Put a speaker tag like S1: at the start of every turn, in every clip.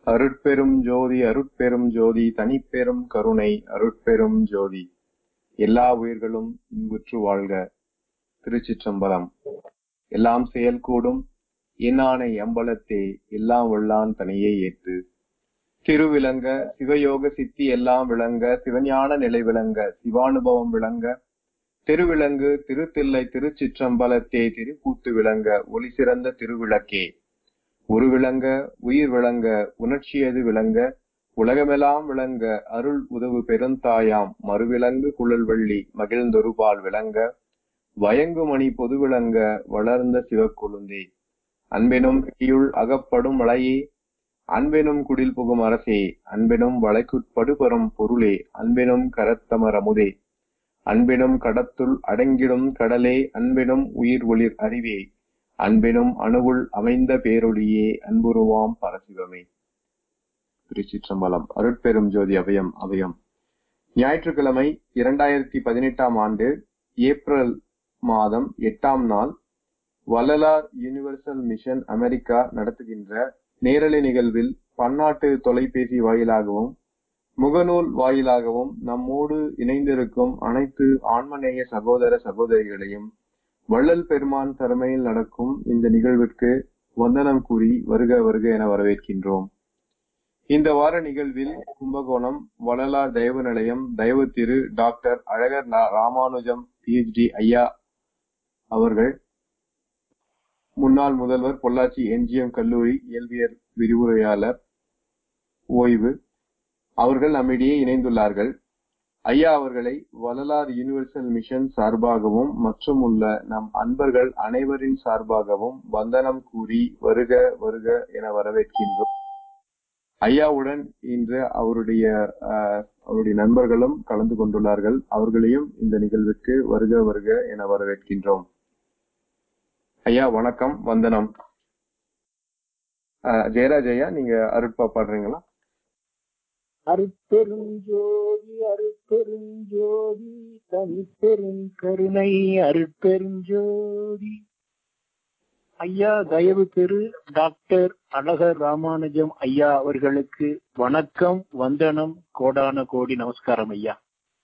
S1: அருட்பெரும் ஜோதி அருட்பெரும் ஜோதி தனிப்பெரும் கருணை அருட்பெரும் ஜோதி எல்லா உயிர்களும் இன்புற்று வாழ்க திருச்சிற்றம்பலம் எல்லாம் செயல் கூடும் என்னானை எம்பலத்தே எல்லாம் வல்லான் தனியே ஏற்று திருவிளங்க சிவயோக சித்தி எல்லாம் விளங்க சிவஞான நிலை விளங்க சிவானுபவம் விளங்க திருவிளங்கு திருத்தில்லை திருச்சிற்றம்பலத்தே திருக்கூத்து விளங்க ஒளி சிறந்த திருவிளக்கே ஒரு விளங்க உயிர் விளங்க உணர்ச்சியது விளங்க உலகமெல்லாம் விளங்க அருள் உதவு பெருந்தாயாம் மறுவிலங்கு குழல் வள்ளி மகிழ்ந்தொருபால் விளங்க வயங்குமணி பொது விளங்க வளர்ந்த சிவக்கொழுந்தே அன்பெனும் கீழ் அகப்படும் மலையே அன்பெனும் குடில் புகும் அரசே அன்பெனும் வளைக்குட்படுபெறும் பொருளே அன்பெனும் கரத்தமர் அமுதே அன்பெனும் கடத்துள் அடங்கிடும் கடலே அன்பெனும் உயிர் ஒளிர் அறிவே அன்பெனும் அணுவுள் அமைந்த பேரொழியே அன்புருவாம் பரசிவமே திருச்சிற்றம்பலம் அருட்பெரும் ஜோதி அபயம் அபயம் ஞாயிற்றுக்கிழமை இரண்டாயிரத்தி பதினெட்டாம் ஆண்டு ஏப்ரல் மாதம் எட்டாம் நாள் வள்ளலார் யூனிவர்சல் மிஷன் அமெரிக்கா நடத்துகின்ற நேரலை நிகழ்வில் பன்னாட்டு தொலைபேசி வாயிலாகவும் முகநூல் வாயிலாகவும் நம்மோடு இணைந்திருக்கும் அனைத்து ஆன்மநேய சகோதர சகோதரிகளையும் வள்ளல் பெருமான் தலைமையில் நடக்கும் இந்த நிகழ்விற்கு வந்தனம் கூறி வருக வருக என வரவேற்கின்றோம் இந்த வார நிகழ்வில் கும்பகோணம் வள்ளலார் தயவு நிலையம் தயவு திரு டாக்டர் அழகர் ராமானுஜம் பிஹெச்டி ஐயா அவர்கள் முன்னாள் முதல்வர் பொள்ளாச்சி என்ஜிஎம் கல்லூரி இயல்பியல் விரிவுரையாளர் ஓய்வு அவர்கள் நம்மிடையே இணைந்துள்ளார்கள் ஐயா அவர்களை வள்ளலார் யூனிவர்சல் மிஷன் சார்பாகவும் மற்றும் உள்ள நம் அன்பர்கள் அனைவரின் சார்பாகவும் வந்தனம் கூறி வருக வருக என வரவேற்கின்றோம் ஐயாவுடன் இன்று அவருடைய அவருடைய நண்பர்களும் கலந்து கொண்டுள்ளார்கள் அவர்களையும் இந்த நிகழ்வுக்கு வருக வருக என வரவேற்கின்றோம் ஐயா வணக்கம் வந்தனம் ஜெயராஜ் ஐயா நீங்க அருட்பா பாடுறீங்களா
S2: அருட்பெருஞ்சோதி அருட்பெருஞ்சோதி தனிப்பெரும் கருணை அருட்பெருஞ்சோதி ஐயா தயவு பெரு டாக்டர் அழகர் ராமானுஜம் ஐயா அவர்களுக்கு வணக்கம் வந்தனம் கோடான கோடி நமஸ்காரம் ஐயா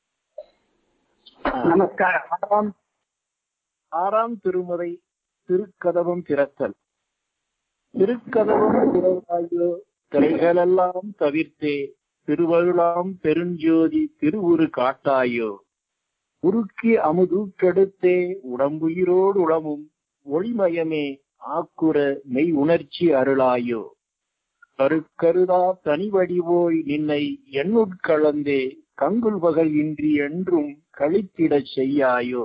S3: நமஸ்காரம்
S2: ஆறாம் ஆறாம் திருமுறை திருக்கதவம் திறத்தல் திருக்கதவம் திறவாயோ திரைகளெல்லாம் தவிர்த்தே திருவருளாம் பெருஞ்சோதி திருவுரு காட்டாயோ உருக்கி அமுதூக்கெடுத்தே உடம்புயிரோடு உளமும் ஒளிமயமே ஆக்குற மெய் உணர்ச்சி அருளாயோ கருக்கருதா தனிவடிவோய் நின்னை எண்ணுட்கலந்தே கங்குல் பகல் இன்றி என்றும் கழித்திடச் செய்யாயோ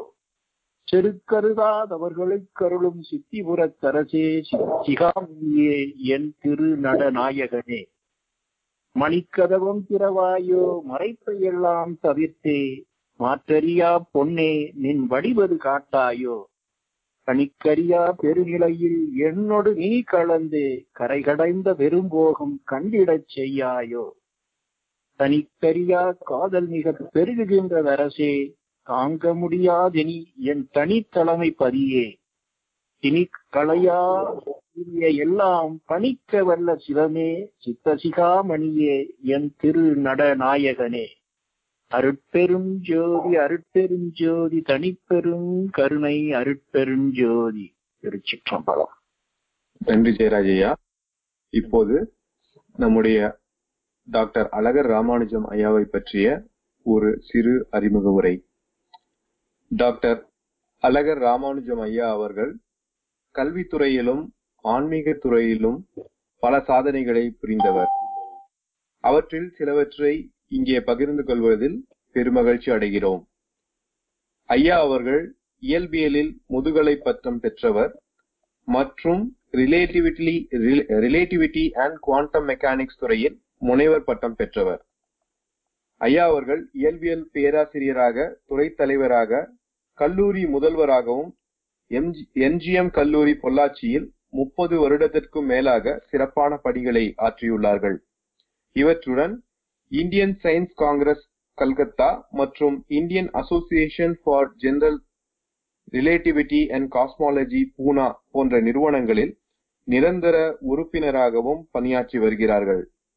S2: செருக்கருதாதவர்களுக்கருளும் சித்திபுரத் தரசே சிகாமியே என் திரு நடநாயகனே மணிக்கதவம் திறவாயோ மறைப்பையெல்லாம் தவிர்த்தே மாற்றறியா பொன்னே நின் வடிவது காட்டாயோ கணிக்கரியா பெருநிலையில் என்னோடு நீ கலந்து கரைகடைந்த பெரும்போகம் கண்டிடச் செய்யாயோ தனிக்கரியா காதல் மிக பெருகுகின்ற அரசே தாங்க முடியாதெனி என் தனித்தலைமை பதியே இனி களையா எல்லாம் பணிக்க வல்ல சிவமே சித்தசிகாமணியே என் திரு நடநாயகனே அருட்பெரும் ஜோதி அருட்பெரும் ஜோதி தனிப்பெரும் கருணை அருட்பெரும் ஜோதி திருச்சிற்றம்பலம்
S1: நன்றி ஜெயராஜ் ஐயா இப்போது நம்முடைய டாக்டர் அழகர் ராமானுஜம் ஐயாவை பற்றிய ஒரு சிறு அறிமுக உரை டாக்டர் அழகர் ராமானுஜம் ஐயா அவர்கள் கல்வித்துறையிலும் ஆன்மீக துறையிலும் பல சாதனைகளை புரிந்தவர் அவற்றில் சிலவற்றை இங்கே பகிர்ந்து கொள்வதில் பெருமகிழ்ச்சி அடைகிறோம் ஐயா அவர்கள் இயல்பியலில் முதுகலை பட்டம் பெற்றவர் மற்றும் relativity relativity and quantum mechanics துறையில் முனைவர் பட்டம் பெற்றவர் ஐயா அவர்கள் இயல்பியல் பேராசிரியராக துறை தலைவராக கல்லூரி முதல்வராகவும் என்ஜிஎம் கல்லூரி பொள்ளாச்சியில் முப்பது வருடத்திற்கும் மேலாக சிறப்பான பணிகளை ஆற்றியுள்ளார்கள் இவற்றுடன் இந்தியன் சயின்ஸ் காங்கிரஸ் கல்கத்தா மற்றும் Indian association for general relativity and cosmology Poona போன்ற நிறுவனங்களில் நிரந்தர உறுப்பினராகவும் பணியாற்றி வருகிறார்கள்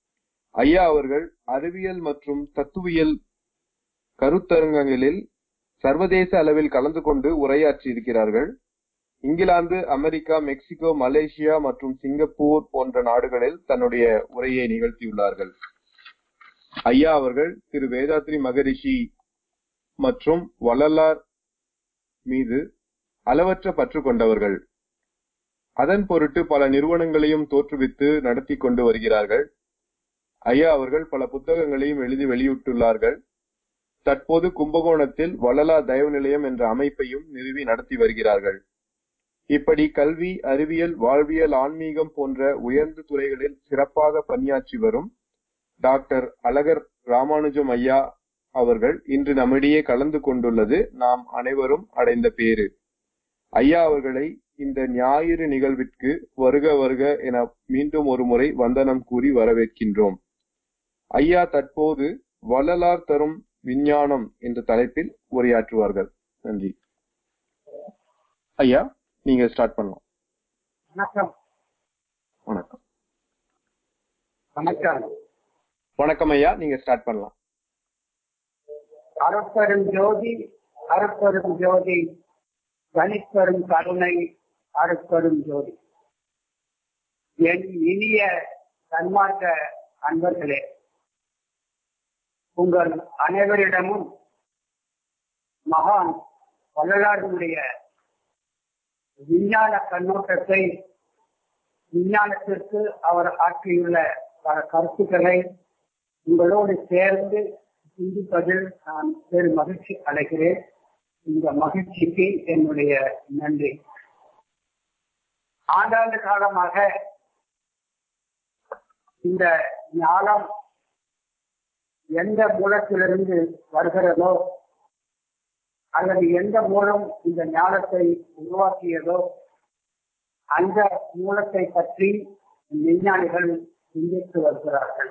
S1: ஐயா அவர்கள் அறிவியல் மற்றும் தத்துவியல் கருத்தரங்கங்களில் சர்வதேச அளவில் கலந்து கொண்டு உரையாற்றி இருக்கிறார்கள் இங்கிலாந்து அமெரிக்கா மெக்சிகோ மலேசியா மற்றும் சிங்கப்பூர் போன்ற நாடுகளில் தன்னுடைய உரையை நிகழ்த்தியுள்ளார்கள் ஐயா அவர்கள் திரு வேதாத்ரி மகரிஷி மற்றும் வள்ளலார் மீது அளவற்ற பற்று கொண்டவர்கள் அதன் பொருட்டு பல நிறுவனங்களையும் தோற்றுவித்து நடத்தி கொண்டு வருகிறார்கள் ஐயா அவர்கள் பல புத்தகங்களையும் எழுதி வெளியிட்டுள்ளார்கள் தற்போது கும்பகோணத்தில் வள்ளலார் தயவு நிலையம் என்ற அமைப்பையும் நிறுவி நடத்தி வருகிறார்கள் இப்படி கல்வி அறிவியல் வாழ்வியல் ஆன்மீகம் போன்ற உயர்ந்த துறைகளில் சிறப்பாக பணியாற்றி வரும் டாக்டர் அழகர் ராமானுஜம் ஐயா அவர்கள் இன்று நம்மிடையே கலந்து கொண்டுள்ளது நாம் அனைவரும் அடைந்த பேரு ஐயா அவர்களை இந்த ஞாயிறு நிகழ்விற்கு வருக வருக என மீண்டும் ஒரு முறை வந்தனம் கூறி வரவேற்கின்றோம் ஐயா தற்போது வள்ளலார் தரும் விஞ்ஞானம் என்ற தலைப்பில் உரையாற்றுவார்கள் நன்றி ஐயா நீங்க ஸ்டார்ட் பண்ணலாம்
S3: வணக்கம்
S1: வணக்கம்
S3: வணக்கம்
S1: வணக்கம் ஐயா நீங்க ஸ்டார்ட் பண்ணலாம்
S3: அருட்பெரும் ஜோதி அருட்பெரும் ஜோதி தனிப்பெரும் கருணை அருட்பெரும் ஜோதி என் இனிய சன்மார்க்க அன்பர்களே உங்கள் அனைவரிடமும் மகான் வள்ளலாருடைய விஞ்ஞான கண்ணோட்டத்தை விஞ்ஞானத்திற்கு அவர் ஆற்றியுள்ள பல கருத்துக்களை உங்களோடு சேர்ந்து சிந்திப்பதில் நான் பெரும் மகிழ்ச்சி அடைகிறேன் இந்த மகிழ்ச்சிக்கு என்னுடைய நன்றி ஆண்டாண்டு காலமாக இந்த ஞானம் எந்த மூலத்திலிருந்து வருகிறதோ அல்லது எந்த மூலம் இந்த ஞானத்தை உருவாக்கியதோ அந்த மூலத்தை பற்றி விஞ்ஞானிகள் சிந்தித்து வருகிறார்கள்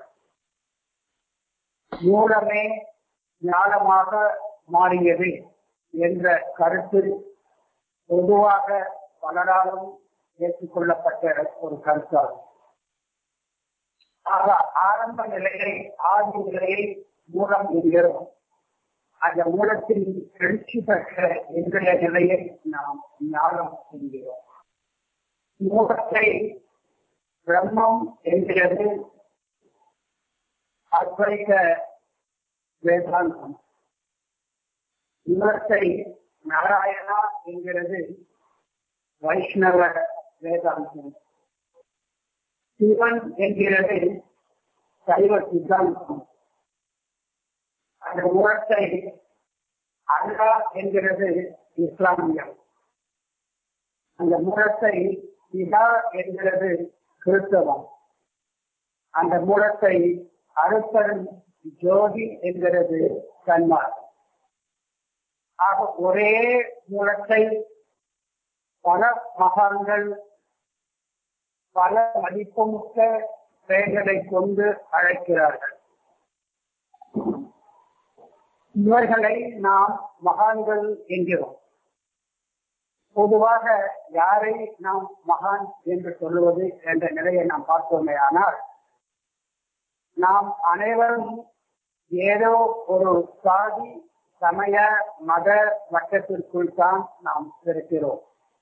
S3: மூலமே ஞானமாக மாறியது என்ற கருத்து பொதுவாக பலராலும் ஏற்றுக்கொள்ளப்பட்ட ஒரு கருத்தாகும் ஆக ஆரம்ப நிலையை ஆதி நிலையை மூலம் என்கிறோம் அந்த மூலத்தில் எழுச்சி பெற்ற இன்றைய நிலையை நாம் ஞானம் என்கிறோம் மூலத்தை பிரம்மம் என்கிறது அத்வைத வேதாந்தம் மூலத்தை நாராயணா என்கிறது வைஷ்ணவ வேதாந்தம் சிவன் என்கிறது சைவ சித்தாந்தம் அந்த மூலத்தை அல்லா என்கிறது இஸ்லாமியம் அந்த மூலத்தை பிதா என்கிறது கிறிஸ்தவம் அந்த மூலத்தை அறுப்பரும் ஜோதி என்கிறது சன்மார்க்கம் ஆக ஒரே மூலத்தை பல மகான்கள் பல மதிப்புமிக்க பெயர்களை கொண்டு அழைக்கிறார்கள் இவர்களை நாம் மகான்கள் என்கிறோம் பொதுவாக யாரை நாம் மகான் என்று சொல்லுவது என்ற நிலையை நாம் பார்த்தோமே ஆனால் நாம் அனைவரும் ஏதோ ஒரு சாதி சமய மத வட்டத்திற்குள் தான் நாம் இருக்கிறோம்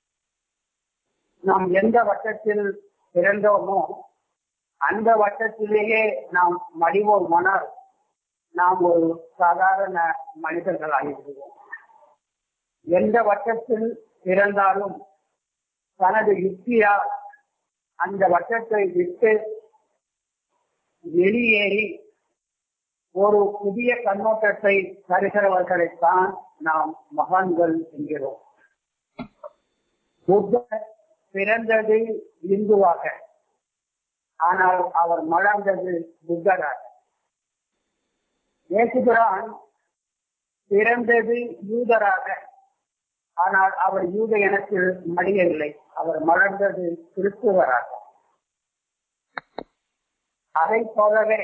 S3: நாம் எந்த வட்டத்தில் பிறந்தோமோ அந்த வட்டத்திலேயே நாம் மடிவோமானால் நாம் ஒரு சாதாரண மனிதர்களாகிவிடுவோம் எந்த வட்டத்தில் பிறந்தாலும் தனது யுக்தியால் அந்த வட்டத்தை விட்டு வெளியேறி ஒரு புதிய கண்ணோட்டத்தை தருகிறவர்களைத்தான் நாம் மகான்கள் என்கிறோம் புத்தர் பிறந்தது இந்துவாக ஆனால் அவர் மலர்ந்தது புத்தராக இயேசுபிரான் பிறந்தது யூதராக ஆனால் அவர் யூத இனத்தில் மடியவில்லை அவர் மலர்ந்தது கிறிஸ்துவராக அதை போலவே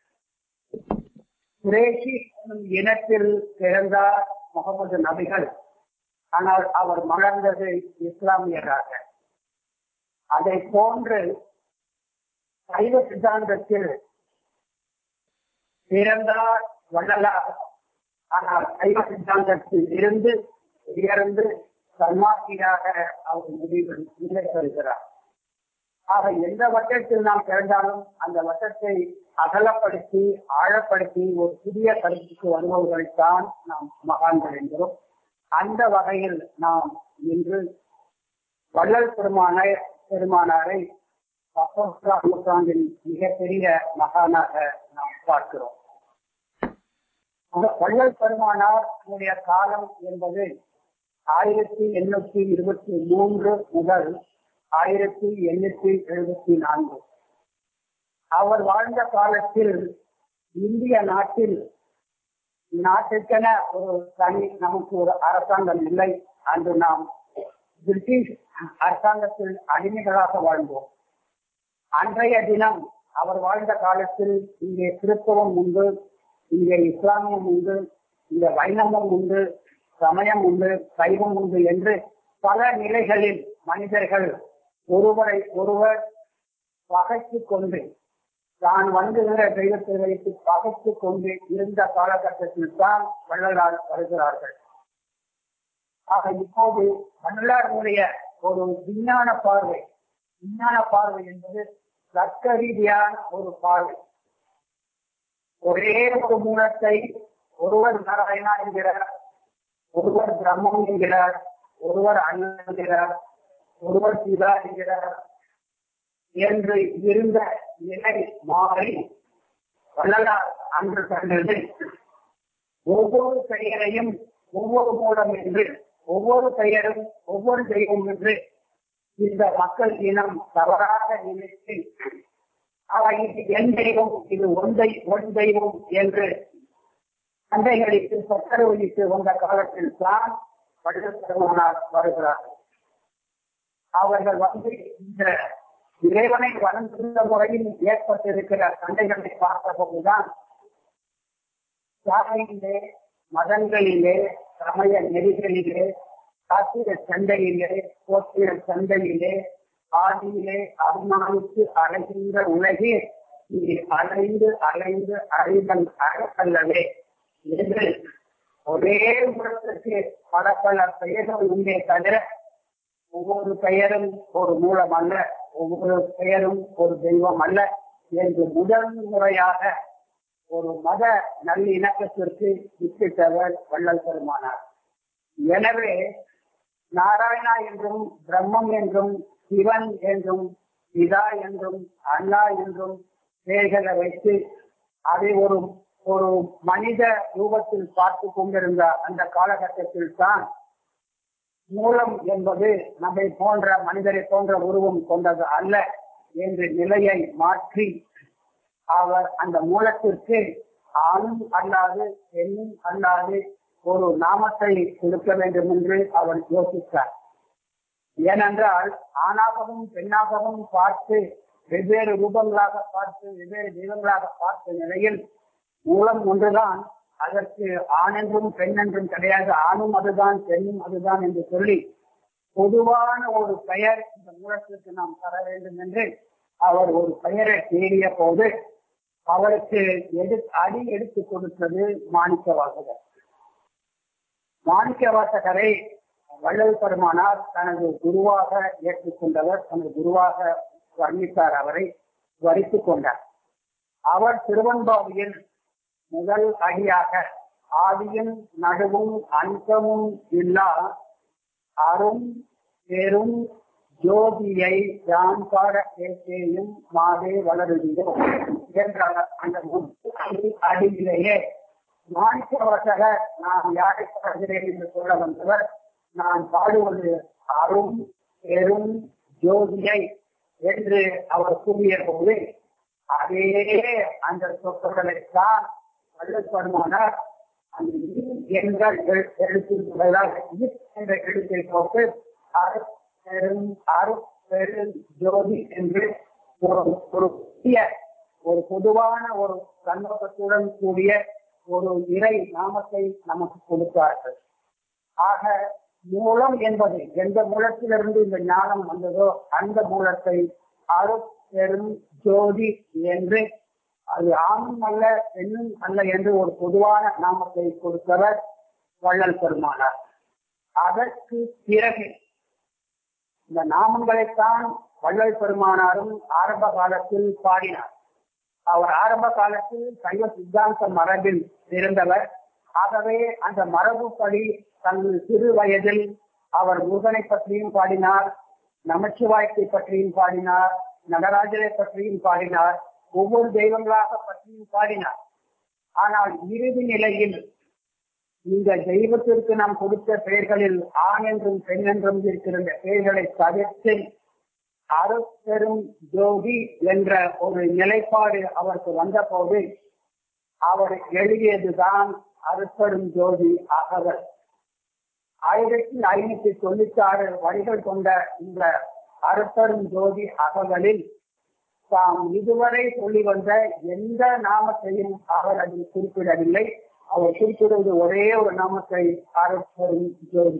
S3: குரேஷி என்னும் இனத்தில் பிறந்தார் முகமது நபிகள் ஆனால் அவர் மலர்ந்தது இஸ்லாமியராக அதை போன்று சைவ சித்தாந்தத்தில் பிறந்தார் வள்ளலார் ஆனால் சைவ சித்தாந்தத்தில் இருந்து உயர்ந்து சன்மார்க்கியாக அவர் முடிவு நிலை பெறுகிறார் ஆக எந்த வட்டத்தில் நாம் பிறந்தாலும் அந்த வட்டத்தை அகலப்படுத்தி ஆழப்படுத்தி ஒரு புதிய கருத்துக்கு வருபவர்களைத்தான் நாம் மகான்கள் என்கிறோம் அந்த வகையில் நாம் இன்று வள்ளல் பெருமான பெருமானாரை பத்தொன்பதாம் நூற்றாண்டின் மிகப்பெரிய மகானாக நாம் பார்க்கிறோம் அந்த வள்ளல் பெருமானார் காலம் என்பது ஆயிரத்தி எண்ணூத்தி இருபத்தி மூன்று முதல் ஆயிரத்தி எண்ணூத்தி எழுபத்தி நான்கு அவர் வாழ்ந்த காலத்தில் இந்திய நாட்டில் நாட்டுக்கென ஒரு தனி நமக்கு ஒரு அரசாங்கம் இல்லை அன்று நாம் பிரிட்டிஷ் அரசாங்கத்தில் அடிமைகளாக வாழ்ந்தோம் அன்றைய தினம் அவர் வாழ்ந்த காலத்தில் இங்கே கிறிஸ்தவம் உண்டு இங்கே இஸ்லாமியம் உண்டு இங்கே வைணவம் உண்டு சமயம் உண்டு சைவம் உண்டு என்று பல நிலைகளில் மனிதர்கள் ஒருவரை ஒருவர் பகைத்துக் கொண்டு தான் வந்துகிற தெய்வத்தை வைத்து பகைத்துக் கொண்டு இருந்த காலகட்டத்தில் தான் வள்ளலார் வருகிறார்கள் ஆக இப்போது வள்ளலாருடைய ஒரு விஞ்ஞான பார்வை விஞ்ஞான பார்வை என்பது தர்க்க ரீதியான ஒரு பார்வை ஒரே ஒரு மூலத்தை ஒருவர் நாராயணா என்கிறார் ஒருவர் பிரம்மம் என்கிறார் ஒருவர் அண்ணன் என்கிறார் ஒருவர் சிவா என்கிறார் என்று இருந்த நிலை மாறி வள்ளலார் அன்று கண்டது ஒவ்வொரு பெயரையும் ஒவ்வொரு மூலம் என்று ஒவ்வொரு பெயரும் ஒவ்வொரு தெய்வம் என்று இந்த மக்கள் இனம் தவறாக நினைத்து ஆக இது என் தெய்வம் இது ஒன் தெய் ஒன் தெய்வம் என்று சண்டைகளுக்கு சக்கரவழித்து வந்த காலத்தில் தான் படுத்தருமானார் வருகிறார்கள் அவர்கள் வந்து இந்த இறைவனை வளர்ந்துள்ள முறையில் ஏற்பட்டிருக்கிற சண்டைகளை பார்த்த போதுதான் சாலையிலே மதங்களிலே சமய நெறிகளிலே சாத்திர சண்டையிலே போத்திர சண்டையிலே ஆதியிலே அபிமானித்து அலைகின்ற உலகே இது அலைந்து அலைந்து அறிதல் அறக்கல்லவே என்று ஒரே உலகத்திற்கு பல பல பெயர்கள் உண்டே தவிர ஒவ்வொரு பெயரும் ஒரு மூலம் அல்ல ஒவ்வொரு பெயரும் ஒரு தெய்வம் அல்ல என்று முதல் முறையாக ஒரு மத நல்லிணக்கத்திற்கு வித்திட்டவர் வள்ளல் பெருமானார் எனவே நாராயணா என்றும் பிரம்மம் என்றும் சிவன் என்றும் பிதா என்றும் அண்ணா என்றும் பெயர்களை வைத்து அதை ஒரு ஒரு மனித ரூபத்தில் பார்த்து கொண்டிருந்த அந்த காலகட்டத்தில் தான் மூலம் என்பது நம்மை போன்ற மனிதரை போன்ற உருவம் கொண்டது அல்ல என்ற நிலையை மாற்றி அவர் அந்த மூலத்திற்கு ஆணும் அல்லாது பெண்ணும் அல்லாது ஒரு நாமத்தை கொடுக்க வேண்டும் என்று அவர் யோசித்தார் ஏனென்றால் ஆணாகவும் பெண்ணாகவும் பார்த்து வெவ்வேறு ரூபங்களாக பார்த்து வெவ்வேறு தெய்வங்களாக பார்த்த நிலையில் மூலம் ஒன்றுதான் அதற்கு ஆண் என்றும் பெண் என்றும் கிடையாது ஆணும் அதுதான் பெண்ணும் அதுதான் என்று சொல்லி பொதுவான ஒரு பெயர் இந்த மூலத்திற்கு நாம் தர வேண்டும் என்று அவர் ஒரு பெயரை தேடிய போது அவருக்கு எடு அடி எடுத்து கொடுத்தது மாணிக்க வாசகர் மாணிக்க வாசகரை வள்ளல் பெருமானார் தனது குருவாக ஏற்றுக்கொண்டவர் தனது குருவாக வர்ணித்தார் அவரை வரித்துக் கொண்டார் அவர் திருவன்பாவியில் முதல் அடியாக ஆதியும் நடுவும் அந்தமும் இல்லா அரும் பெரும் ஜோதியை யான் பாட கேட்டேயும் மாதே வளருகிறோம் என்ற அந்த அடியிலேயே மாணிக்கவசக நான் யாரை பாடுகிறேன் என்று சொல்ல வந்தவர் நான் பாடுவது அரும் பெரும் ஜோதியை என்று அவர் கூறிய போது அதே அந்த சொற்களைத்தான் வல்லற்பெருமானார் அந்த எங்கள் எழுத்துள்ளதாக என்ற எழுத்தை போட்டு அருப்பெரும் அருப்பெரும் ஜோதி என்று ஒரு ஒரு புதிய ஒரு பொதுவான ஒரு கண்ணோட்டத்துடன் கூடிய ஒரு இறை நாமத்தை நமக்கு கொடுத்தார்கள் ஆக மூலம் என்பது எந்த மூலத்திலிருந்து இந்த ஞானம் வந்ததோ அந்த மூலத்தை அருப்பெரும் ஜோதி என்று அது ஆணும் அல்ல பெண்ணும் அல்ல என்று ஒரு பொதுவான நாமத்தை கொடுத்தவர் வள்ளல் பெருமானார் அதற்கு பிறகு இந்த நாமங்களைத்தான் வள்ளல் பெருமானாரும் ஆரம்ப காலத்தில் பாடினார் அவர் ஆரம்ப காலத்தில் சைவ சித்தாந்த மரபில் இருந்தவர் ஆகவே அந்த மரபுப்படி தனது சிறு வயதில் அவர் முருகனை பற்றியும் பாடினார் நமச்சிவாயத்தை பற்றியும் பாடினார் நடராஜரை பற்றியும் பாடினார் ஒவ்வொரு தெய்வங்களாக பற்றியும் பாடினார் ஆனால் இறுதி நிலையில் இந்த தெய்வத்திற்கு நாம் கொடுத்த பெயர்களில் ஆண் என்றும் பெண் என்றும் இருக்கிற பெயர்களை தவிர்த்து அருட்பெரும் ஜோதி என்ற ஒரு நிலைப்பாடு அவருக்கு வந்தபோது அவர் எழுதியதுதான் அருட்பெரும் ஜோதி அகவல் ஆயிரத்தி ஐநூத்தி தொண்ணூத்தி ஆறு வரிகள் கொண்ட இந்த அருட்பெரும் ஜோதி அகவலில் தாம் இதுவரை சொல்லி வந்த எந்த நாமத்தையும் அவர் அதில் குறிப்பிடவில்லை அவர் குறிப்பிடுவது ஒரே ஒரு நாமத்தை அருட்பெரும் ஜோதி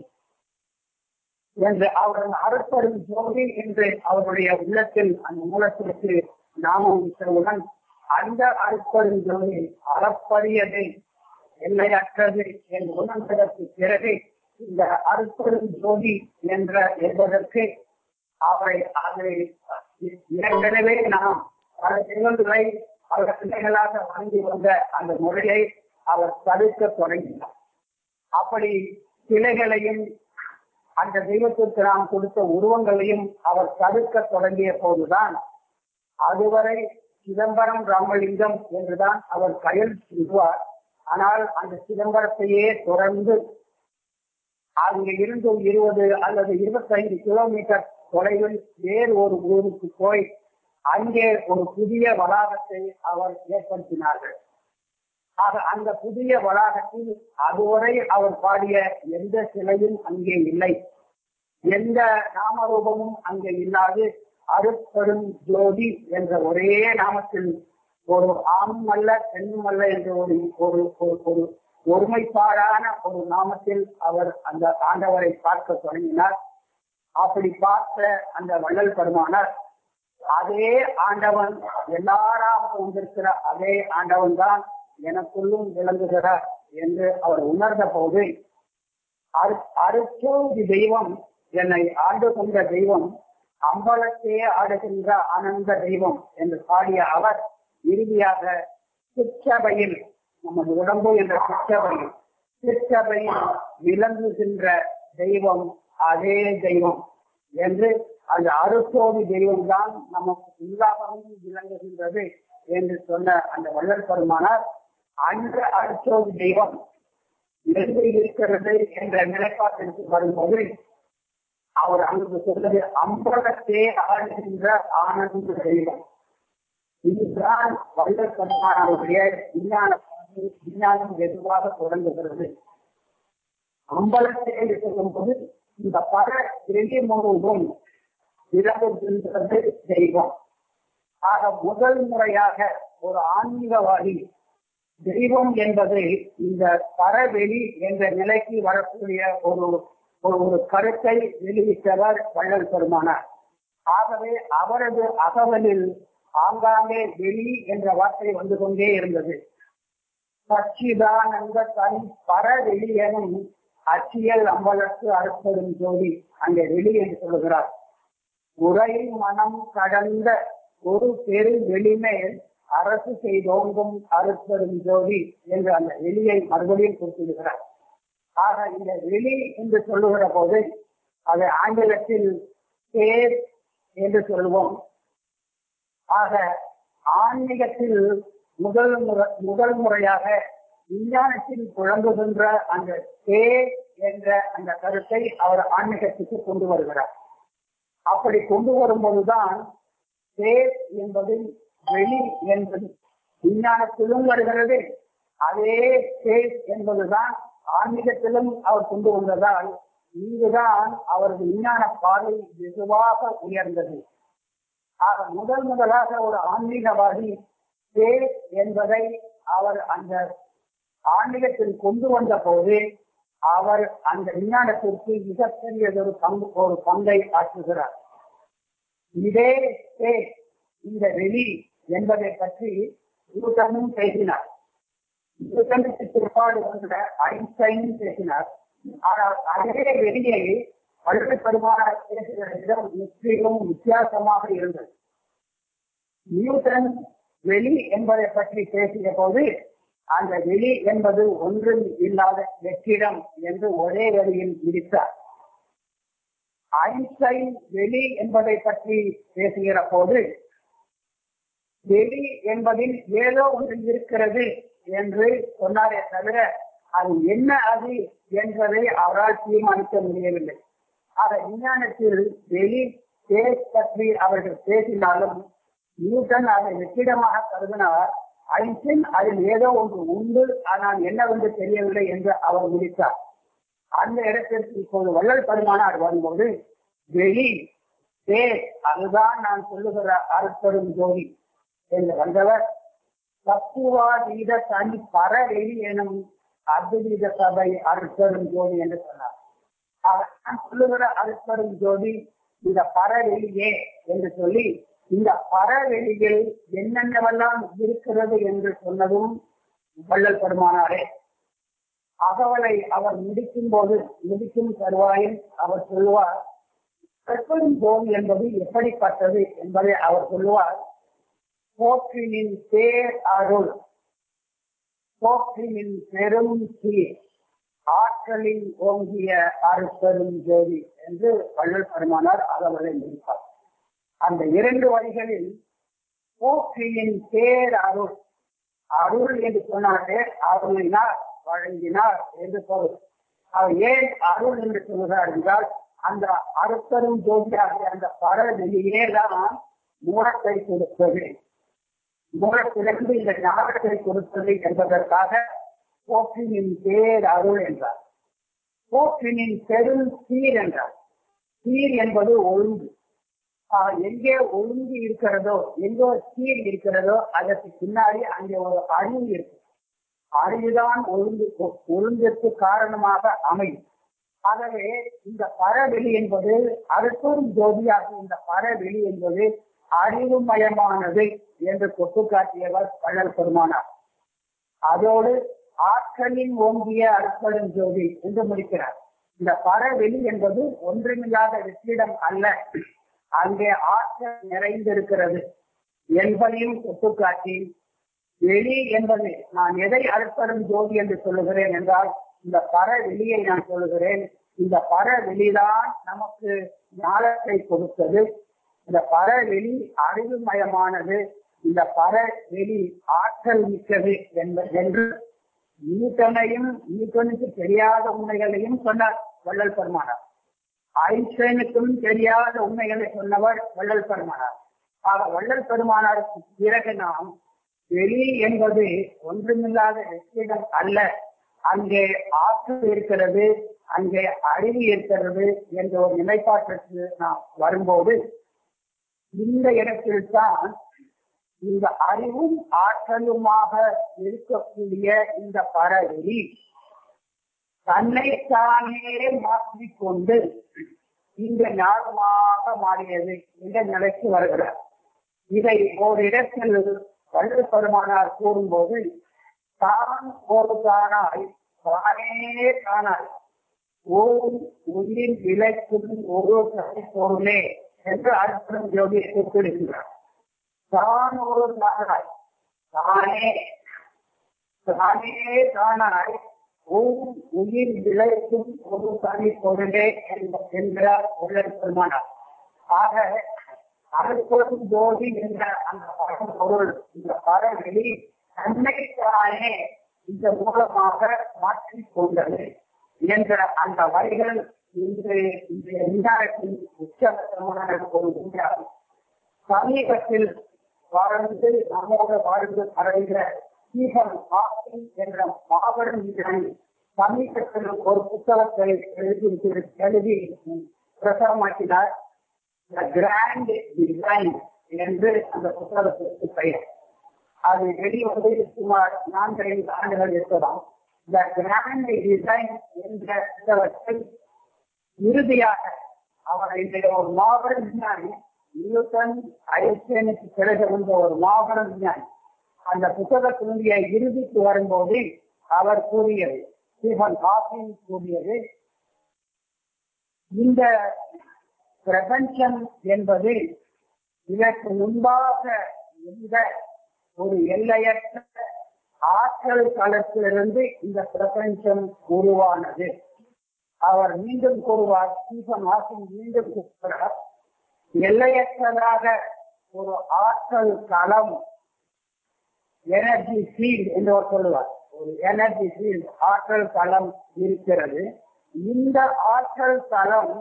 S3: என்று அவரது அருட்பெரும் ஜோதி என்று அவருடைய உள்ளத்தில் அந்த மூலத்திற்கு நாமம் விட்டவுடன் அந்த அருட்பெரும் ஜோதி அறப்பரியதை எல்லையற்றது என்று உணர்ந்ததற்கு பிறகு இந்த அருட்பெரும் ஜோதி என்ற என்பதற்கு அவரை அதை ஏற்கனவே நாம் பல தெய்வங்களை பல பிள்ளைகளாக வழங்கி வந்த அந்த முறையை அவர் தடுக்க தொடங்கினார் அப்படி சிலைகளையும் அந்த தெய்வத்திற்கு நாம் கொடுத்த உருவங்களையும் அவர் தடுக்க தொடங்கிய போதுதான் அதுவரை சிதம்பரம் ராமலிங்கம் என்றுதான் அவர் கையில் சொல்வார் ஆனால் அந்த சிதம்பரத்தையே தொடர்ந்து அங்கு இருந்து இருபது அல்லது இருபத்தைந்து கிலோமீட்டர் தொலைவில் வேறு ஒரு ஊருக்கு போய் அங்கே ஒரு புதிய வளாகத்தை அவர் ஏற்படுத்தினார்கள் ஆக அந்த புதிய வளாகத்தில் அதுவரை அவர் பாடிய எந்த சிலையும் அங்கே இல்லை எந்த நாமரூபமும் அங்கே இல்லாது அருட்பெரும் ஜோதி என்ற ஒரே நாமத்தில் ஒரு ஆணும் அல்ல பெண்ணும் அல்ல என்ற ஒரு ஒரு ஒரு ஒருமைப்பாடான ஒரு நாமத்தில் அவர் அந்த ஆண்டவரை பார்க்க தொடங்கினார் அப்படி பார்த்த அந்த வள்ளல் பெருமானார் அதே ஆண்டவன் எல்லாராக வந்திருக்கிற அதே ஆண்டவன் தான் எனக்குள்ளும் விளங்குகிறார் என்று அவர் உணர்ந்த போது அருச்சோதி தெய்வம் என்னை ஆண்டு கொண்ட தெய்வம் அம்பலத்தே ஆடுகின்ற ஆனந்த தெய்வம் என்று பாடிய அவர் இறுதியாக சிற்றபையில் நமது உடம்பு என்ற சிற்றபையில் சிற்றபையில் விளங்குகின்ற தெய்வம் அதே தெய்வம் என்று அந்த அருசோதி தெய்வம் தான் நமக்கு உள்ளாகவும் விளங்குகின்றது என்று சொன்ன அந்த வள்ளல் பெருமானார் அந்த அருசோதி தெய்வம் எங்கு இருக்கிறது என்ற நிலைப்பாட்டிற்கு வரும்போது அவர் அங்கு சொன்னது அம்பலத்தே ஆடுகின்ற ஆனந்த தெய்வம் இதுதான் வள்ளல் பெருமானாருடைய விஞ்ஞான விஞ்ஞானம் எதுவாக தொடங்குகிறது அம்பலத்தை சொல்லும்போது இந்த பல இரண்டு முழுவதும் விளங்குகின்றது தெய்வம் ஆக முதல் முறையாக ஒரு ஆன்மீகவாதி தெய்வம் என்பது இந்த பரவெளி என்ற நிலைக்கு வரக்கூடிய ஒரு ஒரு கருத்தை வெளியிட்டவர் வள்ளல் பெருமானார் ஆகவே அவரது அகவலில் ஆங்காங்கே வெளி என்ற வார்த்தை வந்து கொண்டே இருந்தது சச்சிதானந்த தனி பரவெளி எனும் அச்சியல் அம்பலத்து அறுப்படும் ஜோதி அங்கே வெளி என்று சொல்லுகிறார் உரை மனம் கடந்த ஒரு பெரு வெளிமேல் அரசு செய்தோங்கும் அறுப்பெரும் ஜோதி என்று அந்த வெளியை மறுபடியும் குறிப்பிடுகிறார் ஆக இந்த வெளி என்று சொல்லுகிற போது அதை ஆங்கிலத்தில் பேர் என்று சொல்லுவோம் ஆக ஆன்மீகத்தில் முதல் முறை முதல் முறையாக விஞ்ஞானத்தில் புழங்குகின்ற அந்த பேர் என்ற அந்த கருத்தை அவர் ஆன்மீகத்துக்கு கொண்டு வருகிறார் அப்படி கொண்டு வரும்போதுதான் பேர் என்பது வெளி என்பது விஞ்ஞானத்திலும் வருகிறது அதே பேர் என்பதுதான் ஆன்மீகத்திலும் அவர் கொண்டு வந்ததால் இங்குதான் அவரது விஞ்ஞான பார்வை வெகுவாக உயர்ந்தது ஆக முதல் முதலாக ஒரு ஆன்மீகவாதி பேர் என்பதை அவர் அந்த ஆன்மீகத்தில் கொண்டு வந்த போது அவர் அந்த விஞ்ஞானத்திற்கு மிகப்பெரியதொரு பங்கு ஒரு பங்கை ஆற்றுகிறார் இதே பேர் இந்த வெளி என்பதை பற்றி நியூட்டனும் பேசினார் நியூட்டனுக்கு பிற்பாடு வந்த ஐன்ஸ்டைனும் பேசினார் ஆனால் அதே வெளியை வள்ளல் பெருமானார் பேசுகிற விதம் முற்றிலும் வித்தியாசமாக இருந்தது நியூட்டன் வெளி என்பதை பற்றி பேசிய போது அந்த வெளி என்பது ஒன்றும் இல்லாத வெற்றிடம் என்று ஒரே வரியில் முடித்தார் ஐன்ஸ்டைன் வெளி என்பதை பற்றி பேசுகிற போது வெளி என்பதில் ஏதோ ஒன்று இருக்கிறது என்று சொன்னாரே தவிர அது என்ன அது என்பதை அவரால் தீர்மானிக்க முடியவில்லை ஆக விஞ்ஞானத்தில் வெளி ஸ்பேஸ் பற்றி அவர்கள் பேசினாலும் நியூட்டன் அதை வெற்றிடமாக கருதினார் ஐன்ஸ்டைன் அதில் ஏதோ ஒன்று உண்டு ஆனால் என்னவென்று தெரியவில்லை என்று அவர் முடித்தார் அந்த இடத்திற்கு இப்போது வள்ளல் பெருமானார் வரும்போது வெளி ஸ்பேஸ் அதுதான் நான் சொல்லுகிற அருட்பெரும் ஜோதி என்று வந்தவர் தத்துவாதீத தனி பரவெளி எனும் அத்வித சபை அருட்பெரும் ஜோதி என்று சொன்னார் அவர் நான் சொல்லுகிற அருட்பெரும் ஜோதி இந்த பரவெளியே என்று சொல்லி இந்த பரவெளியில் என்னென்னவெல்லாம் இருக்கிறது என்று சொன்னதும் வள்ளல் பெருமானாரே அகவலை அவர் முடிக்கும் போது முடிக்கும் தருவாயில் அவர் சொல்லுவார் கற்பரும் ஜோதி என்பது எப்படிப்பட்டது என்பதை அவர் சொல்லுவார் போற்றினின் பேர் அருள் போற்றினின் பெரும் சீர் ஆற்றலில் ஓங்கிய அருட்பெரும் ஜோதி என்று வள்ளல் பெருமானார் அகவலை முடிப்பார் அந்த இரண்டு வரிகளில் போற்றியின் பேர் அருள் அருள் என்று சொன்னாலே அருளினார் வழங்கினார் என்று பொருள் அவர் ஏன் அருள் என்று சொல்கிறார் என்றால் அந்த அருத்தரும் ஜோதியாகிய அந்த பரவெளியே தான் மூலத்தை கொடுத்தது மூலத்திலிருந்து இந்த ஞானத்தை கொடுத்தது என்பதற்காக போற்றினின் பேர் அருள் என்றார் போற்றினின் பெரும் சீர் என்றார் சீர் என்பது ஒழுங்கு ஆஹ் எங்கே ஒழுங்கு இருக்கிறதோ எங்கே சீர் இருக்கிறதோ அதற்கு பின்னாடி அங்கே ஒரு அறிவு இருக்கு அறிவுதான் ஒழுங்கு ஒழுங்கிற்கு காரணமாக அமையும் ஆகவே இந்த பரவெளி என்பது அறுத்தோறும் ஜோதியாக இந்த பரவெளி என்பது அறிவுமயமானது என்று கொட்டு காட்டியவர் வள்ளல் பெருமானார் அதோடு ஆற்றலின் ஓங்கிய அற்படும் ஜோதி என்று முடிக்கிறார் இந்த பரவெளி என்பது ஒன்றுமில்லாத வெற்றிடம் அல்ல அங்கே ஆற்றல் நிறைந்திருக்கிறது என்பதையும் சுட்டுக்காட்டி வெளி என்பது நான் எதை அறுப்படும் ஜோதி என்று சொல்லுகிறேன் என்றால் இந்த பரவெளியை நான் சொல்லுகிறேன் இந்த பரவெளிதான் நமக்கு ஞானத்தை கொடுத்தது இந்த பரவெளி அறிவுமயமானது இந்த பரவெளி ஆற்றல் மிக்கது என்று நியூட்டனையும் நியூட்டனுக்கு தெரியாத உண்மைகளையும் சொன்னார் வள்ளல் பெருமானார் ஐன்ஸ்டைனுக்கும் தெரியாத உண்மைகளை சொன்னவர் வள்ளல் பெருமானார் ஆக வள்ளல் பெருமானாருக்கு பிறகு நாம் வெளி என்பது ஒன்றுமில்லாத வெற்றிடம் அல்ல அங்கே ஆற்றல் இருக்கிறது அங்கே அறிவு இருக்கிறது என்ற ஒரு நிலைப்பாட்டிற்கு நாம் வரும்போது இந்த இடத்தில் தான் இந்த அறிவும் ஆற்றலுமாக இருக்கக்கூடிய இந்த பறவெளி தன்னைத்தானே மாற்றிக்கொண்டு இந்த ஞானமாக மாறியது இந்த நிலைக்கு வருகிறார் இதை ஒரு இடத்தில் வள்ளு பெருமானார் கூறும்போது தான் ஒரு தானாய் தானே தானாய் ஓர் உயிர் விளைக்கும் ஒரு பொருளே என்று அர்த்தம் யோகி குறிப்பிடுகிறார் தான் ஒரு தானாய் தானே தானே தானாய் ஓர் உயிர் விளைக்கும் ஒரு தனி பொருளே என்கிறார் உள்ளர் பெருமானார் ஆக அருட்பெரும் ஜோதி என்ற அந்த பரம்பொருள் இந்த பரவெளி தன்னைத்தானே இந்த மூலமாக மாற்றிக் கொண்டது என்ற அந்த வரிகள் இன்று இன்றைய விஞ்ஞானத்தின் உச்சகட்டமான ஒரு விஞ்ஞானம் சமீபத்தில் வாழ்ந்து நம்மோடு வாழ்ந்து மறைந்த ஸ்டீபன் ஹாக்கிங் என்ற மாபெரும் விஞ்ஞானி சமீபத்தில் ஒரு புத்தகத்தை எழுதி எழுதி பிரசவமாக்கினார் கிராண்ட் டிசைன் என்று அந்த புத்தகத்திற்கு பெயர் அது வெளிவந்து சுமார் நான்கு ஐந்து ஆண்டுகள் இருக்கலாம் இந்த கிராண்ட் டிசைன் என்ற புத்தகத்தில் இறுதியாக அவர் இன்றைய ஒரு மாபெரும் விஞ்ஞானி நியூட்டன் ஐஸ்டனுக்கு பிறகு வந்த ஒரு மாபெரும் விஞ்ஞானி அந்த புத்தகத்தினுடைய இறுதிக்கு வரும்போது அவர் கூறியது ஸ்டீபன் ஹாக்கிங் கூறியது இந்த பிரபஞ்சம் என்பது இதற்கு முன்பாக இருந்த ஒரு எல்லையற்ற ஆற்றல் களத்திலிருந்து இந்த பிரபஞ்சம் உருவானது அவர் மீண்டும் கூறுவார் ஸ்டீபன் ஹாக்கிங் மீண்டும் கூறுகிறார் எல்லையற்றதாக ஒரு ஆற்றல் களம் எனர்ஜி ஃபீல்ட் என்று அவர் சொல்லுவார் ஒரு எனர்ஜி ஃபீல்ட் ஆற்றல் களம் இருக்கிறது இந்த ஆற்றல் களம்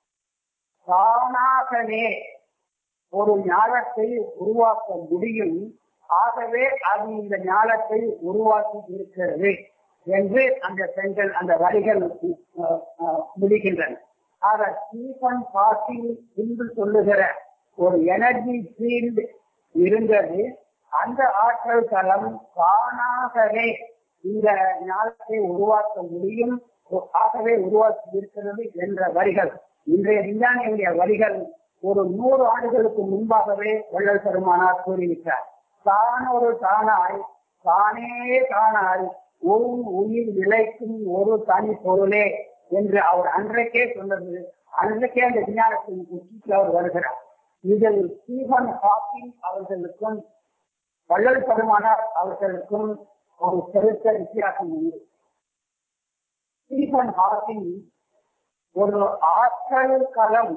S3: தானாகவே ஒரு ஞானத்தை உருவாக்க முடியும் ஆகவே அது இந்த ஞானத்தை உருவாக்கி இருக்கிறது என்று அந்த பெண்கள் அந்த வரிகள் அஹ், அஹ், முடிகின்றன ஆக ஸ்டீபன் ஹாக்கிங் என்று சொல்லுகிற ஒரு எனர்ஜி ஃபீல்ட் இருந்தது அந்த ஆற்றல் களம் தானாகவே இந்த ஞானத்தை உருவாக்க முடியும் ஆகவே உருவாக்கி இருக்கிறது என்ற வரிகள் இன்றைய விஞ்ஞானியுடைய வரிகள் ஒரு நூறு ஆண்டுகளுக்கு முன்பாகவே வள்ளல் பெருமானார் கூறிவிட்டார் தான் ஒரு தானாய் தானே தானாய் ஒரு உயிர் விளைக்கும் ஒரு தனி பொருளே என்று அவர் அன்றைக்கே சொன்னது அன்றைக்கே அந்த விஞ்ஞானத்தின் உச்சிக்கு அவர் வருகிறார் இதில் ஸ்டீபன் ஹாக்கிங் அவர்களுக்கும் வள்ளல் பெருமானார் அவர்களுக்கும் ஒரு பெருத்த வித்தியாசம் உண்டு ஸ்டீபன் ஹாக்கிங் ஒரு ஆற்றல் களம்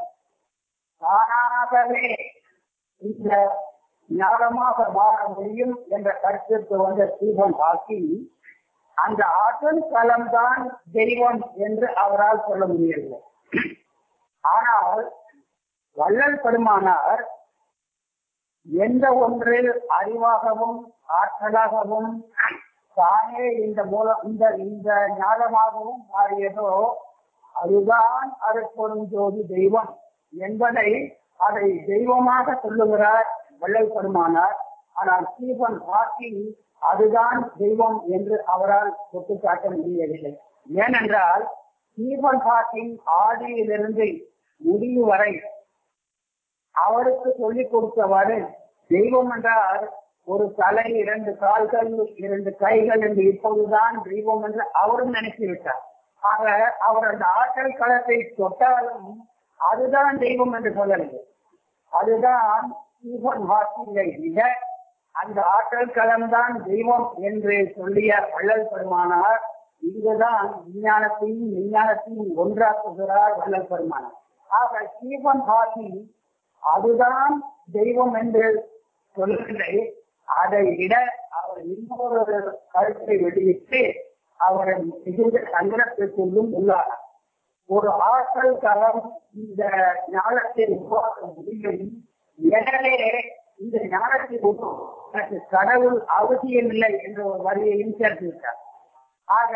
S3: தானாகவே இந்த ஞானமாக மாற முடியும் என்ற கருத்திற்கு வந்த ஸ்டீபன் ஹாக்கிங் அந்த ஆற்றல் களம்தான் தெய்வம் என்று அவரால் சொல்ல முடியவில்லை ஆனால் வள்ளல் பெருமானார் எந்த ஒன்று அறிவாகவும் ஆற்றலாகவும் தானே இந்த மூலம் இந்த இந்த ஞானமாகவும் மாறியதோ அதுதான் அருட்பொருள் ஜோதி தெய்வம் என்பதை அதை தெய்வமாக சொல்லுகிறார் வள்ளல் பெருமானார் ஆனால் ஸ்டீபன் ஹாக்கிங் அதுதான் தெய்வம் என்று அவரால் சுட்டிக்காட்ட முடியவில்லை ஏனென்றால் ஸ்டீபன் ஹாக்கிங் ஆதியிலிருந்து முடிவு வரை அவருக்கு சொல்லிக் கொடுத்தவாறு தெய்வம் என்றால் ஒரு தலை இரண்டு கால்கள் இரண்டு கைகள் என்று இப்போதுதான் தெய்வம் என்று அவரும் நினைத்து விட்டார் ஆக அவர் அந்த ஆற்றல் களத்தை தொட்டாலும் அதுதான் தெய்வம் என்று சொல்லவில்லை அதுதான் ஸ்டீபன் ஹாக்கிங்கை விட அந்த ஆற்றல் களம்தான் தெய்வம் என்று சொல்லிய வள்ளல் பெருமானார் இங்குதான் விஞ்ஞானத்தையும் விஞ்ஞானத்தையும் ஒன்றாக்குகிறார் வள்ளல் பெருமானார் ஆக ஸ்டீபன் ஹாக்கிங் அதுதான் தெய்வம் என்று சொல்லவில்லை அதை விட அவர் இன்னொரு கருத்தை வெளியிட்டு அவரை மிகுந்த சங்கடத்திற்குள்ளும் உள்ளார் ஒரு ஆற்றல் களம் இந்த ஞானத்தை உருவாக்க முடியும் எனவே இந்த ஞானத்தை எனக்கு கடவுள் அவசியமில்லை என்ற ஒரு வரியையும் சேர்த்துவிட்டார் ஆக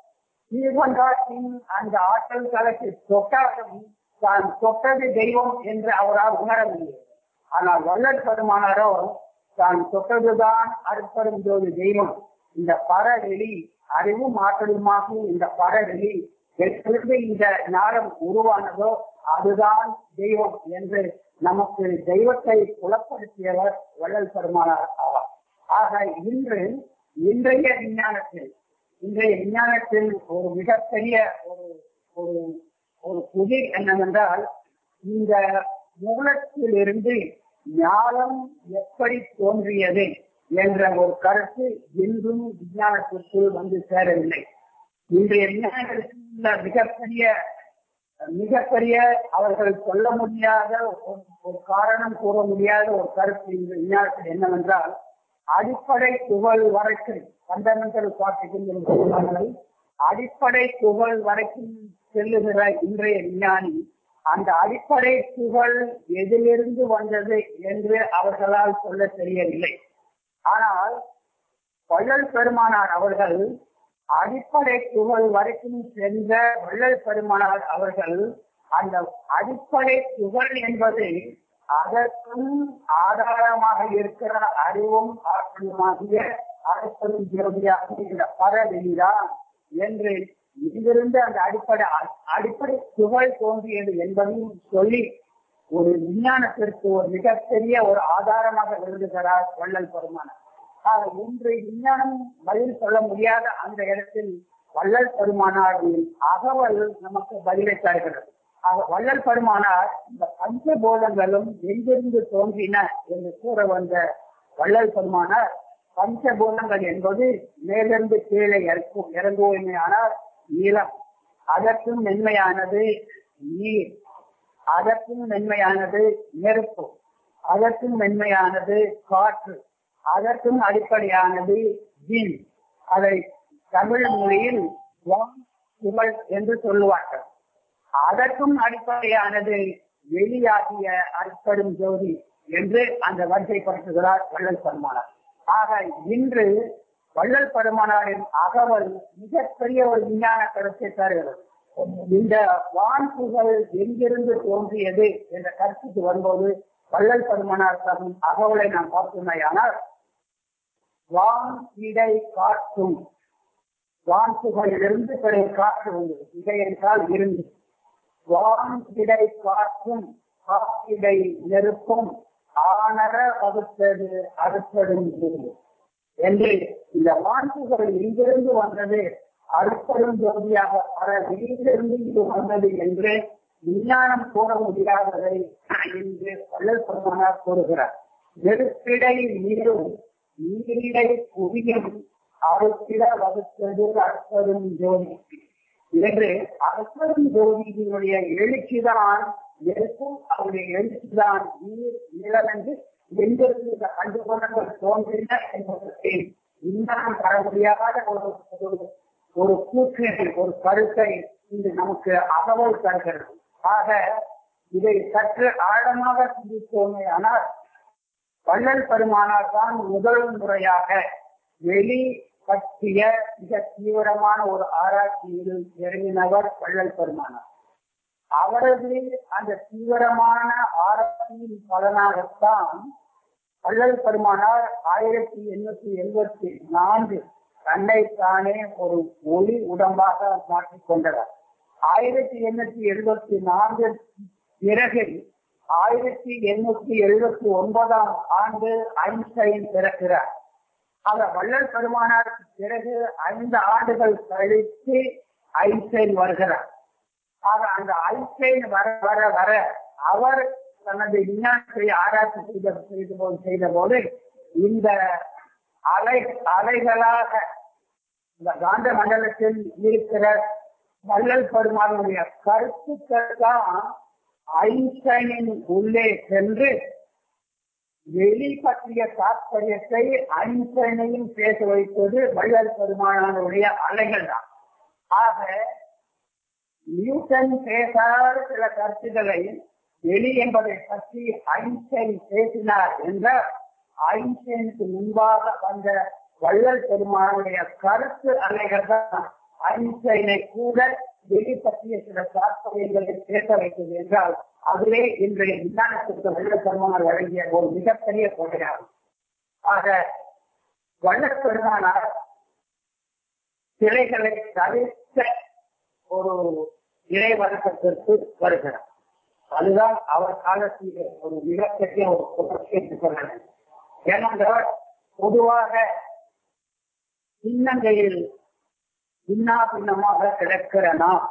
S3: ஸ்ரீகண்டாசின் அந்த ஆற்றல் களத்தை தொட்டாலும் தான் தொட்டது தெய்வம் என்று அவரால் உணர முடியும் ஆனால் வள்ளல் பெருமானாரோ தான் தொட்டதுதான் அற்பரும் ஜோதி தெய்வம் இந்த பரவெளி அறிவும் ஆற்றலுமாகும் இந்த பரவெளி எப்பொழுது இந்த ஞானம் உருவானதோ அதுதான் தெய்வம் என்று நமக்கு தெய்வத்தை புலப்படுத்தியவர் வள்ளல் பெருமானார் ஆவார் ஆக இன்று இன்றைய விஞ்ஞானத்தில் இன்றைய விஞ்ஞானத்தில் ஒரு மிகப்பெரிய ஒரு ஒரு ஒரு புதிர் என்னவென்றால் இந்த மூலத்திலிருந்து ஞானம் எப்படி தோன்றியது என்ற ஒரு கருத்து இன்றும் விஞ்ஞானத்திற்குள் வந்து சேரவில்லை இன்றைய விஞ்ஞானத்தில் உள்ள மிகப்பெரிய மிகப்பெரிய அவர்கள் சொல்ல முடியாத ஒரு- ஒரு காரணம் கூற முடியாத ஒரு கருத்து இந்த விஞ்ஞானத்தில் என்னவென்றால் அடிப்படை துகள் வரைக்கும் ஃபண்டமெண்டல் பார்ட்டிகள் அடிப்படை துகள் வரைக்கும் செல்லுகிற இன்றைய விஞ்ஞானி அந்த அடிப்படை துகள் எதிலிருந்து வந்தது என்று அவர்களால் சொல்ல தெரியவில்லை ஆனால் வள்ளல் பெருமானார் அவர்கள் அடிப்படை துகள் வரைக்கும் சென்ற வள்ளல் பெருமானார் அவர்கள் அந்த அடிப்படை துகள் என்பது அதற்கும் ஆதாரமாக இருக்கிற அறிவும் ஆற்றலுமாகிய அரசரும் ஜோதியாக இந்த பரவெளிதான் என்று இங்கிருந்து அந்த அடிப்படை அடிப்படை துகள் தோன்றியது என்பதையும் சொல்லி ஒரு விஞ்ஞானத்திற்கு ஒரு மிகப்பெரிய ஒரு ஆதாரமாக விருதுகிறார் வள்ளல் பெருமானார் ஆக இன்று விஞ்ஞானம் பதில் சொல்ல முடியாத அந்த இடத்தில் வள்ளல் பெருமானாரின் அகவல் நமக்கு பதிலை தருகிறது ஆக வள்ளல் பெருமானார் இந்த பஞ்சபோதங்களும் எங்கிருந்து தோன்றின என்று கூற வந்த வள்ளல் பெருமானார் பஞ்சபூதங்கள் என்பது மேலிருந்து கீழே இறக்கும் இறங்குவோமையானால் நீளம் அதற்கும் மென்மையானது நீர் அதற்கும் மென்மையானது நெருப்பு அதற்கும் மென்மையானது காற்று அதற்கும் அடிப்படையானது ஜின் அதை தமிழ் மொழியில் வான் புகழ் என்று சொல்லுவார்கள் அதற்கும் அடிப்படையானது வெளியாகிய அற்படும் ஜோதி என்று அந்த வரிசைப்படுத்துகிறார் வள்ளல் பெருமானார் ஆக இன்று வள்ளல் பெருமானாரின் அகவல் மிகப்பெரிய ஒரு விஞ்ஞான கருத்தை தருகிறது இந்த வான் புகழ் எங்கிருந்து தோன்றியது என்ற கருத்துக்கு வரும்போது வள்ளல் பெருமானார் தரும் அகவலை நாம் பார்த்தோமையானால் வான் இடை காற்றும் வான் புகழிலிருந்து பிறகு காற்று வந்தது இடை என்றால் இருந்து வான் இடை காற்றும் காற்றிடை நெருப்பும் ஆனர வகுத்தது அறுப்படும் என்று இந்த வான்புகள் இங்கிருந்து வந்தது அறுப்படும் ஜோதியாக பல வெளியிலிருந்து இது வந்தது என்று விஞ்ஞானம் கூற முடியாததை இன்று வள்ளல் பெருமானார் கூறுகிறார் நெருப்பிடை நீரும் நீரிடை புவியும் அறுப்பிட வகுத்தது அற்பரும் ஜோதி என்று அற்பரும் ஜோதியினுடைய எழுச்சிதான் நெருப்பும் அவருடைய எழுச்சிதான் நீர் நிலம் என்று எங்கிருந்து இந்த கண்டுகொண்டங்கள் தோன்றின என்பதற்கு விஞ்ஞானம் தர முடியாத ஒரு ஒரு- ஒரு கூற்றினை ஒரு கருத்தை இன்று நமக்கு அகவல் தருகிறது ஆக இதை சற்று ஆழமாக சிந்தித்தோமே ஆனால் வள்ளல் பெருமானார் தான் முதல் முறையாக வெளி பற்றிய மிக தீவிரமான ஒரு ஆராய்ச்சியில் இறங்கினவர் வள்ளல் பெருமானார் அவரது அந்த தீவிரமான ஆராய்ச்சியின் பலனாகத்தான் வள்ளல் பெருமானார் ஆயிரத்தி எண்ணூத்தி எழுபத்தி நான்கு தன்னைத்தானே ஒரு ஒளி உடம்பாக மாற்றிக் கொண்டவர் ஆயிரத்தி எண்ணூத்தி எழுபத்தி நான்கு பிறகு ஆயிரத்தி எண்ணூத்தி எழுபத்தி ஒன்பதாம் ஆண்டு ஐன்ஸ்டைன் பிறக்கிறார் ஆக வள்ளல் பெருமானாருக்கு பிறகு ஐந்து ஆண்டுகள் கழித்து ஐன்ஸ்டைன் வருகிறார் ஆக அந்த ஐன்ஸ்டைன் வர வர வர அவர் தனது விஞ்ஞானத்தை ஆராய்ச்சி செய்த செய்த போது செய்த போது இந்த அலை அலைகளாக இந்த காந்த மண்டலத்தில் இருக்கிற வள்ளல் பெருமானுடைய கருத்துக்கள் தான் ஐன்ஸ்டைனின் உள்ளே சென்று வெளி பற்றிய தாற்பயத்தை ஐன்ஸ்டைனையும் பேச வைத்தது வள்ளல் பெருமானாருடைய அலைகள் தான் ஆக நியூட்டன் பேசாத சில கருத்துக்களை வெளி என்பதை பற்றி ஐன்ஸ்டைன் பேசினார் என்றால் ஐன்ஸ்டைனுக்கு முன்பாக வந்த வள்ளல் பெருமானுடைய கருத்து அலைகள் தான் ஐன்ஸ்டைனை கூட வெளி பற்றிய சில தாற்பயங்களை பேச வைத்தது என்றால் அதுவே இன்றைய விஞ்ஞானத்திற்கு வள்ளல் பெருமானார் வழங்கிய ஒரு மிகப்பெரிய கொடையாகும் ஆக வள்ளல் பெருமானார் சிலைகளை தவிர்த்த ஒரு இறை வழக்கத்திற்கு வருகிறார் அதுதான் அவர் காலத்தில் ஒரு மிகப்பெரிய ஒரு புரட்சி என்று சொல்லலாம் ஏனென்றால் பொதுவாக சின்னங்கையில் சின்னா பின்னமாக கிடக்கிற நாம்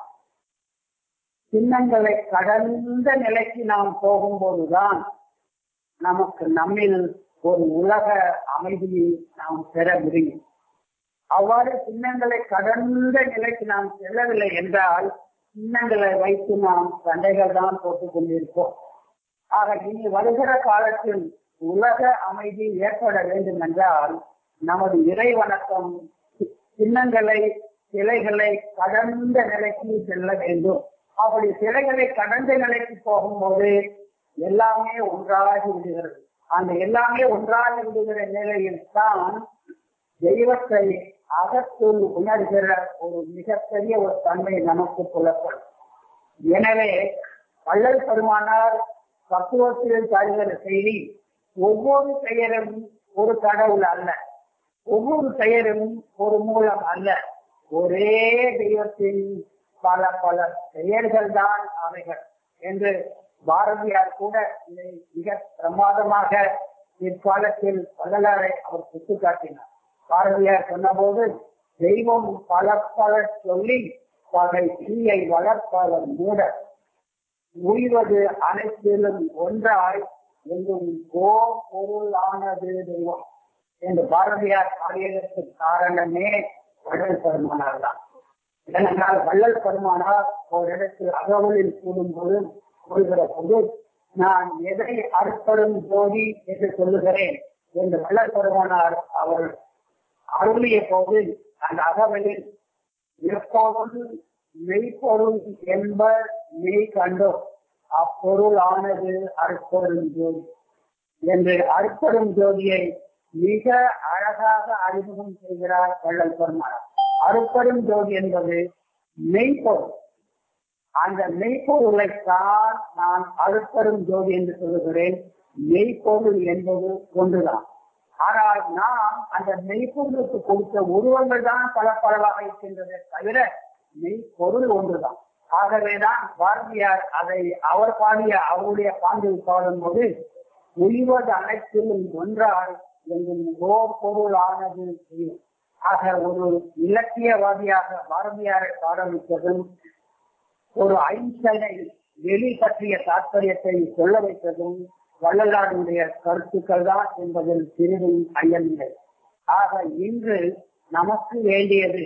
S3: சின்னங்களை கடந்த நிலைக்கு நாம் போகும்போதுதான் நமக்கு நம்மில் ஒரு உலக அமைதியை நாம் பெற முடியும் அவ்வாறு சின்னங்களை கடந்த நிலைக்கு நாம் செல்லவில்லை என்றால் சின்னங்களை வைத்து நாம் சண்டைகள் தான் போட்டுக் கொண்டிருப்போம் ஆக இனி வருகிற காலத்தில் உலக அமைதி ஏற்பட வேண்டும் என்றால் நமது இறை வணக்கம் சின்னங்களை சிலைகளை கடந்த நிலைக்கு செல்ல வேண்டும் அப்படி சிலைகளை கடந்த நிலைக்கு போகும்போது எல்லாமே ஒன்றாகி விடுகிறது அந்த எல்லாமே ஒன்றாகி விடுகிற நிலையில் தான் தெய்வத்தை அகத்துள் உணர்கிற ஒரு மிகப்பெரிய ஒரு தன்மை நமக்கு புலப்படும் எனவே வள்ளல் பெருமானார் தத்துவத்தில் தருகிற செய்தி ஒவ்வொரு பெயரும் ஒரு கடவுள் அல்ல ஒவ்வொரு பெயரும் ஒரு மூலம் அல்ல ஒரே தெய்வத்தின் பல பல பெயர்கள் தான் அவைகள் என்று பாரதியார் கூட இதை மிக பிரமாதமாக பிற்காலத்தில் வரலாறை அவர் சுட்டிக்காட்டினார் பாரதியார் சொன்னபோது தெய்வம் பல பல சொல்லி பகை தீயை வளர்ப்பவர் மூட உய்வது அனைத்திலும் ஒன்றாய் எங்கும் கோ பொருளானது தெய்வம் என்று பாரதியார் பாடியதற்கு காரணமே வள்ளல் பெருமானார் தான் ஏனென்றால் வள்ளல் பெருமானார் ஒரு இடத்தில் அகவலில் கூடும்போது கூறுகிற போது நான் எதை அறுப்படும் ஜோதி என்று சொல்லுகிறேன் என்று வள்ளல் பெருமானார் அவர் அருளிய போது அந்த அகவலில் எப்போதும் மெய்ப்பொருள் என்பர் மெய் கண்டோ அப்பொருள் ஆனது அற்பொருள் ஜோதி என்று அற்பொருள் ஜோதியை மிக அழகாக அறிமுகம் செய்கிறார் வள்ளல் பெருமானார் அருப்பெரும் ஜோதி என்பது மெய்ப்பொருள் அந்த மெய்ப்பொருளைத்தான் நான் அருப்பெரும் ஜோதி என்று சொல்லுகிறேன் மெய்ப்பொருள் என்பது ஒன்றுதான் ஆனால் நாம் அந்த மெய்ப்பொருளுக்கு கொடுத்த உருவங்கள் தான் பல பலவாக இருக்கின்றதே தவிர மெய்ப்பொருள் ஒன்றுதான் ஆகவேதான் பாரதியார் அதை அவர் பாடிய அவருடைய பாண்டில் பாடும்போது உய்வது அனைத்திலும் ஒன்றால் எங்கும் ஓர் பொருள் ஆனது செய்யும் ஆக ஒரு இலக்கியவாதியாக பாரதியாரை பாட வைத்ததும் ஒரு ஐன்ஸ்டைனை வெளி பற்றிய தாற்பயத்தை சொல்ல வைத்ததும் வள்ளலாருடைய கருத்துக்கள் தான் என்பதில் சிறிதும் ஐயமில்லை ஆக இன்று நமக்கு வேண்டியது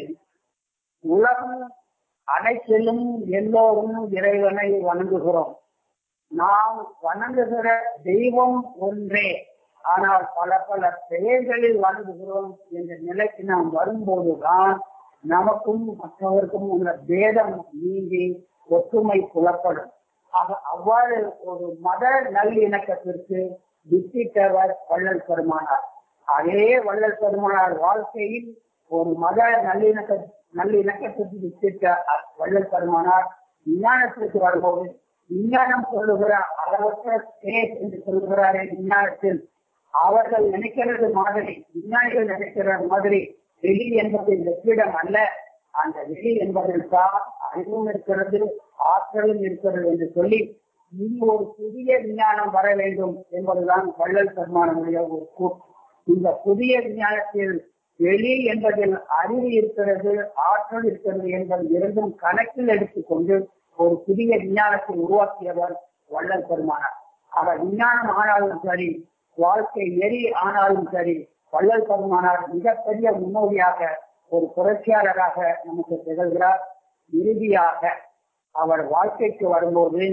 S3: உலகம் அனைத்திலும் எல்லோரும் இறைவனை வணங்குகிறோம் நாம் வணங்குகிற தெய்வம் ஒன்றே ஆனால் பல பல பெயர்களில் வணங்குகிறோம் என்ற நிலைக்கு நாம் வரும்போதுதான் நமக்கும் மற்றவருக்கும் உள்ள பேதம் நீங்கி ஒற்றுமை புலப்படும் ஆக அவ்வாறு ஒரு மத நல்லிணக்கத்திற்கு வித்திட்டவர் வள்ளல் பெருமானார் அதே வள்ளல் பெருமானார் வாழ்க்கையில் ஒரு மத நல்லிணக்க நல்லிணக்கத்திற்கு வித்திட்ட வள்ளல் பெருமானார் விஞ்ஞானத்திற்கு வரும்போது விஞ்ஞானம் சொல்லுகிற அளவற்ற ஸ்பேஸ் என்று சொல்லுகிறாரே விஞ்ஞானத்தில் அவர்கள் நினைக்கிறது மாதிரி விஞ்ஞானிகள் நினைக்கிற மாதிரி வெளி என்பது வெற்றிடம் அல்ல அந்த வெளி என்பதில் தான் அறிவும் இருக்கிறது ஆற்றலும் இருக்கிறது என்று சொல்லி இனி ஒரு புதிய விஞ்ஞானம் வர வேண்டும் என்பதுதான் வள்ளல் பெருமானுடைய ஒரு கூட்டு இந்த புதிய விஞ்ஞானத்தில் வெளி என்பதில் அறிவு இருக்கிறது ஆற்றல் இருக்கிறது என்பது இரண்டும் கணக்கில் எடுத்துக்கொண்டு ஒரு புதிய விஞ்ஞானத்தை உருவாக்கியவர் வள்ளல் பெருமானார் அவர் விஞ்ஞானம் ஆனாலும் சரி வாழ்க்கை நெறி ஆனாலும் சரி வள்ளல் பெருமானார் மிகப்பெரிய முன்னோடியாக ஒரு புரட்சியாளராக நமக்கு திகழ்கிறார் இறுதியாக அவர் வாழ்க்கைக்கு வரும்போது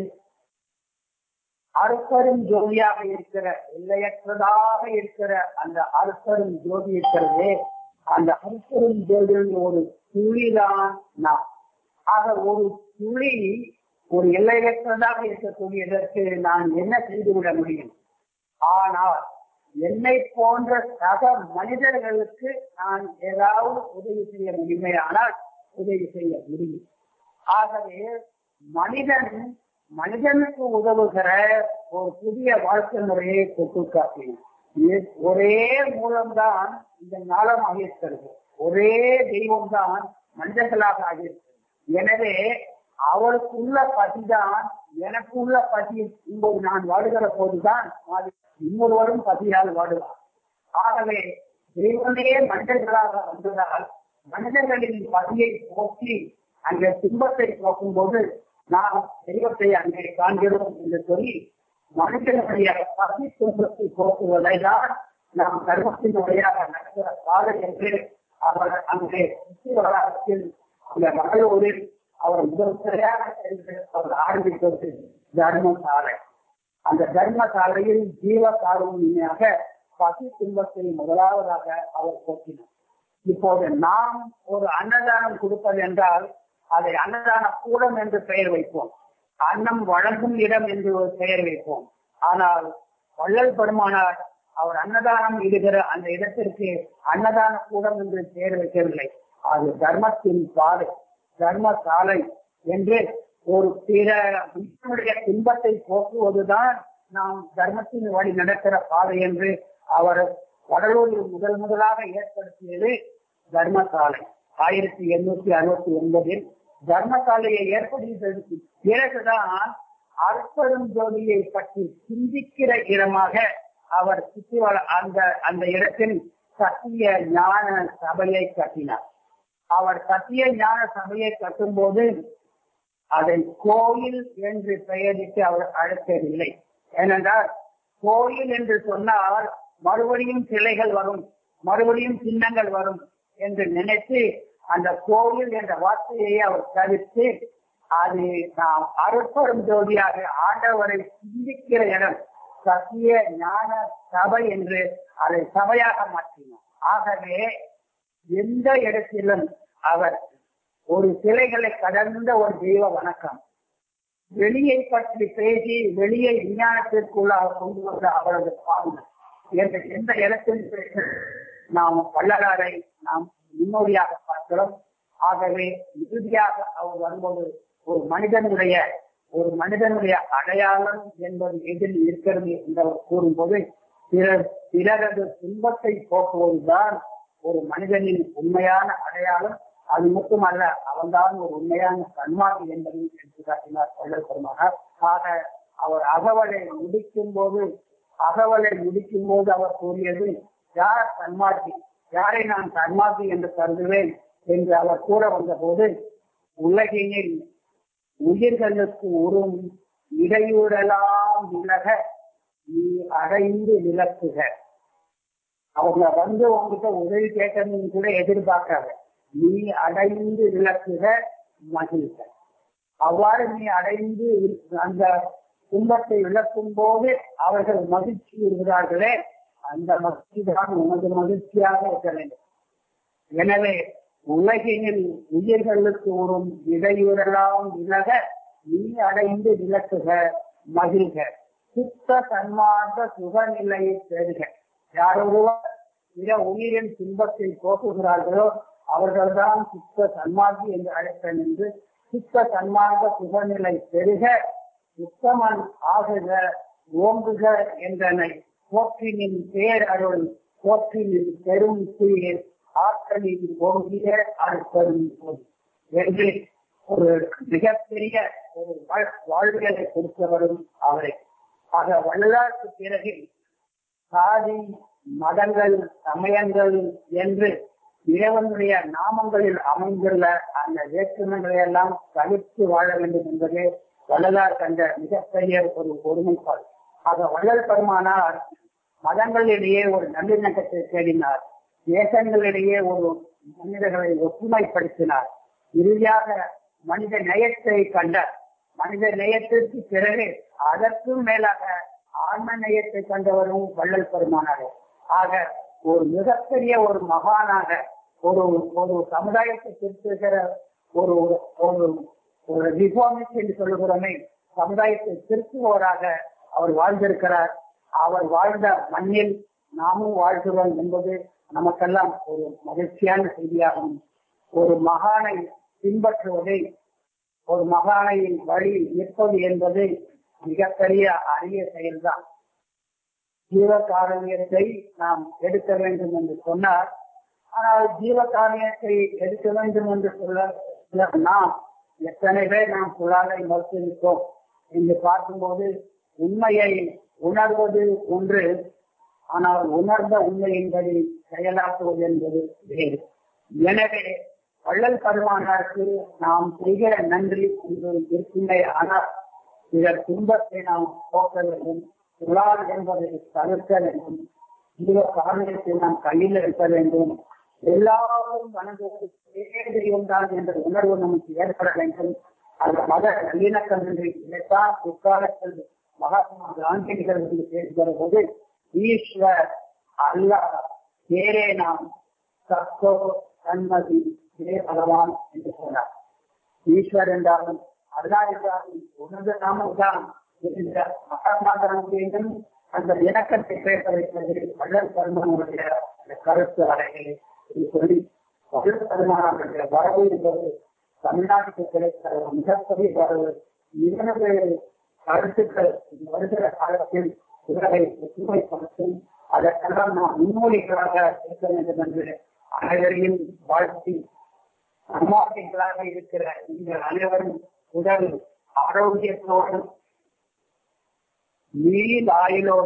S3: அருப்பெரும் ஜோதியாக இருக்கிற எல்லையற்றதாக இருக்கிற அந்த அருப்பெரும் ஜோதி இருக்கிறதே அந்த அருப்பெரும் ஜோதியின் ஒரு துளிதான் நான் ஆக ஒரு துளி ஒரு எல்லையற்றதாக இருக்கக்கூடியதற்கு நான் என்ன செய்துவிட முடியும் ஆனால் என்னை போன்ற சக மனிதர்களுக்கு நான் ஏதாவது உதவி செய்ய முடியுமையானால் உதவி செய்ய முடியும் ஆகவே மனிதன் மனிதனுக்கு உதவுகிற ஒரு புதிய வாழ்க்கை முறையை கொட்டுக்காட்டினார் ஒரே மூலம்தான் இந்த ஞானம் ஆகியிருக்கிறது ஒரே தெய்வம் தான் மனிதர்களாக ஆகியிருக்கிறது எனவே அவருக்குள்ள பதிதான் எனக்குள்ள பதி இப்போது நான் வாடுகிற போதுதான் இன்னொருவரும் பதியால் வாடுவார் ஆகவே தெய்வமே மனிதர்களாக வந்ததால் மனிதர்களின் பதியை போக்கி அங்கே துன்பத்தை போக்கும் போது நாம் தெய்வத்தை அங்கே காண்கிறோம் என்று சொல்லி மனிதனுடைய பசி துன்பத்தை போக்குவதை தான் நாம் கர்மத்தின் வழியாக நடக்கிற பாதை என்று அவர் அங்கே வளாகத்தில் அந்த மகளூரில் அவர் முதல் முறையாக சென்று அவர் ஆரம்பித்தது தர்மசாலை அந்த தர்மசாலையில் ஜீவ காரணியாக பசி துன்பத்தை முதலாவதாக அவர் போக்கினார் இப்போது நாம் ஒரு அன்னதானம் கொடுப்பது என்றால் அதை அன்னதான கூடம் என்று பெயர் வைப்போம் அன்னம் வழங்கும் இடம் என்று ஒரு பெயர் வைப்போம் ஆனால் வள்ளல் பெருமானார் அவர் அன்னதானம் இடுகிற அந்த இடத்திற்கு அன்னதான கூடம் என்று பெயர் வைக்கவில்லை அது தர்மத்தின் பாதை தர்ம சாலை என்று ஒரு பிற மனிதனுடைய துன்பத்தை போக்குவதுதான் நாம் தர்மத்தின் வழி நடக்கிற பாதை என்று அவர் வடலூரில் முதல் முதலாக ஏற்படுத்தியது தர்மசாலை ஆயிரத்தி எண்ணூத்தி அறுபத்தி ஒன்பதில் தர்மசாலையை ஏற்படுத்தியதற்கு பிறகுதான் அற்பெரும் ஜோதியை பற்றி சிந்திக்கிற இடமாக அவர் சுற்றி வர- அந்த அந்த இடத்தில் சத்திய ஞான சபையை கட்டினார் அவர் சத்திய ஞான சபையை கட்டும்போது அதை கோயில் என்று பெயரிட்டு அவர் அழைக்கவில்லை ஏனென்றால் கோயில் என்று சொன்னால் மறுபடியும் சிலைகள் வரும் மறுபடியும் சின்னங்கள் வரும் என்று நினைத்து அந்த கோயில் என்ற வார்த்தையை அவர் தவிர்த்து அது நாம் அருட்பெரும் ஜோதியாக ஆண்டவரை சிந்திக்கிற இடம் சத்திய ஞான சபை என்று அதை சபையாக மாற்றினார் ஆகவே எந்த இடத்திலும் அவர் ஒரு சிலைகளை கடந்த ஒரு தெய்வ வணக்கம் வெளியை பற்றி பேசி வெளியை விஞ்ஞானத்திற்குள்ளாக கொண்டு வந்த அவரது பாவனை என்ற எந்த இடத்தில் பேச நாம் வள்ளலாரை நாம் முன்னோடியாக பார்க்கிறோம் ஆகவே இறுதியாக அவர் வரும்போது ஒரு மனிதனுடைய ஒரு மனிதனுடைய அடையாளம் என்பது எதில் இருக்கிறது என்று அவர் கூறும்போது பிறர் பிறரது துன்பத்தை போக்குவதுதான் ஒரு மனிதனின் உண்மையான அடையாளம் அது மட்டுமல்ல அவன்தான் ஒரு உண்மையான சன்மார்க்கு என்பதையும் எடுத்து காட்டினார் வள்ளல் பெருமானார் ஆக அவர் அகவலை முடிக்கும் போது அகவலை முடிக்கும் போது அவர் கூறியது யார் சன்மார்க்கி யாரை நான் சன்மார்க்கி என்று கருதுவேன் என்று அவர் கூற வந்தபோது உலகினில் உயிர்களுக்கு உறும் இடையூறலாம் விலக நீ அடைந்து விளக்குக அவங்க வந்து உங்ககிட்ட உதவி கேட்கணும்னு கூட எதிர்பார்க்காத நீ அடைந்து விளக்குக மகிழ்க அவ்வாறு நீ அடைந்து அந்த துன்பத்தை விளக்கும் போது அவர்கள் மகிழ்ச்சி இருக்கிறார்களே அந்த மகிழ்ச்சி தான் உனது மகிழ்ச்சியாக இருக்க வேண்டும் எனவே உலகினில் உயிர்களுக்கு ஒரு இடையூறலாம் விலக நீ அடைந்து விளக்குக மகிழ்க சுத்த சன்மார்க்க சுகநிலையை பெறுக யாரொருவர் பிற உயிரின் துன்பத்தை போக்குகிறார்களோ அவர்கள்தான் சுத்த சன்மார்க்கி என்று அழைப்பேன் என்று சுத்த சன்மார்க்க சுகநிலை பெருக உத்தமன் ஆகுக ஓங்குக என்றனை போற்றினின் பேர் அருள் போற்றினின் பெரும் சீர் ஆற்றலில் ஓங்கிய அருட்பெரும் போது என்று ஒரு மிகப்பெரிய ஒரு வாழ்- வாழ்வியலை கொடுத்தவரும் அவரை ஆக வள்ளலாருக்கு பிறகு சாதி மதங்கள் சமயங்கள் என்று இறைவனுடைய நாமங்களில் அமைந்துள்ள அந்த வேற்றுமைகளை எல்லாம் தவிர்த்து வாழ வேண்டும் என்பதே வள்ளலார் கண்ட மிகப்பெரிய ஒரு ஒருமைப்பாடு ஆக வள்ளல் பெருமானார் மதங்களிடையே ஒரு நல்லிணக்கத்தை தேடினார் தேசங்களிடையே ஒரு மனிதர்களை ஒற்றுமைப்படுத்தினார் இறுதியாக மனித நேயத்தை கண்டார் மனித நேயத்திற்கு பிறகு அதற்கும் மேலாக ஆன்ம நேயத்தை கண்டவரும் வள்ளல் பெருமானார் ஆக ஒரு மிகப்பெரிய ஒரு மகானாக ஒரு ஒரு சமுதாயத்தை திருத்துகிற ஒரு ஒரு ஒரு ரிஃபார்மிஸ்ட் என்று சொல்லுகிறோமே சமுதாயத்தை திருத்துவோராக அவர் வாழ்ந்திருக்கிறார் அவர் வாழ்ந்த மண்ணில் நாமும் வாழ்கிறோம் என்பது நமக்கெல்லாம் ஒரு மகிழ்ச்சியான செய்தியாகும் ஒரு மகானை பின்பற்றுவதை ஒரு மகானையின் வழி நிற்பது என்பது மிகப்பெரிய அரிய செயல்தான் ஜீவகாரணியத்தை நாம் எடுக்க வேண்டும் என்று சொன்னார் ஆனால் ஜீவகாரணியத்தை எடுக்க வேண்டும் என்று சொல்ல நாம் எத்தனை பேர் நாம் குழாலை மறுத்திருக்கோம் என்று பார்க்கும்போது உண்மையை உணர்வது ஒன்று ஆனால் உணர்ந்த உண்மையின்படி செயலாக்குவது என்பது வேறு எனவே வள்ளல் பெருமானாருக்கு நாம் செய்கிற நன்றி என்று இருக்கின்ற ஆனால் இதன் துன்பத்தை நாம் போக்க வேண்டும் குழால் என்பதை தவிர்க்க வேண்டும் ஜீவ காரணத்தை நாம் கையில் எடுக்க வேண்டும் எல்லாரும் வணங்குவது தெய்வம் தான் என்ற உணர்வு நமக்கு ஏற்பட வேண்டும் அந்த மத நல்லிணக்கமின்றி இதைத்தான் பிற்காலத்தில் மகாத்மா காந்திகள் வந்து பேசுகிற போது ஈஸ்வர் அல்லாஹ் பேரே நாம் சத்தோ சன்மதி ஹே பகவான் என்று சொன்னார் ஈஸ்வர் என்றாலும் அல்லா என்றாலும் உனது நாமம் தான் என்ற மகாத்மா காந்தியிடம் அந்த இணக்கத்தை பேச வைப்பது வள்ளல் பெருமானுடைய அந்த கருத்து அறைகளை சொல்லி வள்ளல் பெருமானுடைய வரவு என்பது தமிழ்நாட்டுக்கு கிடைத்த ஒரு மிகப்பெரிய வரவு இரண்டு கருத்துக்கள் வருகிற காலத்தில் உலகை ஒற்றுமைப்படுத்தும் அதற்கெல்லாம் நாம் முன்னோடிகளாக இருக்க வேண்டும் என்று அனைவரையும் வாழ்த்தி அம்மாசிகளாக இருக்கிற நீங்கள் அனைவரும் உடல் ஆரோக்கியத்தோடும் நீல் ஆயுளோடும்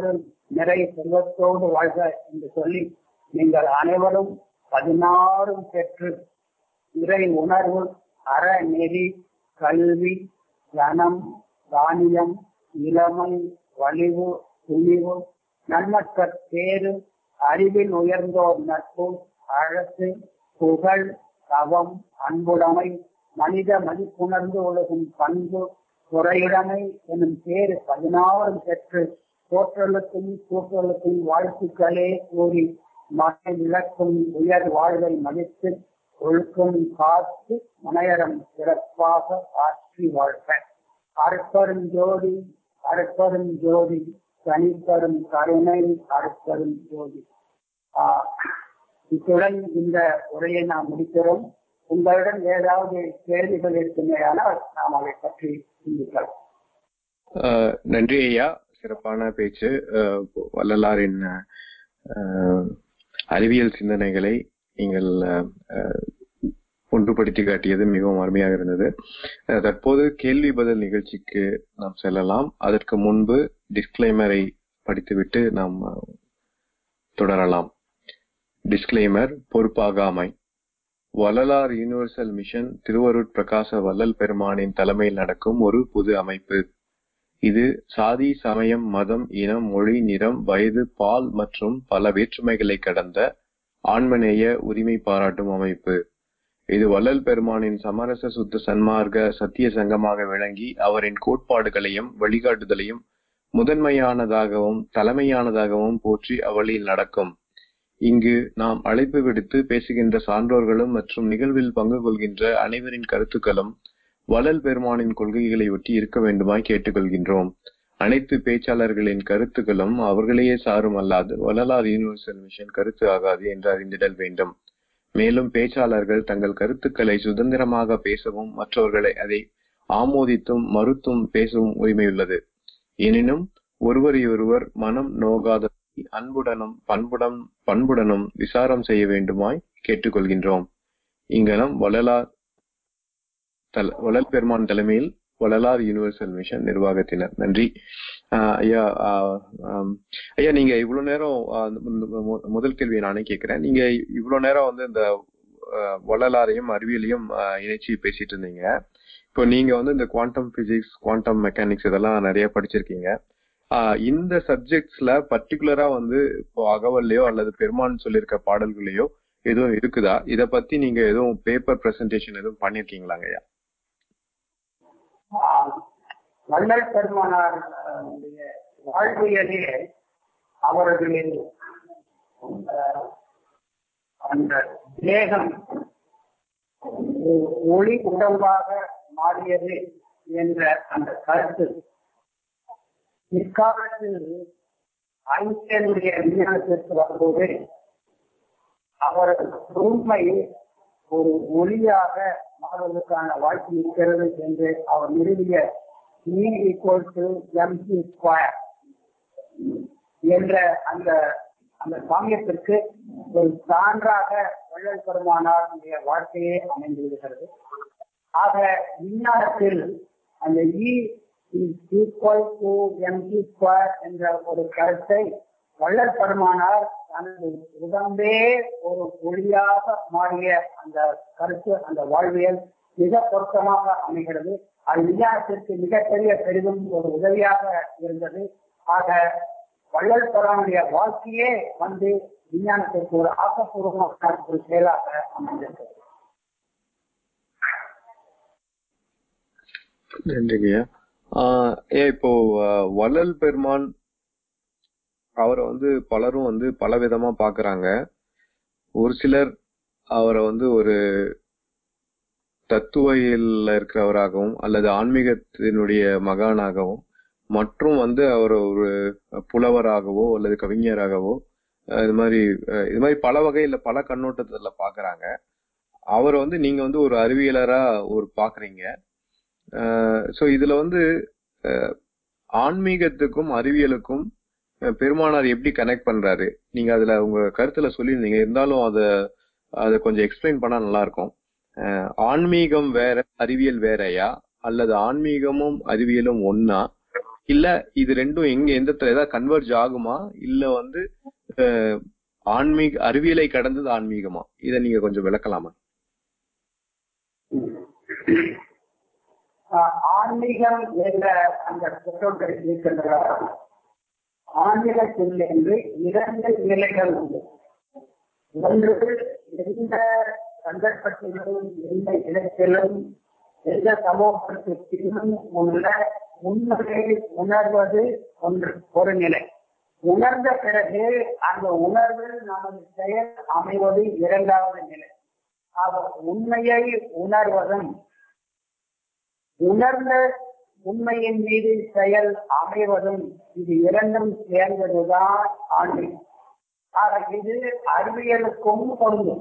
S3: நிறைய செல்வத்தோடு வாழ்க என்று சொல்லி நீங்கள் அனைவரும் பதினாறும் பெற்று இறை உணர்வு அறநெறி கல்வி தனம் தானியம் இளமை வலிவு துணிவு நன்மற்ற பேரு அறிவில் உயர்ந்தோர் நட்பு அழகு புகழ் தவம் அன்புடைமை மனித மதிப்புணர்ந்து ஒழுகும் பண்பு துறையுடைமை எனும் பேரு பதினாறும் பெற்று போற்றலுக்கும் கூற்றலுக்கும் வாழ்த்துக்களே கூறி மகை விளக்கும் உயர் வாழ்வை மதித்து ஒழுக்கம் காத்து முனையரம் சிறப்பாக ஆற்றி வாழ்க அற்பரும் ஜோதி அற்பரும் ஜோதி தனிப்பெரும் கருணை அற்பரும் ஜோதி ஆஹ் இத்துடன் இந்த உரையை நாம் முடிக்கிறோம் உங்களிடம் ஏதாவது கேள்விகள் இருக்குமேயானால் நாம் அதை பற்றி சிந்திக்கலாம்
S1: ஆஹ் நன்றி ஐயா சிறப்பான பேச்சு ஆஹ் வள்ளலாரின் ஆஹ் அறிவியல் சிந்தனைகளை நீங்கள் ஆஹ் ஒன்றுபடுத்தி காட்டியது மிகவும் அருமையாக இருந்தது ஆஹ் தற்போது கேள்வி பதில் நிகழ்ச்சிக்கு நாம் செல்லலாம் அதற்கு முன்பு டிஸ்க்ளைமரை படித்துவிட்டு நாம் ஆஹ் தொடரலாம் டிஸ்க்ளைமர் பொறுப்பாகாமை வள்ளலார் யூனிவர்சல் மிஷன் திருவருட் பிரகாச வள்ளல் பெருமானின் தலைமையில் நடக்கும் ஒரு பொது அமைப்பு இது சாதி சமயம் மதம் இனம் மொழி நிறம் வயது பால் மற்றும் பல வேற்றுமைகளை கடந்த ஆன்மநேய உரிமை பாராட்டும் அமைப்பு இது வள்ளல் பெருமானின் சமரச சுத்த சன்மார்க்க சத்திய சங்கமாக விளங்கி அவரின் கோட்பாடுகளையும் வழிகாட்டுதலையும் முதன்மையானதாகவும் தலைமையானதாகவும் போற்றி அவளில் நடக்கும் இங்கு நாம் அழைப்பு விடுத்து பேசுகின்ற சான்றோர்களும் மற்றும் நிகழ்வில் பங்கு கொள்கின்ற அனைவரின் கருத்துக்களும் வள்ளல் பெருமானின் கொள்கைகளை ஒட்டி இருக்க வேண்டுமாய் கேட்டுக்கொள்கின்றோம் அனைத்து பேச்சாளர்களின் கருத்துக்களும் அவர்களையே சாரும் அல்லாது வள்ளலார் யூனிவர்சல் மிஷன் கருத்து ஆகாது என்று அறிந்திடல் வேண்டும் மேலும் பேச்சாளர்கள் தங்கள் கருத்துக்களை சுதந்திரமாக பேசவும் மற்றவர்களை அதை ஆமோதித்தும் மறுத்தும் பேசவும் உரிமையுள்ளது எனினும் ஒருவரையொருவர் மனம் நோகாத அன்புடனும் பண்புடன் பண்புடனும் விசாரம் செய்ய வேண்டுமாய் கேட்டுக்கொள்கின்றோம் இங்கனம் வள்ளலார் தல வள்ளல் பெருமான் தலைமையில் வள்ளலார் யூனிவர்சல் மிஷன் நிர்வாகத்தினர் நன்றி ஆஹ் ஐயா ஆஹ் ஆம், ஐயா நீங்க இவ்வளவு நேரம் ஆஹ் இந்த மு- முதல் கேள்வியை நானே கேட்கிறேன் நீங்க இவ்வளவு நேரம் வந்து இந்த ஆஹ் வள்ளலாரையும் அறிவியலையும் ஆஹ் இணைச்சு பேசிட்டு இருந்தீங்க இப்போ நீங்க வந்து இந்த குவாண்டம் பிசிக்ஸ் குவாண்டம் மெக்கானிக்ஸ் இதெல்லாம் நிறைய படிச்சிருக்கீங்க ஆஹ் இந்த சப்ஜெக்ட்ஸ்ல பர்டிகுலரா வந்து இப்போ அகவல்லையோ அல்லது பெருமான் சொல்லியிருக்க பாடல்களையோ எதுவும் இருக்குதா இத பத்தி நீங்க எதுவும் பேப்பர் பிரசன்டேஷன் எதுவும் பண்ணிருக்கீங்களாங்க ஐயா
S3: ஆஹ் வள்ளல் பெருமானார் ஆஹ், உடைய வாழ்வியலே அவர்களின் ஆஹ், அந்த தேகம் ஒ- ஒளி உடம்பாக மாறியது என்ற அந்த கருத்து பிற்காலத்தில் ஐன்ஸ்டைனுடைய விஞ்ஞானத்திற்கு வரும்போது அவர் உண்மை ஒரு ஒளியாக மாறுவதற்கான வாய்ப்பு இருக்கிறது என்று அவர் நிறுவிய E equal to mc square என்ற அந்த அந்த சாமியத்திற்கு ஒரு சான்றாக வள்ளல் பெருமானாருடைய வாழ்க்கையே அமைந்து விடுகிறது ஆக விஞ்ஞானத்தில் அந்த E equal to MC square என்ற ஒரு கருத்தை வள்ளல் பெருமானார் தனது உடம்பே ஒரு ஒளியாக மாறிய அந்த கருத்து அந்த வாழ்வியல் மிக பொருத்தமாக அமைகிறது அது விஞ்ஞானத்திற்கு மிகப்பெரிய பெரிதும் ஒரு உதவியாக இருந்தது ஆக வள்ளல் பெருமானுடைய வாழ்க்கையே வந்து விஞ்ஞானத்திற்கு ஒரு ஆக்கப்பூர்வமான ஒரு செயலாக அமைந்திருக்கிறது
S1: நன்றிங்கய்யா ஆஹ் ஏன் இப்போ ஆஹ் வள்ளல் பெருமான் அவரை வந்து பலரும் வந்து பல விதமா பாக்குறாங்க ஒரு சிலர் அவரை வந்து ஒரு தத்துவயில இருக்கிறவராகவும் அல்லது ஆன்மீகத்தினுடைய மகானாகவும் மற்றும் வந்து அவர் ஒரு புலவராகவோ அல்லது கவிஞராகவோ அஹ் இது மாதிரி அஹ் இது மாதிரி பல வகையில பல கண்ணோட்டத்துல பாக்குறாங்க அவரை வந்து நீங்க வந்து ஒரு அறிவியலரா ஒரு பாக்குறீங்க சோ இதுல வந்து அஹ், ஆன்மீகத்துக்கும் அறிவியலுக்கும் அஹ், பெருமானார் எப்படி கனெக்ட் பண்றாரு நீங்க அதுல உங்க கருத்துல சொல்லியிருந்தீங்க இருந்தாலும் அத அத கொஞ்சம் எக்ஸ்பிளைன் பண்ணா நல்லா இருக்கும் அஹ், ஆன்மீகம் வேற அறிவியல் வேறயா அல்லது ஆன்மீகமும் அறிவியலும் ஒன்னா இல்ல இது ரெண்டும் எங்க எந்த இடத்துல ஏதாவது கன்வெர்ஜ் ஆகுமா இல்ல வந்து அஹ், ஆன்மீக அறிவியலை கடந்தது ஆன்மீகமா இத நீங்க கொஞ்சம் விளக்கலாமா
S3: ஆஹ் ஆன்மீகம் என்ற அந்த புத்தகங்கள் இருக்கின்றன ஆன்மீகத்தில் என்று இரண்டு நிலைகள் உண்டு ஒன்று எந்த சந்தர்ப்பத்திலும் எந்த இடத்திலும் எந்த சமூகத்திலும் உள்ள உண்மையை உணர்வது ஒன்று ஒரு நிலை உணர்ந்த பிறகு அந்த உணர்வில் நமது செயல் அமைவது இரண்டாவது நிலை ஆக உண்மையை உணர்வதும் உணர்ந்த உண்மையின் மீது செயல் அமைவதும் இது இரண்டும் சேர்ந்ததுதான் ஆன்மீகம் ஆக இது அறிவியலுக்கும் பொருந்தும்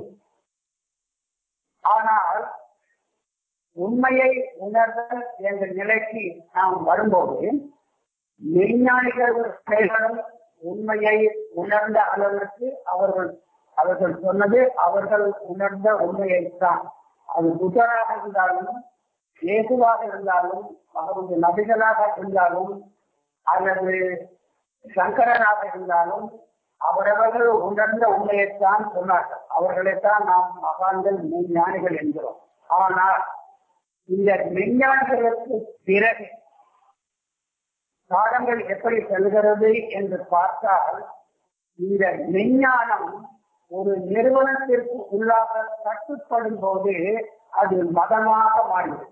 S3: ஆனால் உண்மையை உணர்தல் என்ற நிலைக்கு நாம் வரும்போது விஞ்ஞானிகள் செயல்களும் உண்மையை உணர்ந்த அளவிற்கு அவர்கள் அவர்கள் சொன்னது அவர்கள் உணர்ந்த உண்மையைத்தான் அது புத்தராக இருந்தாலும் இயேசுவாக இருந்தாலும் அவரது நபிகளாக இருந்தாலும் அல்லது சங்கரனாக இருந்தாலும் அவரவர்கள் உணர்ந்த உண்மையைத்தான் சொன்னார்கள் அவர்களைத்தான் நாம் மகான்கள் ஞானிகள் என்கிறோம் ஆனால் இந்த விஞ்ஞானிகளுக்கு பிறகு பாடங்கள் எப்படி செல்கிறது என்று பார்த்தால் இந்த விஞ்ஞானம் ஒரு நிறுவனத்திற்கு உள்ளாக கட்டுப்படும் போது அது மதமாக மாறிவிடும்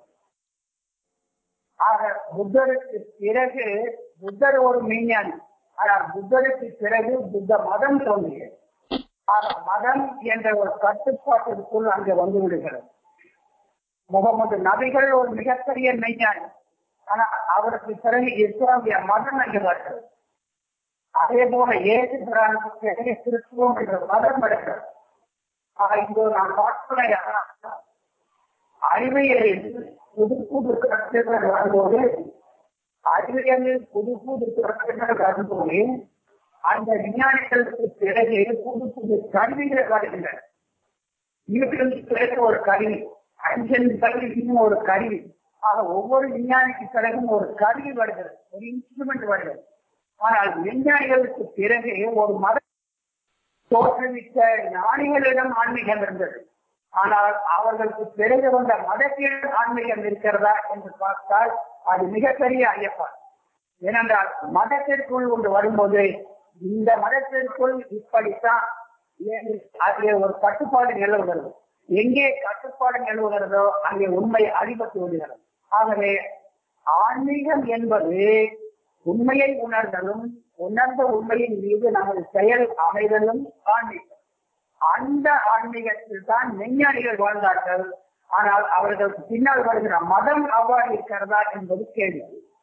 S3: ஆக புத்தருக்கு பிறகு புத்தர் ஒரு விஞ்ஞானி ஆனால் புத்தருக்கு பிறகு புத்த மதம் தோன்றியது ஆக மதம் என்ற ஒரு கட்டுப்பாட்டிற்குள் அங்கே வந்து விடுகிறது முகமது நபிகள் ஒரு மிகப்பெரிய மெய்ஞானி ஆனா அவருக்கு பிறகு இஸ்லாமிய மதம் அங்கு வருகிறது அதே போல ஏசு பிரானுக்கு பிறகு கிறிஸ்துவம் என்ற மதம் வருகிறது ஆக இங்கு நாம் பார்க்கலாம் அறிவியலில் புது புது கருத்துக்கள் வரும்போது அறிவியலில் புது புது கருத்துக்கள் வரும்போது அந்த விஞ்ஞானிகளுக்கு பிறகு புது புது கருவிகள் வருகின்றன நியூட்டனுக்கு பிறகு ஒரு கருவி ஐன்ஸ்டைன் பிறகு இன்னும் ஒரு கருவி ஆக ஒவ்வொரு விஞ்ஞானிக்கு பிறகும் ஒரு கருவி வருகிறது ஒரு இன்ஸ்ட்ருமெண்ட் வருகிறது ஆனால் விஞ்ஞானிகளுக்கு பிறகு ஒரு மத தோற்றுவித்த ஞானிகளிடம் ஆன்மீகம் இருந்தது ஆனால் அவர்களுக்கு பிறகு வந்த மதத்திடம் ஆன்மீகம் இருக்கிறதா என்று பார்த்தால் அது மிகப்பெரிய ஐயப்பாடு ஏனென்றால் மதத்திற்குள் ஒன்று வரும்போது இந்த மதத்திற்குள் இப்படித்தான் என்று அதிலே ஒரு கட்டுப்பாடு நிலவுகிறது எங்கே கட்டுப்பாடு நிலவுகிறதோ அங்கே உண்மை அடிபட்டு விடுகிறது ஆகவே ஆன்மீகம் என்பது உண்மையை உணர்தலும் உணர்ந்த உண்மையின் மீது நமது செயல் அமைதலும் ஆன்மீகம் அந்த ஆன்மீகத்தில் தான் விஞ்ஞானிகள் வாழ்ந்தார்கள் ஆனால் அவர்களுக்கு பின்னால் வருகிற மதம் அவ்வாறு இருக்கிறதா என்பது கேள்வி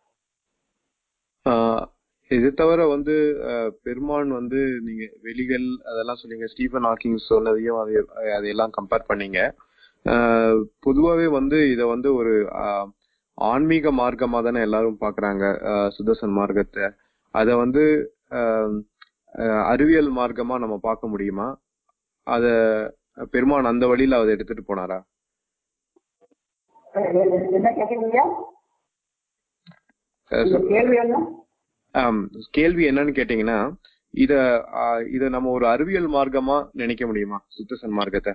S1: ஆஹ் இது தவிர வந்து ஆஹ் பெருமான் வந்து நீங்க வெளிகள் அதெல்லாம் சொன்னீங்க ஸ்டீஃபன் ஹாக்கிங் சொன்னதையும் அது அதையெல்லாம் கம்பேர் பண்ணீங்க ஆஹ் பொதுவாவே வந்து இத வந்து ஒரு ஆஹ் ஆன்மீக மார்க்கமா தானே எல்லாரும் பாக்குறாங்க ஆஹ் சுதர்சன் மார்க்கத்தை அத வந்து ஆஹ் ஆஹ் அறிவியல் மார்க்கமா நம்ம பார்க்க முடியுமா அத பெருமான் அந்த வழியில அதை எடுத்துட்டு போனாரா
S3: என்ன கேட்குறீங்க
S1: ஆஹ்
S3: இந்த கேள்வி என்ன
S1: ஆம், கேள்வி என்னன்னு கேட்டீங்கன்னா இத ஆ, இத நம்ம ஒரு அறிவியல் மார்க்கமா நினைக்க முடியுமா சுத்தசன் மார்க்கத்தை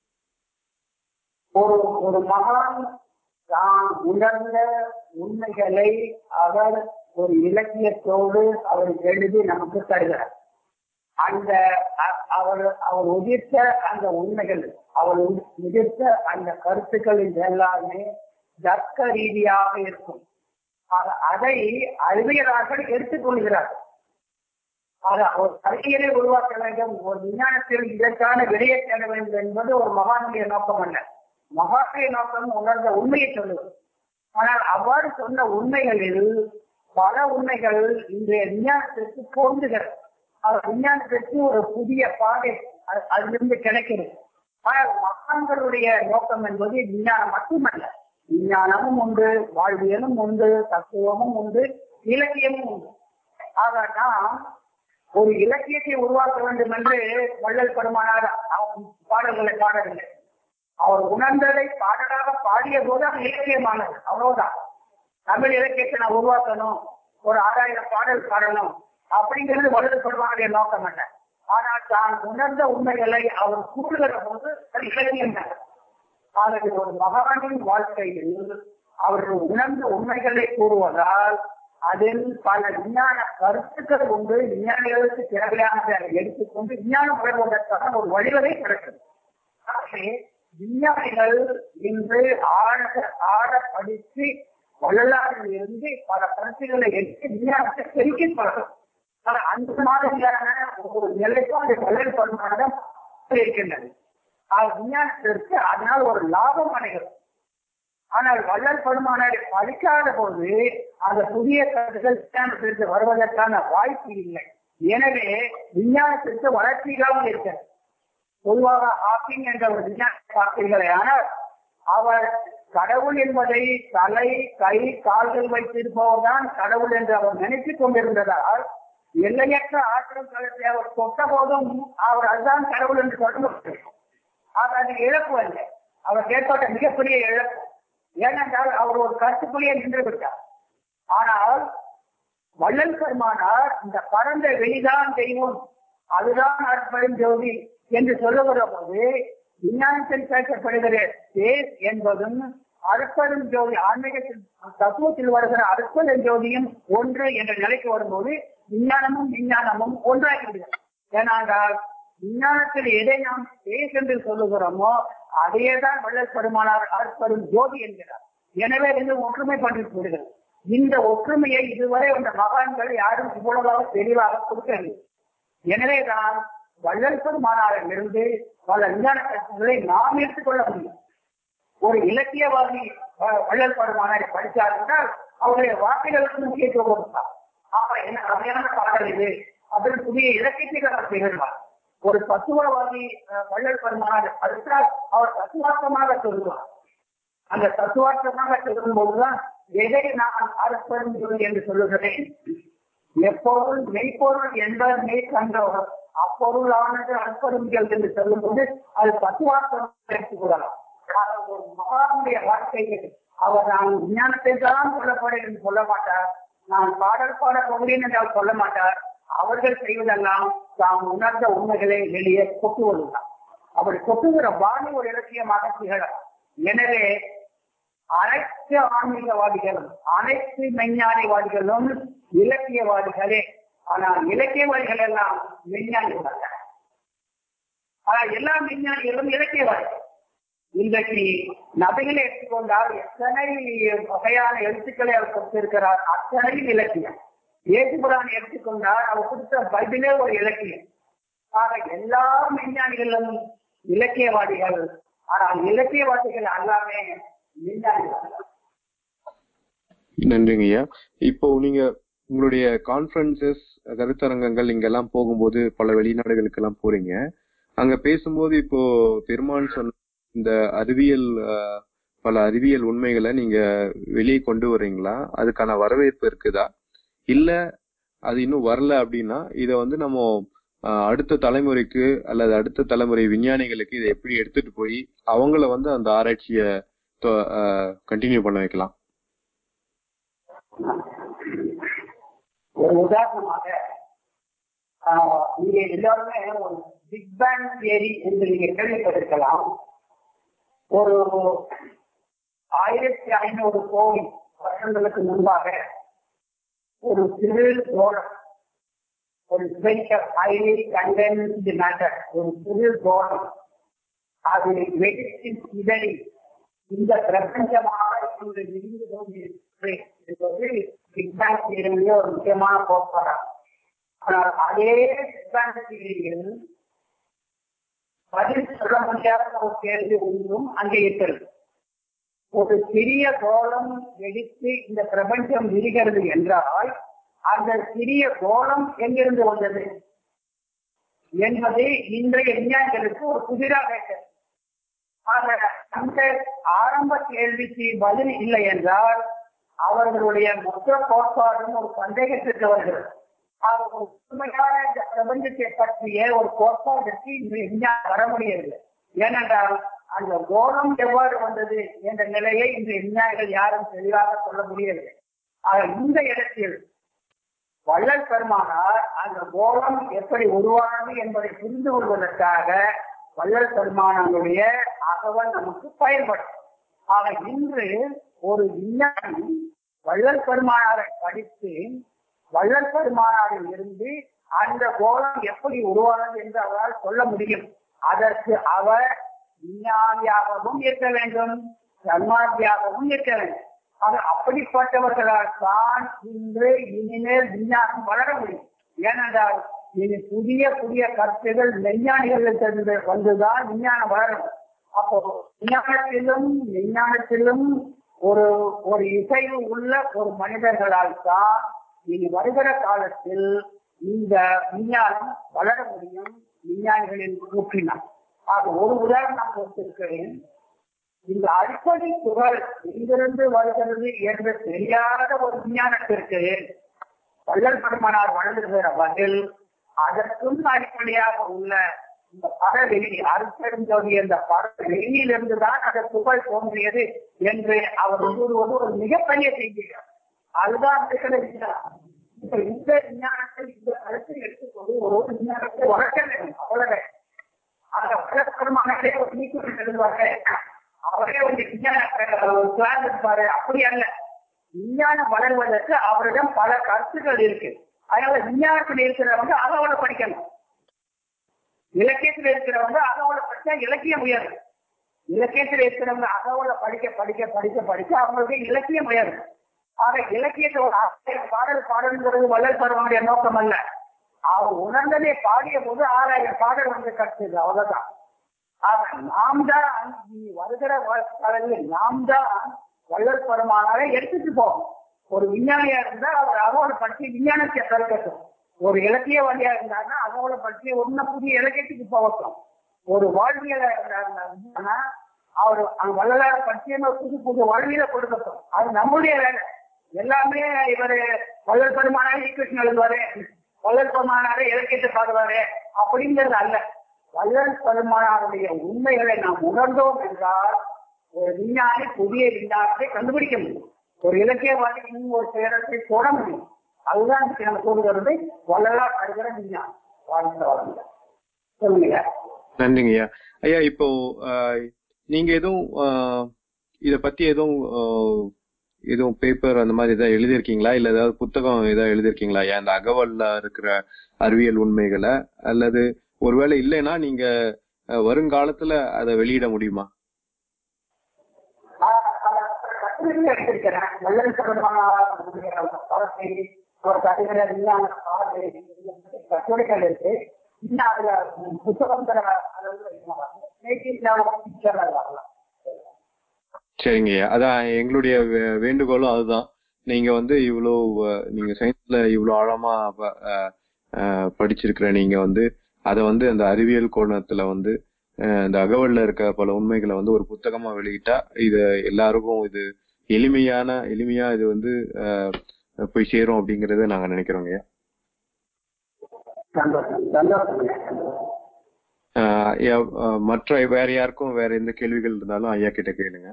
S3: ஒரு ஒரு மகான் தான் உணர்ந்த உண்மைகளை அவர் ஒரு இலக்கியத்தோடு அவர் எழுதி நமக்கு தருகிறார் அந்த அ- அவர் அவர் உதிர்த்த அந்த உண்மைகள் அவர் உதி- உதிர்த்த அந்த கருத்துக்கள் எல்லாமே தர்க்க ரீதியாக இருக்கும் ஆக அதை அறிவியலாளர்கள் எடுத்துக்கொள்கிறார்கள் ஆக ஒரு அறிவியலை உருவாக்க வேண்டும் ஒரு விஞ்ஞானத்தில் இதற்கான விடையை தேட வேண்டும் என்பது ஒரு மகானுடைய நோக்கம் அல்ல மகானுடைய நோக்கம் உணர்ந்த உண்மையை சொல்லுவது ஆனால் அவ்வாறு சொன்ன உண்மைகளில் பல உண்மைகள் இன்றைய விஞ்ஞானத்திற்கு பொருந்துகிறது ஆக விஞ்ஞானத்திற்கு ஒரு புதிய பாதை அது- அதிலிருந்து கிடைக்கிறது ஆனால் மகான்களுடைய நோக்கம் என்பது விஞ்ஞானம் மட்டுமல்ல விஞ்ஞானமும் உண்டு வாழ்வியலும் உண்டு தத்துவமும் உண்டு இலக்கியமும் உண்டு ஆக நாம் ஒரு இலக்கியத்தை உருவாக்க வேண்டும் என்று வள்ளல் பெருமானார் அவர் பாடல்களை பாடவில்லை அவர் உணர்ந்ததை பாடலாக பாடிய போது அது இலக்கியமானது அவ்வளவுதான் தமிழ் இலக்கியத்தை நான் உருவாக்கணும் ஒரு ஆறாயிரம் பாடல் பாடணும் அப்படிங்கிறது வலது சொல்வாருடைய நோக்கம் அல்ல ஆனால் தான் உணர்ந்த உண்மைகளை அவர் கூறுகிற போது அது இலக்கியம் தான். ஆகவே ஒரு மகானின் வாழ்க்கையில் அவர்கள் உணர்ந்த உண்மைகளை கூறுவதால் அதில் பல விஞ்ஞான கருத்துக்கள் உண்டு விஞ்ஞானிகளுக்கு தேவையானதை அதை எடுத்துக்கொண்டு விஞ்ஞானம் வளர்வதற்கான ஒரு வழிவகை கிடைக்கிறது ஆகவே விஞ்ஞானிகள் இன்று ஆழ ஆழ படித்து வரலாற்றில் இருந்து பல கருத்துக்களை எடுத்து விஞ்ஞானத்தை பெருக்கிக் கொள்ளணும் ஆனா அந்த மாதிரியான ஒரு நிலைப்பாடு வள்ளல் பெருமானம் இருக்கின்றது அது விஞ்ஞானத்திற்கு அதனால் ஒரு லாபம் அடைகிறது ஆனால் வள்ளல் பெருமானாரை படிக்காத போது அந்த புதிய கருத்துக்கள் விஞ்ஞானத்திற்கு வருவதற்கான வாய்ப்பு இல்லை எனவே விஞ்ஞானத்திற்கு வளர்ச்சி இல்லாமல் இருக்கிறது பொதுவாக ஹாக்கிங் என்ற ஒரு விஞ்ஞான பார்த்தீர்களே ஆனால் அவர் கடவுள் என்பதை தலை கை கால்கள் வைத்திருப்பவர் தான் கடவுள் என்று அவர் நினைத்துக் கொண்டிருந்ததால் எல்லையற்ற ஆற்றல் களத்தை அவர் தொட்ட போதும் அவர் அதுதான் கடவுள் என்று சொல்ல முடியும் ஆக அது இழப்பு அல்ல அவர் ஏற்பட்ட மிகப்பெரிய இழப்பு ஏனென்றால் அவர் ஒரு கருத்துக்குள்ளேயே நின்று விட்டார் ஆனால் வள்ளல் பெருமானார் இந்த பரந்த வெளிதான் தெய்வம் அதுதான் அற்பெரும் ஜோதி என்று சொல்லுகிற போது விஞ்ஞானத்தில் பேசப்படுகிற தேஸ் என்பதும் அற்பெரும் ஜோதி ஆன்மீகத்தில் தத்துவத்தில் வருகிற அற்பெரும் ஜோதியும் ஒன்று என்ற நிலைக்கு வரும்போது விஞ்ஞானமும் விஞ்ஞானமும் ஒன்றாகி விடுகிறது ஏனென்றால் விஞ்ஞானத்தில் எதை நாம் தேஸ் என்று சொல்லுகிறோமோ அதையே தான் வள்ளல் பெருமானார் அற்பெரும் ஜோதி என்கிறார் எனவே இது ஒற்றுமைப்பட்டு விடுகிறது இந்த ஒற்றுமையை இதுவரை அந்த மகான்கள் யாரும் இவ்வளவாக தெளிவாக கொடுக்கவில்லை எனவேதான் வள்ளல் பெருமானாரிலிருந்து பல விஞ்ஞான கருத்துக்களை நாம் எடுத்துக்கொள்ள முடியும் ஒரு இலக்கியவாதி அஹ், வள்ளல் பெருமானாரை படித்தார் என்றால் அவருடைய வார்த்தைகளுக்கு முக்கியத்துவம் கொடுத்தார் ஆமா என்ன அருமையான பாடல் இது அப்படின்னு புதிய இலக்கியத்தை அவர் திகழ்வார் ஒரு தத்துவவாதி அஹ், வள்ளல் பெருமானாரை படித்தால் அவர் தத்துவார்த்தமாக சொல்லுவார் அந்த தத்துவார்த்தமாக சொல்லும் போதுதான் எதை நான் அற்பரும் என்று சொல்லுகிறேன் எப்பொருள் மெய்ப்பொருள் என்பதை மெய் கண்டவர் அப்பொருளானது அற்பருங்கள் என்று சொல்லும்போது அது தத்துவார்த்தம் எடுத்துக்கொள்ளலாம் ஆனால் ஒரு மகானுடைய வாழ்க்கையில் அவர் நான் விஞ்ஞானத்தை தான் சொல்லப்படுகிறேன் என்று சொல்ல மாட்டார் நான் பாடல் பாட போகிறேன் என்றால் சொல்ல மாட்டார் அவர்கள் செய்வதெல்லாம் தாம் உணர்ந்த உண்மைகளை வெளியே கொட்டுவதுதான் அப்படி கொட்டுகிற பாணி ஒரு இலக்கியமாக திகழலாம் எனவே அனைத்து ஆன்மீகவாதிகளும் அனைத்து மெஞ்ஞானிவாதிகளும் இலக்கியவாதிகளே ஆனால் இலக்கியவாதிகள் எல்லாம் விஞ்ஞானிகள் அல்ல ஆனால் எல்லா விஞ்ஞானிகளும் இலக்கியவாதிகள் இன்றைக்கு நபிகளை எடுத்துக்கொண்டால் எத்தனை வகையான எழுத்துக்களை அவர் கொடுத்திருக்கிறார் அத்தனையும் இலக்கியம் ஏசுபுரான் எடுத்துக்கொண்டால் அவர் கொடுத்த பைபிளே ஒரு இலக்கியம் ஆக எல்லா விஞ்ஞானிகளும் இலக்கியவாதிகள் ஆனால் இலக்கியவாதிகள் எல்லாமே விஞ்ஞானிகள்
S1: நன்றிங்க ஐயா இப்போ நீங்க உங்களுடைய கான்ஃபரன்சஸ் கருத்தரங்கங்கள் இங்கெல்லாம் போகும்போது பல வெளிநாடுகளுக்கு எல்லாம் போறீங்க அங்க பேசும்போது இப்போ பெருமான் சொன்ன இந்த அறிவியல் அஹ், பல அறிவியல் உண்மைகளை நீங்க வெளியே கொண்டு வர்றீங்களா அதுக்கான வரவேற்பு இருக்குதா இல்ல அது இன்னும் வரல அப்படின்னா இத வந்து நம்ம அஹ், அடுத்த தலைமுறைக்கு அல்லது அடுத்த தலைமுறை விஞ்ஞானிகளுக்கு இதை எப்படி எடுத்துட்டு போய் அவங்கள வந்து அந்த ஆராய்ச்சிய கண்டினியூ பண்ண வைக்கலாம்
S3: ஒரு உதாரணமாக ஆஹ், நீங்க எல்லாருமே ஒரு பிக் பேங் தியரி என்று நீங்க கேள்விப்பட்டிருக்கலாம் ஒரு ஆயிரத்தி ஐநூறு கோடி வருடங்களுக்கு முன்பாக ஒரு சிறு கோளம் ஒரு ஹைலி கண்டென்ஸ்டு மேட்டர் ஒரு சிறு கோளம் அது வெடித்து சிதறி இந்த பிரபஞ்சமாக இன்று இருந்து கொண்டிருக்கிறது என்பது பிக் பேங் தியரியிலே ஒரு முக்கியமான கோட்பாடாகும் ஆனால் அதே பிக் பேங் தியரியில் பதில் சொல்ல முடியாத ஒரு கேள்வி ஒன்றும் அங்கே இருக்கிறது ஒரு சிறிய கோலம் வெடித்து இந்த பிரபஞ்சம் விரிகிறது என்றால் அந்த சிறிய கோலம் எங்கிருந்து வந்தது என்பது இன்றைய விஞ்ஞானிகளுக்கு ஒரு புதிராக இருக்கிறது ஆக அந்த ஆரம்ப கேள்விக்கு பதில் இல்லை என்றால் அவர்களுடைய மொத்த கோட்பாடும் ஒரு சந்தேகத்திற்கு வருகிறது ஆக ஒரு உண்மையான இந்த பிரபஞ்சத்தை பற்றிய ஒரு கோட்பாட்டிற்கு இன்று விஞ்ஞானம் வர முடியவில்லை ஏனென்றால் அந்த கோலம் எவ்வாறு வந்தது என்ற நிலையை இன்று விஞ்ஞானிகள் யாரும் தெளிவாக சொல்ல முடியவில்லை ஆக இந்த இடத்தில் வள்ளல் பெருமானார் அந்த கோலம் எப்படி உருவானது என்பதை புரிந்து கொள்வதற்காக வள்ளல் பெருமானாருடைய அகவல் நமக்கு பயன்படும் ஆக இன்று ஒரு விஞ்ஞானி வள்ளல் பெருமானாரை படித்து வள்ளல் பெருமானாரில் இருந்து அந்த கோலம் எப்படி உருவானது என்று அவரால் சொல்ல முடியும் அதற்கு அவர் விஞ்ஞானியாகவும் இருக்க வேண்டும் சன்மார்த்தியாகவும் இருக்க வேண்டும் அது அப்படிப்பட்டவர்களால் தான் இன்று இனிமேல் விஞ்ஞானம் வளர முடியும் ஏனென்றால் இனி புதிய புதிய கருத்துகள் விஞ்ஞானிகள் தெரிந்து வந்துதான் விஞ்ஞானம் வளரும் அப்போ விஞ்ஞானத்திலும் விஞ்ஞானத்திலும் ஒரு ஒரு இசைவு உள்ள ஒரு மனிதர்களால் தான் இனி வருகிற காலத்தில் இந்த விஞ்ஞானம் வளர முடியும் விஞ்ஞானிகளின் கூற்றினால் ஆக ஒரு உதாரணம் கொடுத்திருக்கிறேன் இந்த அடிப்படை துகள் எங்கிருந்து வருகிறது என்று தெரியாத ஒரு விஞ்ஞானத்திற்கு வள்ளல் பெருமனார் வழங்குகிற பதில் அதற்கும் அடிப்படையாக உள்ள இந்த பறவெளி அருப்பெருஞ்சோதி என்ற பறவெளியிலிருந்து தான் அந்த துகள் தோன்றியது என்று அவர் கூறுவது ஒரு மிகப்பெரிய செய்திகள் அதுதான் இருக்கிற விஞ்ஞானம் இப்ப இந்த விஞ்ஞானத்தை இந்த கருத்தை எடுத்துக்கொண்டு ஒரு ஒரு விஞ்ஞானத்தை வளர்க்க வேண்டும் அவ்வளவே அந்த வள்ளல் பெருமானே ஒரு நீக்குள் எழுதுவாங்க அவரே ஒரு விஞ்ஞான கிளாஸ் இருப்பாரு அப்படி அல்ல விஞ்ஞானம் வளர்வதற்கு அவரிடம் பல கருத்துக்கள் இருக்கு அதனால விஞ்ஞானத்தில் இருக்கிறவங்க அகவலை படிக்கணும் இலக்கியத்தில் இருக்கிறவங்க அகவலை படிச்சா இலக்கியம் உயரும் இலக்கியத்தில் இருக்கிறவங்க அகவலை படிக்க படிக்க படிக்க படிக்க அவங்களுக்கு இலக்கியம் உயரும் ஆக இலக்கியத்தை ஒரு ஆயிரம் பாடல் பாடல்ங்கிறது வள்ளல் பருவனுடைய நோக்கம் அல்ல அவர் உணர்ந்ததை பாடிய போது ஆறாயிரம் பாடல் வந்து கற்றுது அவ்வளவுதான் ஆக நாம் தான் இனி வருகிற காலங்களில் நாம் தான் வள்ளல் பெருமானாரை எடுத்துட்டு போவோம் ஒரு விஞ்ஞானியா இருந்தா அவர் அவளை பற்றி விஞ்ஞானத்தை கற்கட்டும் ஒரு இலக்கியவாதியா இருந்தாருன்னா அவளை பற்றி ஒன்ன புதிய இலக்கியத்துக்கு போகட்டும் ஒரு வாழ்வியலா இருந்தாருன்னா அவர் வள்ளலார பற்றி புது புது வாழ்வியலை கொடுக்கட்டும் அது நம்முடைய வேலை எல்லாமே இவர் வள்ளல் பெருமானாரே கிருஷ்ணன் எழுதுவாரு வள்ளல் பெருமானாரே இலக்கியத்தை பாடுவாரு அப்படிங்கிறது அல்ல வள்ளல் பெருமானாருடைய உண்மைகளை நாம் உணர்ந்தோம் என்றால் ஒரு விஞ்ஞானி புதிய விஞ்ஞானத்தை கண்டுபிடிக்க முடியும் ஒரு இலக்கியவாதி இன்னும் ஒரு பேரத்தை போட முடியும் அதுதான் நம்ம கூறுகிறது வள்ளலா கருகிற விஞ்ஞானம் வாழ்ந்த வாழ்ந்த சொல்லுங்க
S1: நன்றிங்க ஐயா ஐயா இப்போ ஆஹ், நீங்க எதுவும் ஆஹ், இத பத்தி எதுவும் ஆஹ், எதுவும் பேப்பர் அந்த மாதிரி ஏதாவது எழுதியிருக்கீங்களா இல்ல ஏதாவது புத்தகம் ஏதாவது எழுதியிருக்கீங்களா ஐயா இந்த அகவல்ல இருக்கிற அறிவியல் உண்மைகளை அல்லது ஒருவேளை இல்லைன்னா நீங்க ஆஹ், வருங்காலத்துல அதை வெளியிட முடியுமா
S3: கட்டுரைகள் எடுத்திருக்கிறேன் வள்ளல் பெருமானாருடைய படத்தை ஒரு கட்டுரை விஞ்ஞான பாடத்தை கட்டுரைகள் இருக்கு இன்னும் அதுல புத்தகம் தர வரலாம்
S1: சரிங்க ஐயா அதான் எங்களுடைய வே- வேண்டுகோளும் அதுதான் நீங்க வந்து இவ்வளோ அஹ், நீங்க சயின்ஸ்ல இவ்வளோ ஆழமா ப- அஹ், அஹ், படிச்சிருக்கிற நீங்க வந்து அதை வந்து அந்த அறிவியல் கோணத்துல வந்து அஹ், இந்த அகவல்ல இருக்க பல உண்மைகளை வந்து ஒரு புத்தகமா வெளியிட்டா இது எல்லாருக்கும் இது எளிமையான எளிமையா இது வந்து அஹ், போய் சேரும் அப்படிங்கறத நாங்க நினைக்கிறோங்க ஐயா
S3: சந்தோஷம் சந்தோஷம்
S1: அஹ், ஐயா, அஹ், மற்ற வேற யாருக்கும் வேற எந்த கேள்விகள் இருந்தாலும் ஐயா கிட்ட கேளுங்க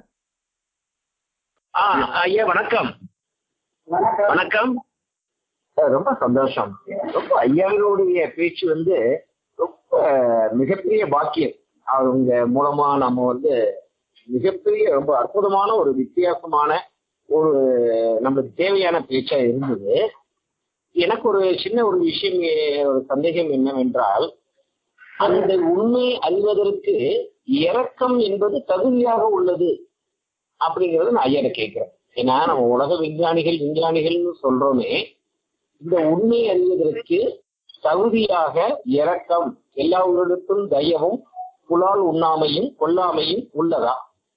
S2: ஆ ஐயா வணக்கம்
S3: வணக்கம்
S2: வணக்கம் அஹ் ரொம்ப சந்தோஷம் ரொம்ப ஐயாவுடைய பேச்சு வந்து ரொம்ப மிகப்பெரிய பாக்கியம் அவங்க மூலமா நம்ம வந்து மிகப்பெரிய ரொம்ப அற்புதமான ஒரு வித்தியாசமான ஒரு நம்மளுக்கு தேவையான பேச்சா இருந்தது எனக்கு ஒரு சின்ன ஒரு விஷயம் எ- ஒரு சந்தேகம் என்னவென்றால் அந்த உண்மை அறிவதற்கு இரக்கம் என்பது தகுதியாக உள்ளது அப்படிங்கறத நான் ஐயாட்ட கேட்கிறேன் ஏன்னா நம்ம உலக விஞ்ஞானிகள் விஞ்ஞானிகள்னு சொல்றோமே இந்த உண்மை அறிவதற்கு தகுதியாக இரக்கம் எல்லா உயிரிழப்பும் தயவும் புலால் உண்ணாமையும் கொல்லாமையும் உள்ளதா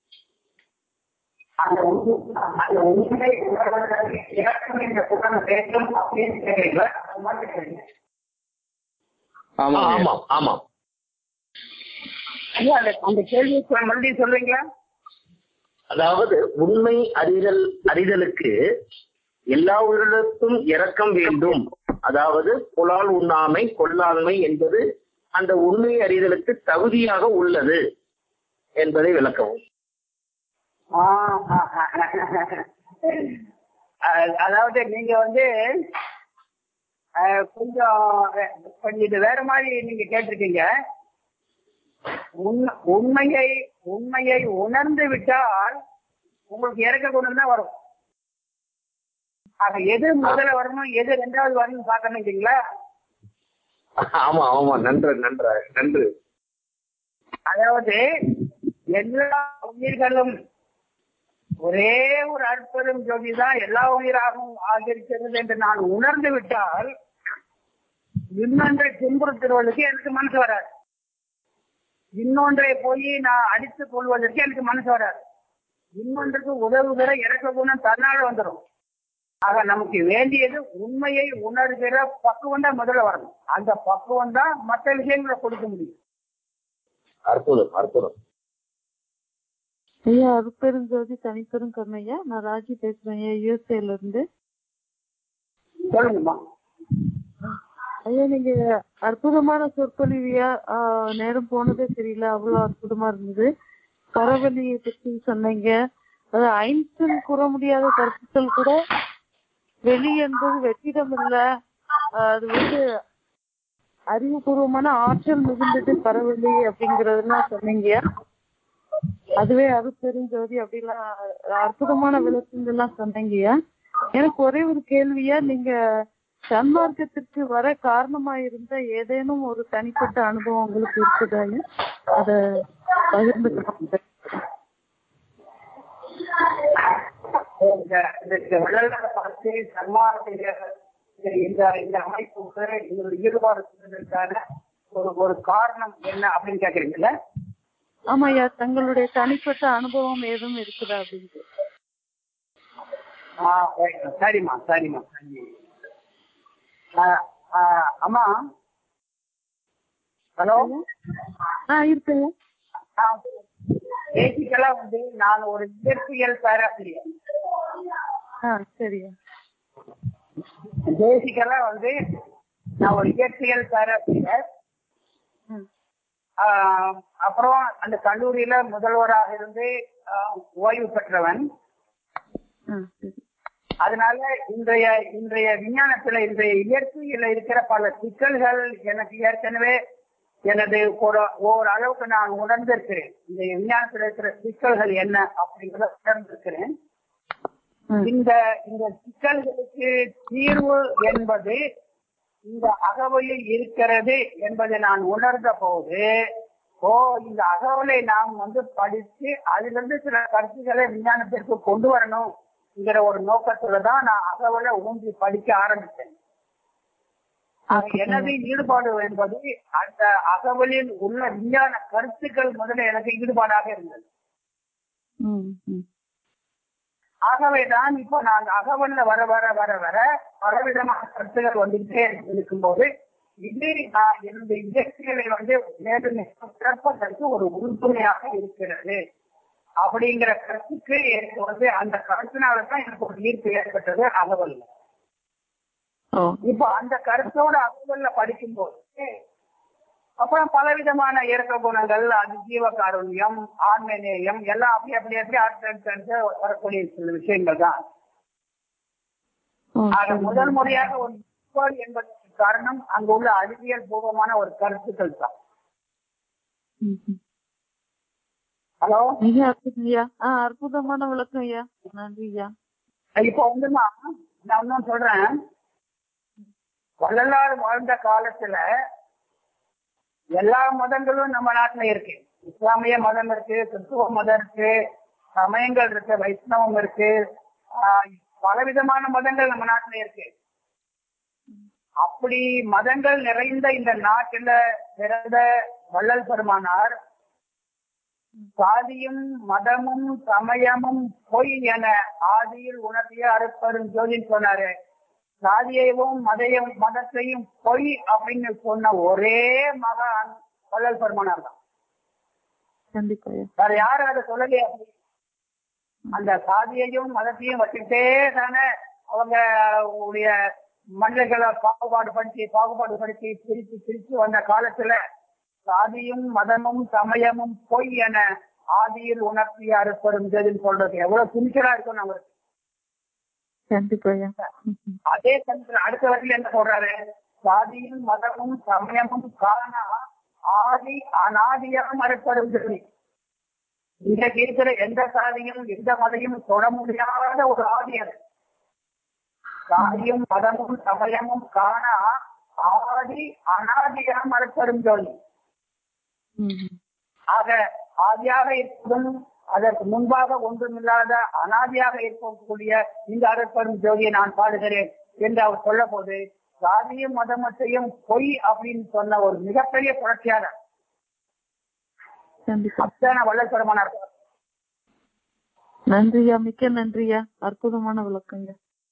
S3: அந்த உண்மை அந்த உண்மை உணர்வதற்கு இறக்கம் என்ற புகழ் வேண்டும் அப்படின்னு கேட்கல அது மாதிரி கேளுங்க.
S1: ஆமா ஐயா.
S2: ஆமாம் ஆமாம்
S3: ஐயா, அந்த- அந்த கேள்வியை சொ- மறுபடியும் சொல்றீங்களா
S2: அதாவது உண்மை அறிதல் அறிதலுக்கு எல்லா உயிரிழப்பும் இரக்கம் வேண்டும் அதாவது புலால் உண்ணாமை கொல்லாண்மை என்பது அந்த உண்மை அறிதலுக்கு தகுதியாக உள்ளது என்பதை விளக்கவும்
S3: ஆ, ஆ, ஆ. அஹ், அதாவது நீங்க வந்து அஹ், கொஞ்சம் அஹ், கொஞ்சம் இது வேற மாதிரி நீங்க கேட்டிருக்கீங்க உண்மை- உண்மையை உண்மையை உணர்ந்து விட்டால் உங்களுக்கு இறக்க குணம் தான் வரும் ஆக எது முதல்ல வரணும் எது ரெண்டாவது வரணும் பார்க்கணும் இல்லைங்களா
S2: ஆமா ஆமா நன்று நன்று நன்று
S3: அதாவது எல்லா உயிர்களும் ஒரே ஒரு அற்புதம் ஜோதி தான் எல்லா உயிராகவும் ஆகியிருக்கிறது என்று நான் உணர்ந்து விட்டால் இன்னொன்றை துன்புறுத்துவதற்கு எனக்கு மனசு வராது இன்னொன்றை போய் நான் அடித்துக் கொள்வதற்கு எனக்கு மனசு வராது இன்னொன்றுக்கு உதவுகிற இறக்க குணம் தன்னால வந்துடும் ஆக நமக்கு வேண்டியது உண்மையை உணர்கிற பக்குவம் தான் முதல்ல வரணும் அந்த பக்குவம் தான் மற்ற விஷயங்களை கொடுக்க முடியும்
S2: அற்புதம் அற்புதம்
S4: ஐயா அருப்பெருஞ்சோதி தனிப்பெரும் கருணையா நான் ராஜி பேசுறேன் ஐயா யூஎஸ்ஏல இருந்து
S3: சொல்லுங்கம்மா
S4: ஐயா நீங்க அற்புதமான சொற்பொழிவியா ஆஹ், நேரம் போனதே தெரியல அவ்வளவு அற்புதமா இருந்தது பரவலியை பற்றி சொன்னீங்க அது ஐன்ஸ்டன் கூற முடியாத கருத்துக்கள் கூட வெளி என்பது வெற்றிடம் இல்ல ஆஹ், அது வந்து அறிவுபூர்வமான ஆற்றல் மிகுந்தது பரவலி அப்படிங்கறதெல்லாம் சொன்னீங்க அதுவே அருப்பெருஞ்சோதி அப்படிலாம் அற்புதமான விளக்கங்கள்லாம் சொன்னீங்கய்யா எனக்கு ஒரே ஒரு கேள்வியா நீங்க சன்மார்க்கத்திற்கு வர காரணமா இருந்த ஏதேனும் ஒரு தனிப்பட்ட அனுபவம் உங்களுக்கு இருக்குதாங்க அத பகிர்ந்துக்கலாம்
S3: இந்த இந்த வள்ளலார் பார்த்து சன்மானத்துடைய இந்த இந்த அமைப்புக்கு இதோட ஈடுபாடு கொண்டதற்கான ஒரு ஒரு காரணம் என்ன அப்படின்னு கேக்குறீங்கல்ல
S4: ஆமாய்யா தங்களுடைய தனிப்பட்ட அனுபவம் ஏதும் இருக்குதா அப்படின்ட்டு
S3: ஆ, right. சரிம்மா சரிம்மா சரிம்மா ஆ, ஆ, அம்மா ஹலோ
S4: ஆ இருக்குங்க
S3: பேசிக்கலா வந்து நான் ஒரு இயற்பியல் பேராசிரியர்
S4: ஆ சரியா
S3: பேசிக்கலா வந்து நான் ஒரு இயற்பியல் பேராசிரியர்
S4: ம்
S3: ஆஹ் அப்புறம் அந்த கல்லூரியில முதல்வராக இருந்து ஆஹ் ஓய்வு பெற்றவன்
S4: ஆ சரி
S3: அதனால இன்றைய இன்றைய விஞ்ஞானத்துல இன்றைய இயற்கையில இருக்கிற பல சிக்கல்கள் எனக்கு ஏற்கனவே எனது ஒரு ஓர் அளவுக்கு நான் உணர்ந்திருக்கிறேன் இந்த விஞ்ஞானத்துல இருக்கிற சிக்கல்கள் என்ன அப்படிங்கறத உணர்ந்திருக்கிறேன்
S4: ம்
S3: இந்த இந்த சிக்கல்களுக்கு தீர்வு என்பது இந்த அகவலில் இருக்கிறது என்பதை நான் உணர்ந்த போது ஓ இந்த அகவலை நாம் வந்து படித்து அதிலிருந்து சில கருத்துக்களை விஞ்ஞானத்திற்கு கொண்டு வரணும்ங்கிற ஒரு நோக்கத்துல தான் நான் அகவலை ஊன்றி படிக்க ஆரம்பித்தேன் ஆக எனது ஈடுபாடு என்பது அந்த அகவலில் உள்ள விஞ்ஞான கருத்துக்கள் முதல்ல எனக்கு ஈடுபாடாக இருந்தது
S4: ம் ம்
S3: ஆகவேதான் இப்போ நான் அகவல்ல வர வர வர வர பலவிதமான கருத்துகள் வந்துகிட்டே இருக்கும்போது இது நான் என்னுடைய இயற்கைகளை வந்து மேலும் சிறப்பதற்கு ஒரு உறுதுணையாக இருக்கிறது அப்படிங்கிற கருத்துக்கு எனக்கு வந்து அந்த கருத்தினால தான் எனக்கு ஒரு ஈர்ப்பு ஏற்பட்டது அகவல்ல
S4: ஓ
S3: இப்போ அந்த கருத்தோட அகவல்ல படிக்கும்போது அப்புறம் பலவிதமான இயற்க குணங்கள் அது ஜீவகாருண்யம் ஆன்மநேயம் எல்லாம் அப்படி அப்படி அப்படி அடுத்தடுத்து வரக்கூடிய சில விஷயங்கள் தான்
S4: ஓ
S3: ஆக முதல் முறையாக ஒரு ஈடுபாடு என்பதற்கு காரணம் அங்க உள்ள அறிவியல் பூர்வமான ஒரு கருத்துக்கள் தான்
S4: ம் ம்
S3: ஹலோ
S4: மிக அற்புதம் ஐயா ஆ அற்புதமான விளக்கம் ஐயா நன்றி ஐயா
S3: இப்போ வந்துமா நான் இன்னும் சொல்றேன் வள்ளலார் வாழ்ந்த காலத்துல எல்லா மதங்களும் நம்ம நாட்டுல இருக்கு இஸ்லாமிய மதம் இருக்கு கிறிஸ்துவ மதம் இருக்கு சமயங்கள் இருக்கு வைஷ்ணவம் இருக்கு ஆஹ் பலவிதமான மதங்கள் நம்ம நாட்டுல இருக்கு அப்படி மதங்கள் நிறைந்த இந்த நாட்டில பிறந்த வள்ளல் பெருமானார் சாதியும் மதமும் சமயமும் பொய் என ஆதியில் உணர்த்திய அருப்பெரும் ஜோதின்னு சொன்னாரு சாதியையும் மதையும் மதத்தையும் பொய் அப்படின்னு சொன்ன ஒரே மகான் வள்ளல் பெருமானார் தான்
S4: கண்டிப்பா ஐயா
S3: வேற யாரும் அதை சொல்லலையா அந்த சாதியையும் மதத்தையும் வச்சுக்கிட்டே தானே அவங்க உடைய மனிதர்களை பாகுபாடு படுத்தி பாகுபாடு படுத்தி பிரித்து பிரித்து வந்த காலத்துல சாதியும் மதமும் சமயமும் பொய் என ஆதியில் உணர்த்திய அறுப்பரும் ஜெதின்னு சொல்றது எவ்வளவு துணிச்சலா இருக்கும் அவருக்கு
S4: கண்டிப்பா ஐயா
S3: அதே சமயத்துல அடுத்த வரையில என்ன சொல்றாரு சாதியும் மதமும் சமயமும் காணா ஆதி அனாதியா மறுப்படும் சொல்லி இன்றைக்கு இருக்கிற எந்த சாதியும் எந்த மதையும் தொட முடியாத ஒரு ஆதி அது சாதியும் மதமும் சமயமும் காணா ஆதி அனாதியா மறுப்படும் சொல்லி
S4: ம்.
S3: ஆக ஆதியாக இருப்பதும் அதற்கு முன்பாக ஒன்றுமில்லாத அனாதியாக இருக்கக்கூடிய இந்த அருட்பெரும் ஜோதியை நான் பாடுகிறேன் என்று அவர் சொல்ல போது சாதியும் மதமத்தையும் பொய் அப்படின்னு சொன்ன ஒரு மிகப்பெரிய புரட்சியாளர்
S4: கண்டிப்பா
S3: அத்தனை வல்லற்பெருமானார்
S4: நன்றியா மிக்க நன்றியா அற்புதமான விளக்கங்க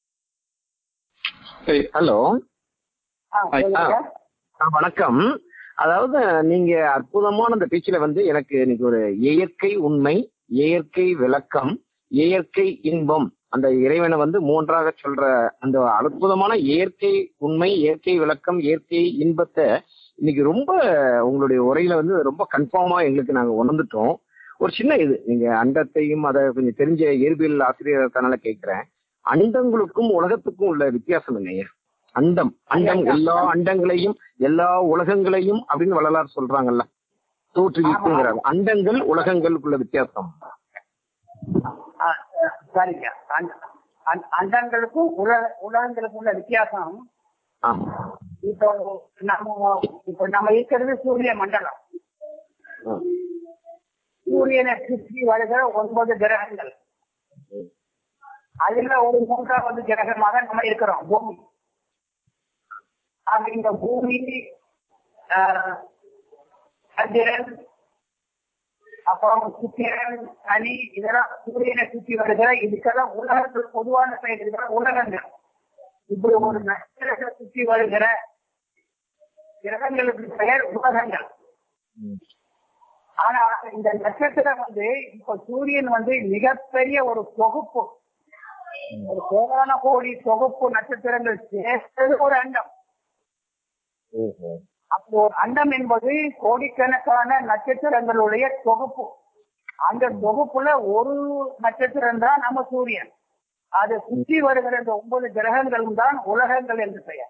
S2: ஹலோ
S3: ஆ, சொல்லுங்க.
S2: ஆ, வணக்கம் அதாவது நீங்க அற்புதமான அந்த பேச்சுல வந்து எனக்கு இன்னைக்கு ஒரு இயற்கை உண்மை இயற்கை விளக்கம் இயற்கை இன்பம் அந்த இறைவனை வந்து மூன்றாக சொல்ற அந்த அற்புதமான இயற்கை உண்மை இயற்கை விளக்கம் இயற்கை இன்பத்தை இன்னைக்கு ரொம்ப உங்களுடைய உரையில வந்து ரொம்ப கன்ஃபார்மா எங்களுக்கு நாங்க உணர்ந்துட்டோம் ஒரு சின்ன இது நீங்க அண்டத்தையும் அதை கொஞ்சம் தெரிஞ்ச இயற்பியல் ஆசிரியர்னால கேட்கிறேன் அண்டங்களுக்கும் உலகத்துக்கும் உள்ள வித்தியாசம் என்னையா அண்டம் அண்டம் எல்லா அண்டங்களையும் எல்லா உலகங்களையும் அப்படின்னு வள்ளலார் சொல்றாங்கல்ல தோற்றுவிக்குங்கிறாங்க அண்டங்கள் உலகங்களுக்குள்ள வித்தியாசம்
S3: ஆ, சரிங்க அந்த- அந்த- அண்டங்களுக்கும் உலக உலகங்களுக்கும் உள்ள வித்தியாசம்
S2: ஆமா
S3: இப்போ நம்ம இப்போ நம்ம இருக்கிறது சூரிய மண்டலம்
S2: ஆ.
S3: சூரியனை சுற்றி வருகிற ஒன்பது கிரகங்கள் அதுல ஒரு மூன்றாவது கிரகமாக நம்ம இருக்கிறோம் பூமி ஆக இந்த பூமி ஆஹ், சந்திரன் அப்புறம் சுக்கிரன் சனி இதெல்லாம் சூரியனை சுற்றி வருகிற இதுக்கெல்லாம் உலகத்தில் பொதுவான பெயர் இருக்கிற உலகங்கள் இப்படி ஒரு நட்சத்திரத்தை சுற்றி வருகிற கிரகங்களுக்கு பெயர் உலகங்கள் ஆனா இந்த நட்சத்திரம் வந்து இப்ப சூரியன் வந்து மிகப்பெரிய ஒரு தொகுப்பு ஒரு கோடான கோடி தொகுப்பு நட்சத்திரங்கள் சேர்ந்தது ஒரு அண்டம் அப்போ ஒரு அண்டம் என்பது கோடிக்கணக்கான நட்சத்திரங்களுடைய தொகுப்பு அந்த தொகுப்புல ஒரு நட்சத்திரம் தான் நம்ம சூரியன் அதை சுற்றி வருகிற இந்த ஒன்பது கிரகங்களும் தான் உலகங்கள் என்று பெயர்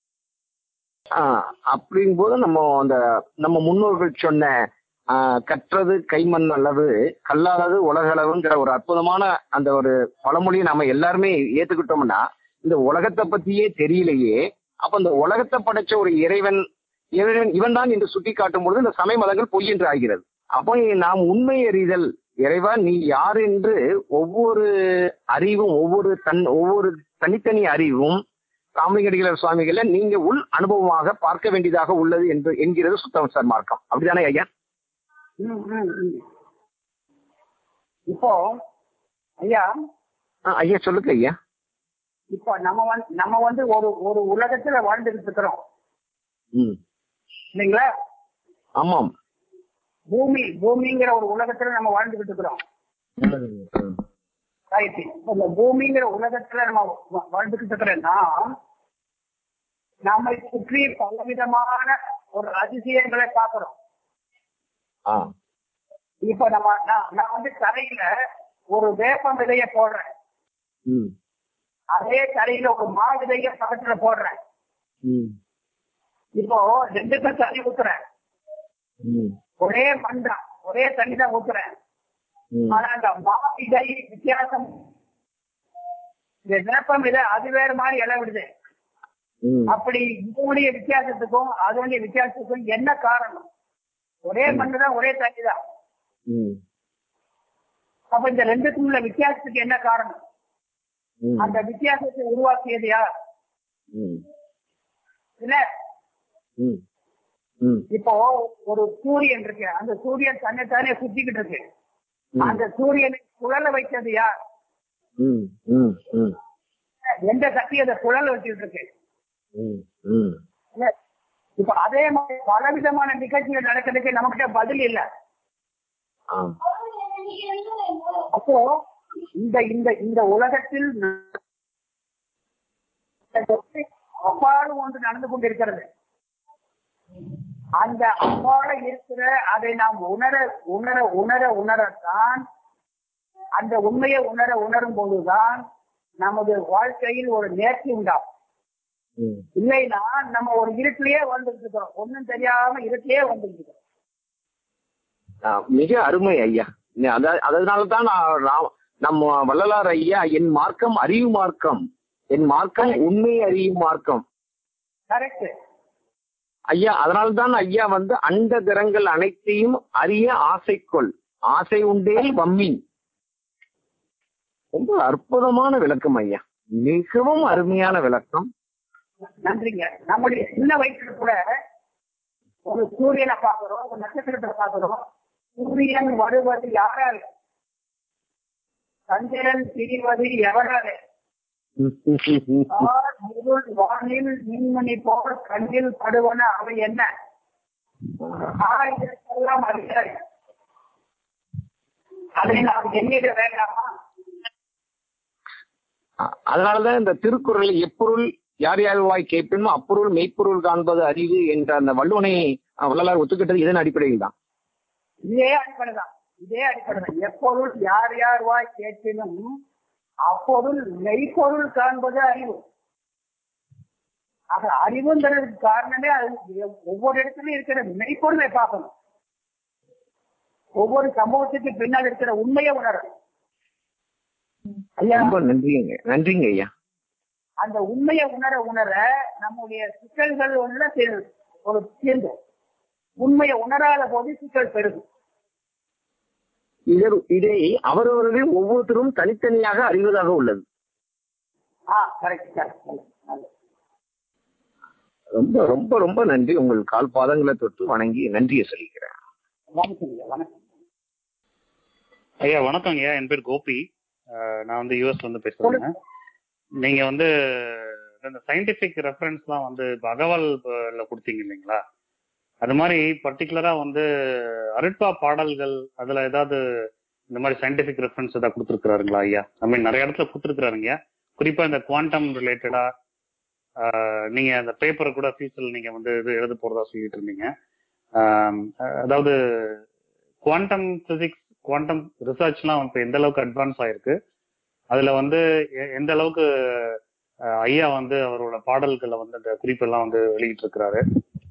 S2: ஆஹ் அப்படிங்கும்போது நம்ம அந்த நம்ம முன்னோர்கள் சொன்ன ஆஹ் கற்றது கைமண் அளவு கல்லாதது உலகளவுங்கிற ஒரு அற்புதமான அந்த ஒரு பழமொழியை நம்ம எல்லாருமே ஏத்துக்கிட்டோம்னா இந்த உலகத்தை பத்தியே தெரியலையே அப்ப இந்த உலகத்தை படைச்ச ஒரு இறைவன் இறைவன் இவன் தான் என்று சுட்டி காட்டும் பொழுது இந்த சமய மதங்கள் பொய் என்று ஆகிறது அப்போ நாம் உண்மை அறிதல் இறைவா நீ யார் என்று ஒவ்வொரு அறிவும் ஒவ்வொரு தன் ஒவ்வொரு தனித்தனி அறிவும் காமிகடிகளர் சுவாமிகளை நீங்க உள் அனுபவமாக பார்க்க வேண்டியதாக உள்ளது என்று என்கிறது சுத்தம் சார் மார்க்கம் அப்படிதானே ஐயா
S3: ம், ம், ம். இப்போ ஐயா
S2: ஆ, ஐயா சொல்லுங்க ஐயா
S3: இப்போ நம்ம வந்து நம்ம வந்து ஒரு ஒரு உலகத்துல வாழ்ந்துகிட்டு இருக்கிறோம்
S2: ம்
S3: இல்லைங்களா
S2: ஆமாம்
S3: பூமி பூமிங்கிற ஒரு உலகத்துல நம்ம வாழ்ந்துகிட்டு இருக்கிறோம்
S2: ம்.
S3: ரைட் இந்த பூமிங்கிற உலகத்துல நம்ம வா- வாழ்ந்துகிட்டு இருக்கிறோம்னா நம்மை சுற்றி பலவிதமான ஒரு அதிசயங்களை பார்க்கிறோம்
S2: ஆ
S3: இப்ப நம்ம நான் நான் வந்து கரையில ஒரு வேப்ப விதைய போடுறேன்
S2: ம்
S3: அதே கரையில ஒரு மா விதைய பக்கத்துல போடுறேன்
S2: ம்
S3: இப்போ ரெண்டுக்கும் தண்ணி ஊத்துறேன்
S2: ம்
S3: ஒரே மண் தான் ஒரே தண்ணி தான் ஊத்துறேன்
S2: ம்
S3: ஆனா அந்த மா விதை வித்தியாசம் இந்த வேப்பம் விதை அது வேற மாதிரி இலை விடுது
S2: ம்
S3: அப்படி இதனுடைய வித்தியாசத்துக்கும் அதனுடைய வித்தியாசத்துக்கும் என்ன காரணம் ஒரே மண்ணு தான் ஒரே தண்ணி தான்
S2: ம்
S3: அப்ப இந்த ரெண்டுக்கும் உள்ள வித்தியாசத்துக்கு என்ன காரணம்
S2: ம்
S3: அந்த வித்தியாசத்தை உருவாக்கியது யார்
S2: ம்
S3: இல்ல
S2: ம் ம்
S3: இப்போ ஒரு சூரியன் இருக்கு அந்த சூரியன் தன்னைத்தானே சுத்திக்கிட்டு இருக்கு
S2: ம்.
S3: அந்த சூரியனை சுழல வைத்தது யார்
S2: ம் ம் ம்
S3: எந்த சக்தி அதை சுழல வச்சுட்டு இருக்கு
S2: ம் ம்
S3: இல்ல? இப்ப அதே மாதிரி பலவிதமான நிகழ்ச்சிகள் நடக்கிறதுக்கு நமக்கிட்ட பதில் இல்ல
S2: ஆ
S3: அப்போ இந்த இந்த இந்த உலகத்தில் அப்பாடு ஒன்று நடந்து கொண்டிருக்கிறது அந்த அப்பாட இருக்கிற அதை நாம் உணர உணர உணர உணரத்தான் அந்த உண்மையை உணர உணரும் போதுதான் நமது வாழ்க்கையில் ஒரு நேர்ச்சி உண்டாகும்
S2: ம்.
S3: இல்லைன்னா நம்ம ஒரு இருட்டிலேயே வந்துட்டு இருக்கோம் ஒண்ணும் தெரியாம இருட்டிலேயே வந்துட்டு இருக்கோம்
S2: ஆ, மிக அருமை ஐயா அத- அதனால தான் நான் ரா- நம்ம வள்ளலார் ஐயா என் மார்க்கம் அறிவு மார்க்கம் என் மார்க்கம் உண்மை அறியும் மார்க்கம்
S3: கரெக்ட்
S2: ஐயா அதனால தான் ஐயா வந்து அண்ட திறங்கள் அனைத்தையும் அறிய ஆசைக்கொள் ஆசை உண்டேல் வம்மின் ரொம்ப அற்புதமான விளக்கம் ஐயா மிகவும் அருமையான விளக்கம்
S3: நன்றிங்க நம்முடைய சின்ன வயசுல கூட ஒரு சூரியனை பாக்குறோம் ஒரு நட்சத்திரத்தை பாக்குறோம் சூரியன் வருவது யாரால சந்திரன் பிரிவது எவரால ஆர் இருள் வானில் மின்மணி போல் கண்ணில் படுவன அவை என்ன ஆர் இதற்கெல்லாம் அறிகிறார் அதை நாம் எண்ணிட வேண்டாமா
S2: அ- அதனாலதான் இந்த திருக்குறள் எப்பொருள் யார் யார் வாய் கேட்பினுமோ அப்பொருள் மெய்ப்பொருள் காண்பது அறிவு என்ற அந்த வள்ளுவனை அஹ், வள்ளலார் ஒத்துக்கிட்டது இதன் அடிப்படையில் தான்
S3: இதே அடிப்படை தான் இதே அடிப்படை தான் எப்பொருள் யார் யார் வாய் கேட்பினும் அப்பொருள் மெய்ப்பொருள் காண்பது அறிவு ஆக அறிவுங்கிறதுக்கு காரணமே அது ஒவ்வொரு இடத்துலயும் இருக்கிற மெய்ப்பொருளை பார்க்கணும் ஒவ்வொரு சம்பவத்துக்கு பின்னால் இருக்கிற உண்மையை உணரணும் ஐயா
S2: ரொம்ப நன்றிங்க நன்றிங்க ஐயா
S3: அந்த உண்மையை உணர உணர நம்முடைய சிக்கல்கள் உள்ள தீர்- ஒரு தீர்வு உண்மையை உணராத போது சிக்கல் பெருகும்
S2: இதை இதை அவரவர்கள் ஒவ்வொருத்தரும் தனித்தனியாக அறிவதாக உள்ளது
S3: ஆ கரெக்ட் கரெக்ட்
S2: ரொம்ப ரொம்ப ரொம்ப நன்றி உங்கள் கால் பாதங்களை தொட்டு வணங்கி நன்றியை சொல்லிக்கிறேன்
S3: வணக்கம் ஐயா, வணக்கம்
S5: ஐயா வணக்கம் ஐயா என் பேர் கோபி அஹ் நான் வந்து யூஎஸ்ல இருந்து பேசுறேங்க நீங்க வந்து இந்த சயின்டிபிக் ரெஃபரன்ஸ்லாம் வந்து இப்ப அகவல்ல கொடுத்தீங்க இல்லைங்களா அது மாதிரி பர்டிகுலரா வந்து அருட்பா பாடல்கள் அதுல ஏதாவது இந்த மாதிரி சயின்டிபிக் ரெஃபரன்ஸ் ஏதாவது கொடுத்துருக்காருங்களா ஐயா ஐ மீன் நிறைய இடத்துல கொடுத்துருக்காருங்க குறிப்பா இந்த குவாண்டம் ரிலேட்டடா நீங்க அந்த பேப்பரை கூட ஃபீஸில் நீங்க வந்து இது எழுத போறதா சொல்லிட்டு இருந்தீங்க ஆம், அதாவது குவாண்டம் பிசிக்ஸ் குவாண்டம் ரிசர்ச்லாம் இப்போ எந்த அளவுக்கு அட்வான்ஸ் ஆயிருக்கு அதுல வந்து எ- எந்த அளவுக்கு அஹ், ஐயா வந்து அவரோட பாடல்களை வந்து அந்த குறிப்பெல்லாம் வந்து வெளியிட்டு இருக்கிறாரு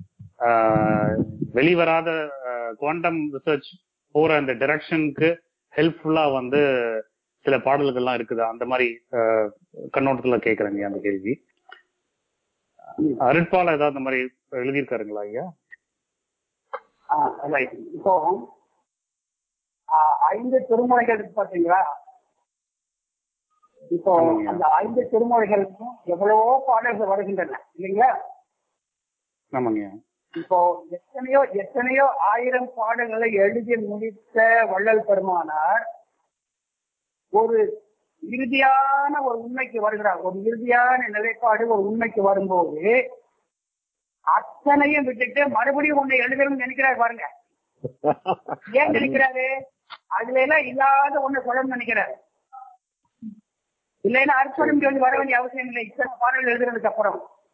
S5: வெளிவராத குவாண்டம் ரிசர்ச் போற அந்த டைரக்ஷனுக்கு ஹெல்ப்ஃபுல்லா வந்து சில பாடல்கள்லாம் இருக்குதா அந்த மாதிரி அஹ், கண்ணோட்டத்துல கேக்குறேங்க அந்த கேள்வி அருட்பால ஏதாவது அந்த மாதிரி எழுதியிருக்காருங்களா ஐயா
S3: ஆ, right. இப்போ ஆ, ஐந்து திருமுறைகள் இருக்கு பாத்தீங்களா இப்போ
S5: ஆமாங்க.
S3: அந்த ஐந்து திருமுறைகளுக்கும் எவ்வளவோ பாடல்கள் வருகின்றன இல்லைங்களா
S5: ஆமாங்க
S3: இப்போ எத்தனையோ எத்தனையோ ஆயிரம் பாடல்களை எழுதி முடித்த வள்ளல் பெருமானார் ஒரு இறுதியான ஒரு உண்மைக்கு வருகிறார் ஒரு இறுதியான நிலைப்பாடு ஒரு உண்மைக்கு வரும்போது அத்தனையும் விட்டுட்டு மறுபடியும் ஒண்ணு எழுதணும்னு நினைக்கிறார் பாருங்க ஏன் நினைக்கிறாரு அதுல எல்லாம் இல்லாத ஒண்ணு சொல்லணும்னு நினைக்கிறாரு இல்லைன்னா அர்ப்பணம் சொல்லி வர வேண்டிய அவசியம் இல்லை இத்தனை பாடல் எழுதுறதுக்கு அப்புறம்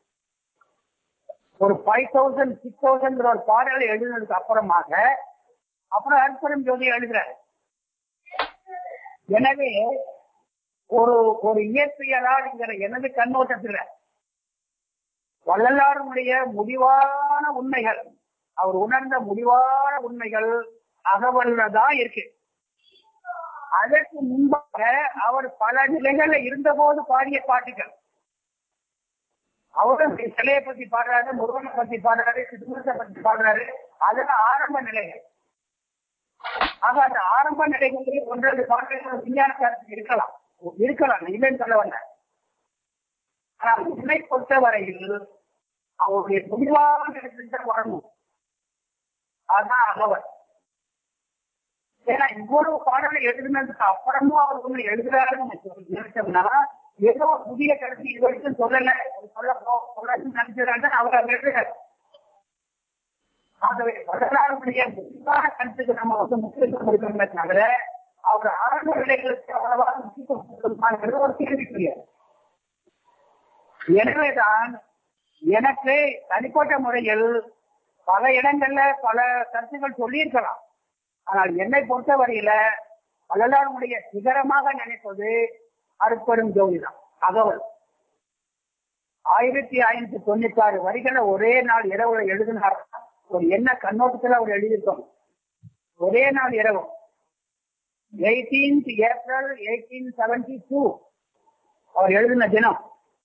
S3: ஒரு ஃபைவ் தௌசண்ட் சிக்ஸ் தௌசண்ட் ஒரு பாடல் எழுதுனதுக்கு அப்புறமாக அப்புறம் அர்ப்பணம் ஜோதி எழுதுறாரு எனவே ஒரு ஒரு இயற்பியலாளர் எனது கண்ணோட்டத்துல வள்ளலாருடைய முடிவான உண்மைகள் அவர் உணர்ந்த முடிவான உண்மைகள் அகவல்ல தான் இருக்கு அதற்கு முன்பாக அவர் பல நிலைகள்ல இருந்தபோது பாடிய பாட்டுகள் அவரும் சிலையை பத்தி பாடுறாரு முருகனை பத்தி பாடுறாரு சிதுமத்தை பத்தி பாடுறாரு அதெல்லாம் ஆரம்ப நிலைகள் ஆக அந்த ஆரம்ப நிலைகளில் ஒன்றது பாடல்கள் விஞ்ஞான கருத்து இருக்கலாம் இருக்கலாம் நான் இல்லைன்னு சொல்ல வந்தேன் ஆனால் என்னை பொறுத்தவரையில் அவருடைய முடிவான இடத்துக்கு தான் வரணும் அதான் அகவல் ஏன்னா இவ்வளவு பாடலை எழுதுனதுக்கு அப்புறமும் அவர் ஒண்ணு எழுதுறாருன்னு சொல்லி நினைச்சோம்னா ஏதோ ஒரு புதிய கருத்து இது வரைக்கும் சொல்லல சொல்ல போ- சொல்லணும்னு நினைச்சாரு அவர் அதை எழுதுறாரு ஆகவே வரலாறுடைய முக்கியமான கருத்துக்கு நம்ம வந்து முக்கியத்துவம் கொடுக்கணுமே தவிர அவர் ஆரம்ப நிலைகளுக்கு அவ்வளவா முக்கியத்துவம் கொடுக்கணுமாங்கிறது ஒரு கேள்விக்குரிய எனவேதான் எனக்கு தனிப்பட்ட முறையில் பல இடங்கள்ல பல கருத்துக்கள் சொல்லியிருக்கலாம் ஆனால் என்னை பொறுத்தவரையில வள்ளலாருடைய சிகரமாக நினைப்பது அருட்பெரும் ஜோதி தான் அகவல் ஆயிரத்தி ஐநூத்தி தொண்ணூத்தி ஆறு வரிகளை ஒரே நாள் இரவுல எழுதினார் ஒரு என்ன கண்ணோட்டத்துல அவர் எழுதியிருக்கோம் ஒரே நாள் இரவு eighteenth April eighteen seventy two அவர் எழுதின தினம்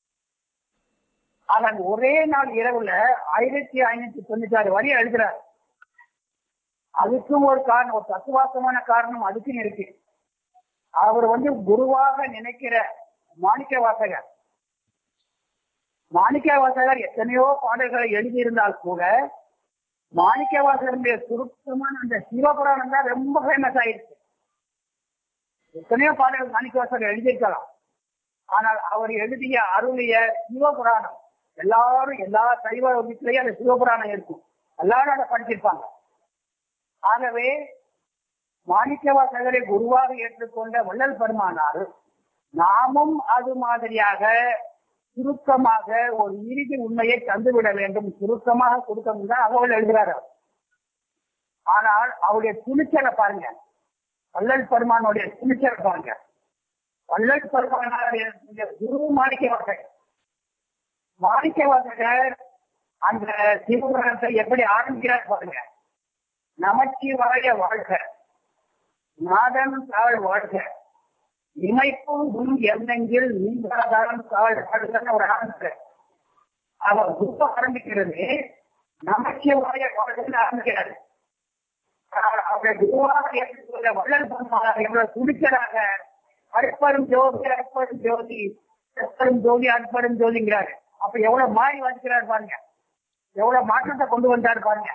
S3: ஆனா ஒரே நாள் இரவுல ஆயிரத்தி ஐநூத்தி தொண்ணூத்தி ஆறு வரி எழுதுறார் அதுக்கும் ஒரு காரணம் ஒரு தத்துவாசமான காரணம் அதுக்கும் இருக்கு அவர் வந்து குருவாக நினைக்கிற மாணிக்க வாசகர் மாணிக்க வாசகர் எத்தனையோ பாடல்களை எழுதியிருந்தால் கூட மாணிக்க வாசகருடைய சுருக்கமான அந்த சிவபுராணம் தான் ரொம்ப ஃபேமஸ் ஆயிடுச்சு எத்தனையோ பாடல்கள் மாணிக்க வாசகர் எழுதியிருக்கலாம் ஆனால் அவர் எழுதிய அருளிய சிவபுராணம் எல்லாரும் எல்லா சைவ வீட்டிலையும் அந்த சிவபுராணம் இருக்கும் எல்லாரும் அதை படிச்சிருப்பாங்க ஆகவே மாணிக்கவாசகரை குருவாக ஏற்றுக்கொண்ட வள்ளல் பெருமானார் நாமும் அது மாதிரியாக சுருக்கமாக ஒரு இறுதி உண்மையை தந்துவிட வேண்டும் சுருக்கமாக கொடுக்க முடியாது அகவல் எழுதுகிறார் அவர். ஆனால் அவருடைய துணிச்சலை பாருங்க வள்ளல் பெருமானுடைய துணிச்சலை பாருங்க வள்ளல் பெருமானாருடைய குரு மாணிக்க வாசகர் மாணிக்க வாசகர் அந்த சிவபுராணத்தை எப்படி ஆரம்பிக்கிறார் பாருங்க நமச்சிவாய வாழ்க நாதன் தாழ் வாழ்க இமைப்பும் உன் எண்ணெங்கில் நீங்காதாரம் தாழ் வாழ்கன்னு ஒரு ஆரம்பிக்கிற அவர் குப்ப ஆரம்பிக்கிறது நமச்சிவாய வாழ்கன்னு ஆரம்பிக்கிறாரு அவர் அவருடைய குருவாக ஏற்றுக்கொள்ள வள்ளல் பெருமானார் எவ்வளவு துடிக்கிறாக அற்பரும் ஜோதி அற்பரும் ஜோதி அற்பரும் ஜோதி அற்பரும் ஜோதிங்கிறாரு அப்ப எவ்வளவு மாறி வச்சுக்கிறார் பாருங்க எவ்வளவு மாற்றத்தை கொண்டு வந்தாரு பாருங்க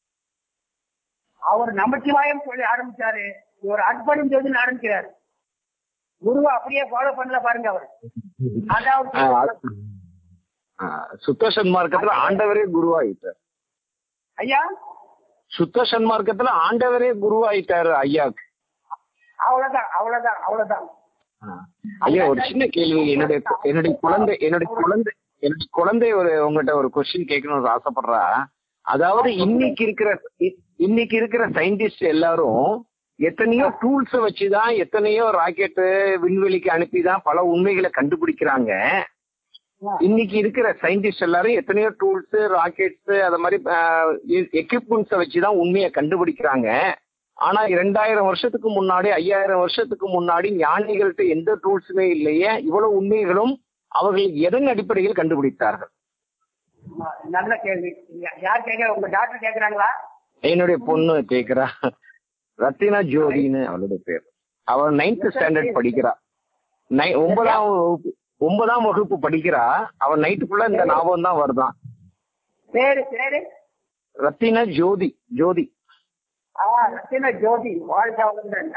S3: அவர் நமச்சிவாயம் சொல்லி ஆரம்பிச்சாரு இவர் அற்பரும் ஜோதின்னு ஆரம்பிக்கிறாரு குருவை அப்படியே ஃபாலோ பண்ணல பாருங்க அவர் அதாவது
S2: சுத்த சன்மார்க்கத்துல ஆண்டவரே குருவாயிட்டார்
S3: ஐயா
S2: சுத்த சன்மார்க்கத்துல ஆண்டவரே குருவாயிட்டாரு ஐயாக்கு
S3: அவ்வளவுதான் அவ்வளவுதான் அவ்வளவுதான்
S2: ஐயா ஒரு சின்ன கேள்வி என்னுடைய என்னுடைய குழந்தை என்னுடைய குழந்தை என்னுடைய குழந்தை ஒரு உங்ககிட்ட ஒரு கொஸ்டின் கேட்கணும்னு ஆசைப்படுறா அதாவது இன்னைக்கு இருக்கிற இ- இன்னைக்கு இருக்கிற சயின்டிஸ்ட் எல்லாரும் எத்தனையோ டூல்ஸ் வச்சுதான் எத்தனையோ ராக்கெட்டு விண்வெளிக்கு அனுப்பிதான் பல உண்மைகளை கண்டுபிடிக்கிறாங்க இன்னைக்கு இருக்கிற சயின்டிஸ்ட் எல்லாரும் எத்தனையோ டூல்ஸ் ராக்கெட்ஸ் அது மாதிரி எக்யூப்மெண்ட்ஸை வச்சுதான் உண்மையை கண்டுபிடிக்கிறாங்க ஆனா இரண்டாயிரம் வருஷத்துக்கு முன்னாடி ஐயாயிரம் வருஷத்துக்கு முன்னாடி ஞானிகள்கிட்ட எந்த டூல்ஸுமே இல்லையே இவ்வளவு உண்மைகளும் அவர்கள் எதன் அடிப்படையில் கண்டுபிடித்தார்கள்
S3: நல்ல கேள்வி யா- யார் கேட்க உங்க டாக்டர் கேக்குறாங்களா
S2: என்னுடைய பொண்ணு கேக்குறா ரத்தினா ஜோதின்னு அவளுடைய பேர் அவள் நைன்த் ஸ்டாண்டர்ட் படிக்கிறா நை ஒன்பதாம் வகுப்பு ஒன்பதாம் வகுப்பு படிக்கிறா அவள் நைட்டுக்குள்ள இந்த ஞாபகம் தான் வருதான்
S3: பேரு பேரு
S2: ரத்தினா ஜோதி ஜோதி
S3: ஆ ரத்தின ஜோதி வாழ்க வளமுடன்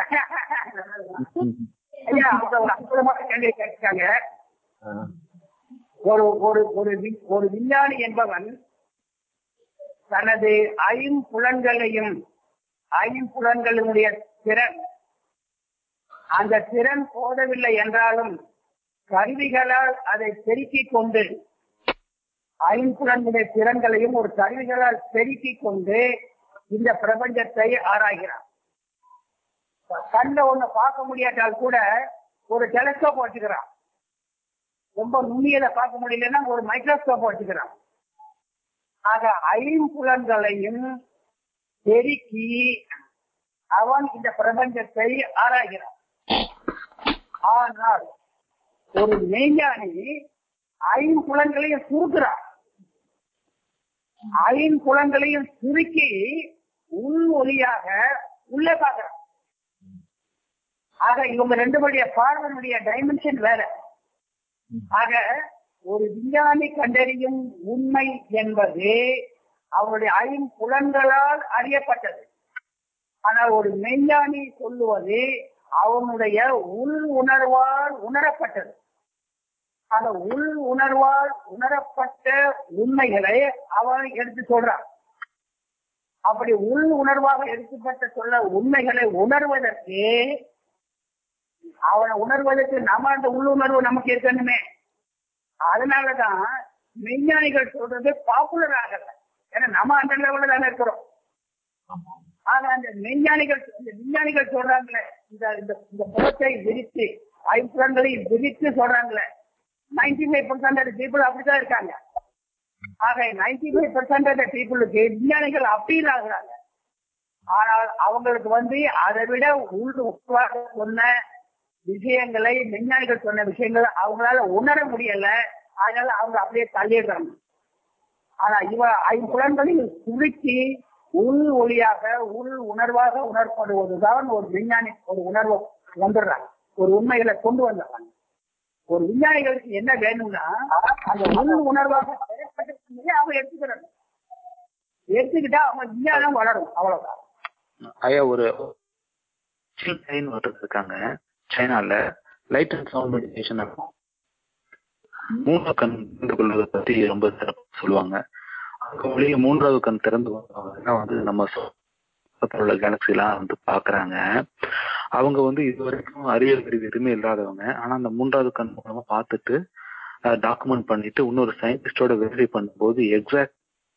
S3: ஐயா அவங்க ஒரு அற்புதமான கேள்வி கேட்டிருக்காங்க ஒரு ஒரு ஒரு வி- ஒரு விஞ்ஞானி என்பவன் தனது ஐம்புலன்களையும் ஐம்புலன்களினுடைய திறன் அந்த திறன் போதவில்லை என்றாலும் கருவிகளால் அதை பெருக்கிக் கொண்டு ஐம்புலன்களுடைய திறன்களையும் ஒரு கருவிகளால் பெருக்கிக் கொண்டு இந்த பிரபஞ்சத்தை ஆராய்கிறான் கண்ட ஒண்ணு பார்க்க முடியாட்டால் கூட ஒரு டெலஸ்கோப் வச்சுக்கிறான் ரொம்ப நுண்ணியதை பார்க்க முடியலன்னா ஒரு மைக்ரோஸ்கோப் வச்சுக்கிறான் ஆக ஐம்புலன்களையும் பெருக்கி அவன் இந்த பிரபஞ்சத்தை ஆராய்கிறான் ஆனால் ஒரு மெய்ஞானி ஐம்புலன்களையும் சுருக்கிறான் ஐம்புலன்களையும் சுருக்கி உள் ஒளியாக உள்ளே பார்க்கிறான் ஆக இவங்க ரெண்டு பேருடைய பார்வனுடைய டைமென்ஷன் வேற ஆக ஒரு விஞ்ஞானி கண்டறியும் உண்மை என்பது அவருடைய ஐம்புலன்களால் அறியப்பட்டது ஆனால் ஒரு மெய்ஞானி சொல்லுவது அவனுடைய உள் உணர்வால் உணரப்பட்டது அந்த உள் உணர்வால் உணரப்பட்ட உண்மைகளை அவன் எடுத்து சொல்றான் அப்படி உள் உணர்வாக எடுக்கப்பட்ட சொல்ல உண்மைகளை உணர்வதற்கு அவனை உணர்வதற்கு நம்ம அந்த உள்ளுணர்வு நமக்கு இருக்கணுமே அதனாலதான் மெய்ஞானிகள் சொல்றது பாப்புலர் ஆகல ஏன்னா நம்ம அந்த லெவல்ல தானே இருக்கிறோம் ஆனா அந்த மெய்ஞானிகள் இந்த விஞ்ஞானிகள் சொல்றாங்களே இந்த இந்த இந்த புறத்தை விரித்து ஐம்புலன்களை விதித்து சொல்றாங்களே நைன்டி ஃபைவ் பர்சன்டேஜ் பீப்புள் அப்படிதான் இருக்காங்க ஆக நைன்டி ஃபைவ் பர்சன்டேஜ் பீப்புளுக்கு விஞ்ஞானிகள் அப்பீல் ஆகுறாங்க ஆனால் அவங்களுக்கு வந்து அதை விட உள் உட்கார சொன்ன விஷயங்களை விஞ்ஞானிகள் சொன்ன விஷயங்களை அவங்களால உணர முடியல அதனால அவங்க அப்படியே தள்ளிடுறாங்க ஆனா இவ ஐம்புலன்களில் சுருக்கி உள் ஒளியாக உள் உணர்வாக உணரப்படுவதுதான் ஒரு விஞ்ஞானி ஒரு உணர்வு வந்துடுறாங்க ஒரு உண்மைகளை கொண்டு வந்துடுறாங்க ஒரு விஞ்ஞானிகளுக்கு என்ன வேணும்னா அந்த உள் உணர்வாக பெறப்பட்ட அவங்க எடுத்துக்கிறாங்க எடுத்துக்கிட்டா அவங்க விஞ்ஞானம் வளரும் அவ்வளவுதான்
S6: ஐயா ஒரு சைன் ஒருத்தர் இருக்காங்க சைனால லைட் அண்ட் சவுண்ட் மெடிடேஷன் மூணு கண் திறந்து கொள்வதை பத்தி ரொம்ப சிறப்பா சொல்லுவாங்க அங்க வெளியே மூன்றாவது கண் திறந்து கொள்வாங்கன்னா வந்து நம்ம பக்கத்துல உள்ள கேலக்சி எல்லாம் வந்து பாக்குறாங்க அவங்க வந்து இது வரைக்கும் அறிவியல் அறிவு எதுவுமே இல்லாதவங்க ஆனா அந்த மூன்றாவது கண் மூலமா பார்த்துட்டு டாக்குமெண்ட் பண்ணிட்டு இன்னொரு சயின்டிஸ்டோட வெரிஃபை பண்ணும்போது எக்ஸாக்ட்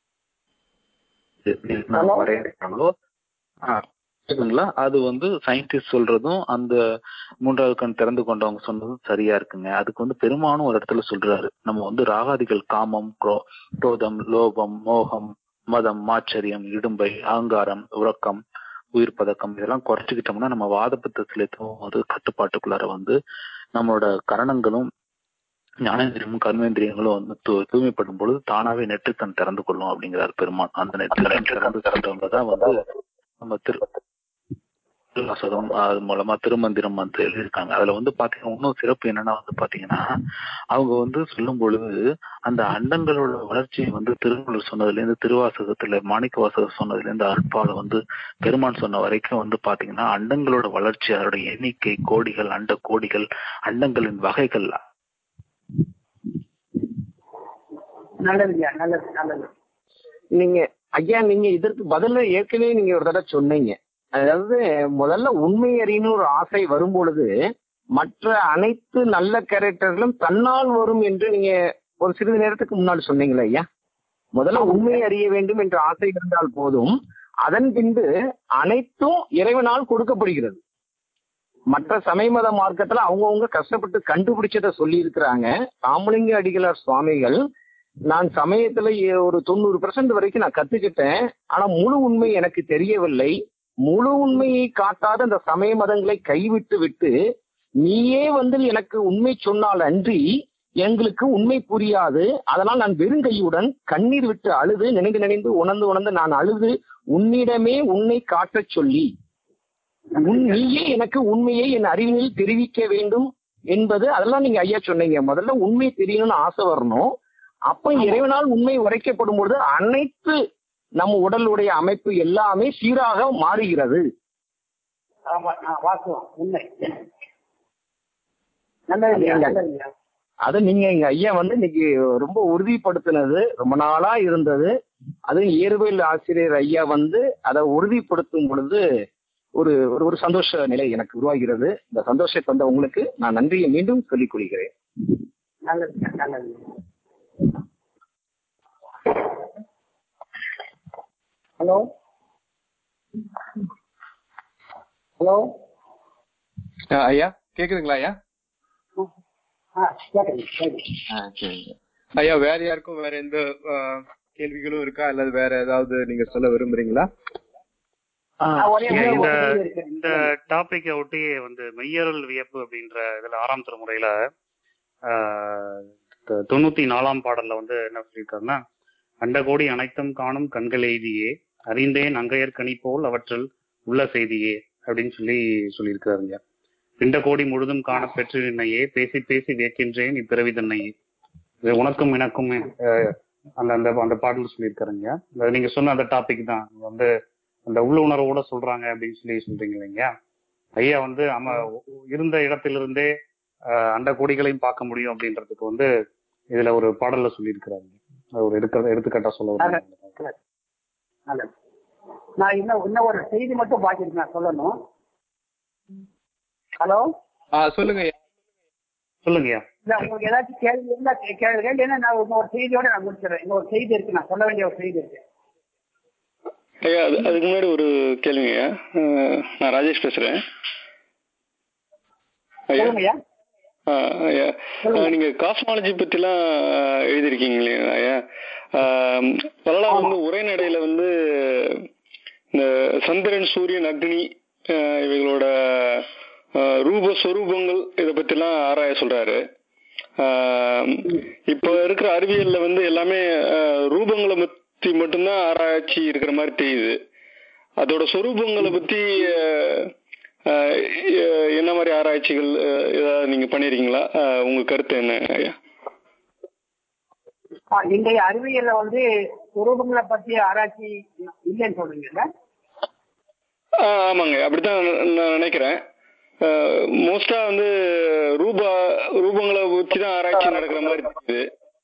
S6: வரையறாங்களோ கேக்குதுங்களா அது வந்து சயின்டிஸ்ட் சொல்றதும் அந்த மூன்றாவது கண் திறந்து கொண்டவங்க சொன்னதும் சரியா இருக்குங்க அதுக்கு வந்து பெருமானும் ஒரு இடத்துல சொல்றாரு நம்ம வந்து ராகாதிகள் காமம் குரோ குரோதம் லோபம் மோகம் மதம் மாச்சரியம் இடும்பை அகங்காரம் உறக்கம் உயிர் பதக்கம் இதெல்லாம் குறைச்சிக்கிட்டோம்னா நம்ம வாதபத்தத்திலேயும் வந்து கட்டுப்பாட்டுக்குள்ளார வந்து நம்மளோட கரணங்களும் ஞானேந்திரியமும் கர்மேந்திரியங்களும் வந்து தூ தூய்மைப்படும் பொழுது தானாவே நெற்றுக்கண் திறந்து கொள்ளும் அப்படிங்கிறார் பெருமான் அந்த நெற்றுக்கண் திறந்து திறந்தவங்க தான் வந்து நம்ம திரு திருவாசகம் அது மூலமா திருமந்திரம் வந்து எழுதியிருக்காங்க அதுல வந்து பாத்தீங்கன்னா இன்னும் சிறப்பு என்னன்னா வந்து பாத்தீங்கன்னா அவங்க வந்து சொல்லும் பொழுது அந்த அண்டங்களோட வளர்ச்சியை வந்து திருமூலர் சொன்னதுல இருந்து திருவாசகத்துல மாணிக்க வாசகர் சொன்னதுல இருந்து அற்பால வந்து பெருமான் சொன்ன வரைக்கும் வந்து பாத்தீங்கன்னா அண்டங்களோட வளர்ச்சி அதோட எண்ணிக்கை கோடிகள் அண்ட கோடிகள் அண்டங்களின் வகைகள்
S3: நல்லதுங்க நல்லது நல்லது
S2: நீங்க ஐயா நீங்க இதற்கு பதில ஏற்கனவே நீங்க ஒரு தடவை சொன்னீங்க அதாவது முதல்ல உண்மை அறியணும் ஒரு ஆசை வரும் பொழுது மற்ற அனைத்து நல்ல கேரக்டர்களும் தன்னால் வரும் என்று நீங்க ஒரு சிறிது நேரத்துக்கு முன்னாடி சொன்னீங்களே ஐயா முதல்ல உண்மை அறிய வேண்டும் என்ற ஆசை இருந்தால் போதும் அதன் பின்பு அனைத்தும் இறைவனால் கொடுக்கப்படுகிறது மற்ற சமய மத மார்க்கத்துல அவங்கவுங்க கஷ்டப்பட்டு கண்டுபிடிச்சத சொல்லி இருக்கிறாங்க ராமலிங்க அடிகளார் சுவாமிகள் நான் சமயத்துல ஏ- ஒரு தொண்ணூறு பெர்சன்ட் வரைக்கும் நான் கத்துக்கிட்டேன் ஆனா முழு உண்மை எனக்கு தெரியவில்லை முழு உண்மையை காட்டாத அந்த சமய மதங்களை கைவிட்டு விட்டு நீயே வந்து எனக்கு உண்மை சொன்னால் அன்றி எங்களுக்கு உண்மை புரியாது அதனால் நான் வெறுங்கையுடன் கண்ணீர் விட்டு அழுது நினைந்து நினைந்து உணர்ந்து உணர்ந்து நான் அழுது உன்னிடமே உன்னை காட்டச் சொல்லி உன் நீயே எனக்கு உண்மையை என் அறிவினில் தெரிவிக்க வேண்டும் என்பது அதெல்லாம் நீங்க ஐயா சொன்னீங்க முதல்ல உண்மை தெரியணும்னு ஆசை வரணும் அப்ப இறைவனால் உண்மை உரைக்கப்படும் பொழுது அனைத்து நம்ம உடலுடைய அமைப்பு எல்லாமே சீராக மாறுகிறது
S3: ஆமா நான் வாக்குவோம் உண்மை நல்லதுங்க நல்லதுங்க
S2: அது நீங்க எங்க ஐயா வந்து இன்னைக்கு ரொம்ப உறுதிப்படுத்தினது ரொம்ப நாளா இருந்தது அதுவும் இயற்பியல் ஆசிரியர் ஐயா வந்து அதை உறுதிப்படுத்தும் பொழுது ஒரு ஒரு ஒரு சந்தோஷ நிலை எனக்கு உருவாகிறது இந்த சந்தோஷத்தை தந்த உங்களுக்கு நான் நன்றியை மீண்டும் சொல்லிக் கொள்கிறேன்
S3: நல்லதுங்க நல்லதுங்க ஹலோ ஹலோ
S1: அஹ் ஐயா கேக்குதுங்களா ஐயா
S3: ஆ கேட்குறீங்க கேட்குறீங்க
S1: ஆ, சரிங்க. ஐயா வேற யாருக்கும் வேற எந்த அஹ், கேள்விகளும் இருக்கா அல்லது வேற ஏதாவது நீங்க சொல்ல விரும்புறீங்களா
S3: நான் ஒரே
S5: ஏன்
S3: ஒரு
S5: இந்த
S3: கேள்வி இருக்கு.
S5: இந்த டாபிக்கை ஒட்டி வந்து மெய்யருள் வியப்பு அப்படின்ற இதுல ஆறாம் திருமுறையில ஆஹ், த- தொண்ணூத்தி நாலாம் பாடல்ல வந்து என்ன சொல்லியிருக்காருன்னா அண்டகோடி அனைத்தும் காணும் கண்கள் எய்தியே அறிந்தேன் அங்கையர் கனி போல் அவற்றில் உள்ள செய்தியே அப்படின்னு சொல்லி சொல்லியிருக்காருங்க பிண்ட கோடி முழுதும் காண பெற்று நின்னையே பேசி பேசி வியக்கின்றேன் இப்பிறவி தன்னையே இது உனக்கும் எனக்கும் ஆஹ், அந்த அந்த அந்த பாடல் சொல்லியிருக்காருங்க அது நீங்க சொன்ன அந்த டாபிக் தான் இது வந்து அந்த உள்ளுணர்வோட சொல்றாங்க அப்படின்னு சொல்லி சொல்றீங்க இல்லைங்க ஐயா வந்து நம்ம இருந்த இடத்திலிருந்தே ஆஹ், அண்ட கோடிகளையும் பார்க்க முடியும் அப்படின்றதுக்கு வந்து இதுல ஒரு பாடல்ல சொல்லியிருக்கிறாங்க அது ஒரு எடுக்க எடுத்துக்காட்டா சொல்ல விரும்புறேன்.
S3: நல்லது நான் இன்னும் இன்னும் ஒரு செய்தி மட்டும் பாக்கி இருக்கு நான் சொல்லணும் ஹலோ
S1: ஆ, சொல்லுங்க ஐயா
S5: சொல்லுங்கய்யா
S3: இல்ல உங்களுக்கு ஏதாச்சும் கேள்வி இருந்தா கே- கேளுங்க இல்லைன்னா நான் இன்னொரு செய்தியோட நான் முடிச்சிடுறேன் இன்னொரு செய்தி இருக்கு நான் சொல்ல வேண்டிய ஒரு செய்தி இருக்கு
S7: ஐயா அது அதுக்கு முன்னாடி ஒரு கேள்விங்க ஐயா அஹ் நான் ராஜேஷ் பேசுறேன் ஐயா
S3: சொல்லுங்க ஐயா
S7: ஆஹ் ஐயா ஆஹ் நீங்க காஸ்மாலஜி பத்திலாம் எழுதியிருக்கீங்களே ஐயா ஆஹ் வரலாறு வந்து உரைநடையில வந்து இந்த சந்திரன் சூரியன் அக்னி ஆஹ் இவைகளோட ஆஹ் ரூப சொரூபங்கள் இத பத்திலாம் ஆராய சொல்றாரு ஆஹ் இப்ப இருக்கிற அறிவியல்ல வந்து எல்லாமே ஆஹ் ரூபங்களை பத்தி மட்டும்தான் ஆராய்ச்சி இருக்கிற மாதிரி தெரியுது அதோட சொரூபங்களை பத்தி ஆஹ் ஆஹ் எ- என்ன மாதிரி ஆராய்ச்சிகள் ஆஹ் ஏதாவது நீங்க பண்ணிருக்கீங்களா ஆஹ் உங்க கருத்து என்ன ஐயா
S3: ஆ, இன்றைய அறிவியல்ல வந்து சுரூபங்களை பற்றிய ஆராய்ச்சி இல்லைன்னு சொல்றீங்கல்ல
S7: ஆஹ் ஆமாங்க அப்படித்தான் நான் நினைக்கிறேன் மோஸ்டா வந்து ரூபா ரூபங்களை வச்சு தான் ஆராய்ச்சி நடக்கிற மாதிரி தெரியுது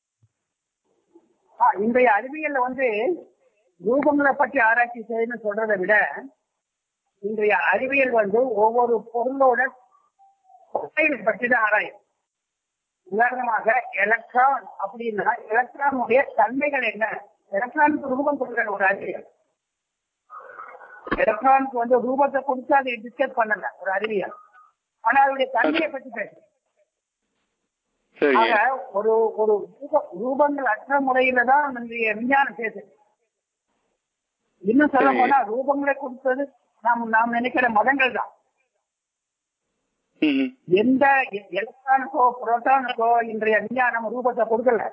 S3: ஆ, இன்றைய அறிவியல்ல வந்து ரூபங்களை பற்றி ஆராய்ச்சி செய்யணும்னு சொல்றதை விட இன்றைய அறிவியல் வந்து ஒவ்வொரு பொருளோட கொள்கைகளை பற்றி தான் ஆராயும் உதாரணமாக எலக்ட்ரான் அப்படின்னா எலக்ட்ரானுடைய தன்மைகள் என்ன எலக்ட்ரானுக்கு ரூபம் கொடுக்கிற ஒரு அறிவியல் எலக்ட்ரானுக்கு வந்து ரூபத்தை கொடுத்து அதை டிஸ்கஸ் பண்ணல ஒரு அறிவியல் ஆனா அதனுடைய தன்மையை பற்றி பேசுறேன்
S7: சரிங்க
S3: ஆக ஒரு ஒரு ரூப- ரூபங்கள் அற்ற முறையில தான் நம்முடைய விஞ்ஞானம் பேசுது இன்னும் சொல்ல
S7: சரி.
S3: போனா ரூபங்களை கொடுத்தது நாம் நாம் நினைக்கிற மதங்கள் தான்
S7: ம்
S3: எந்த எ- எலக்ட்ரானுக்கோ புரோட்டானுக்கோ இன்றைய விஞ்ஞானம் ரூபத்தை கொடுக்கல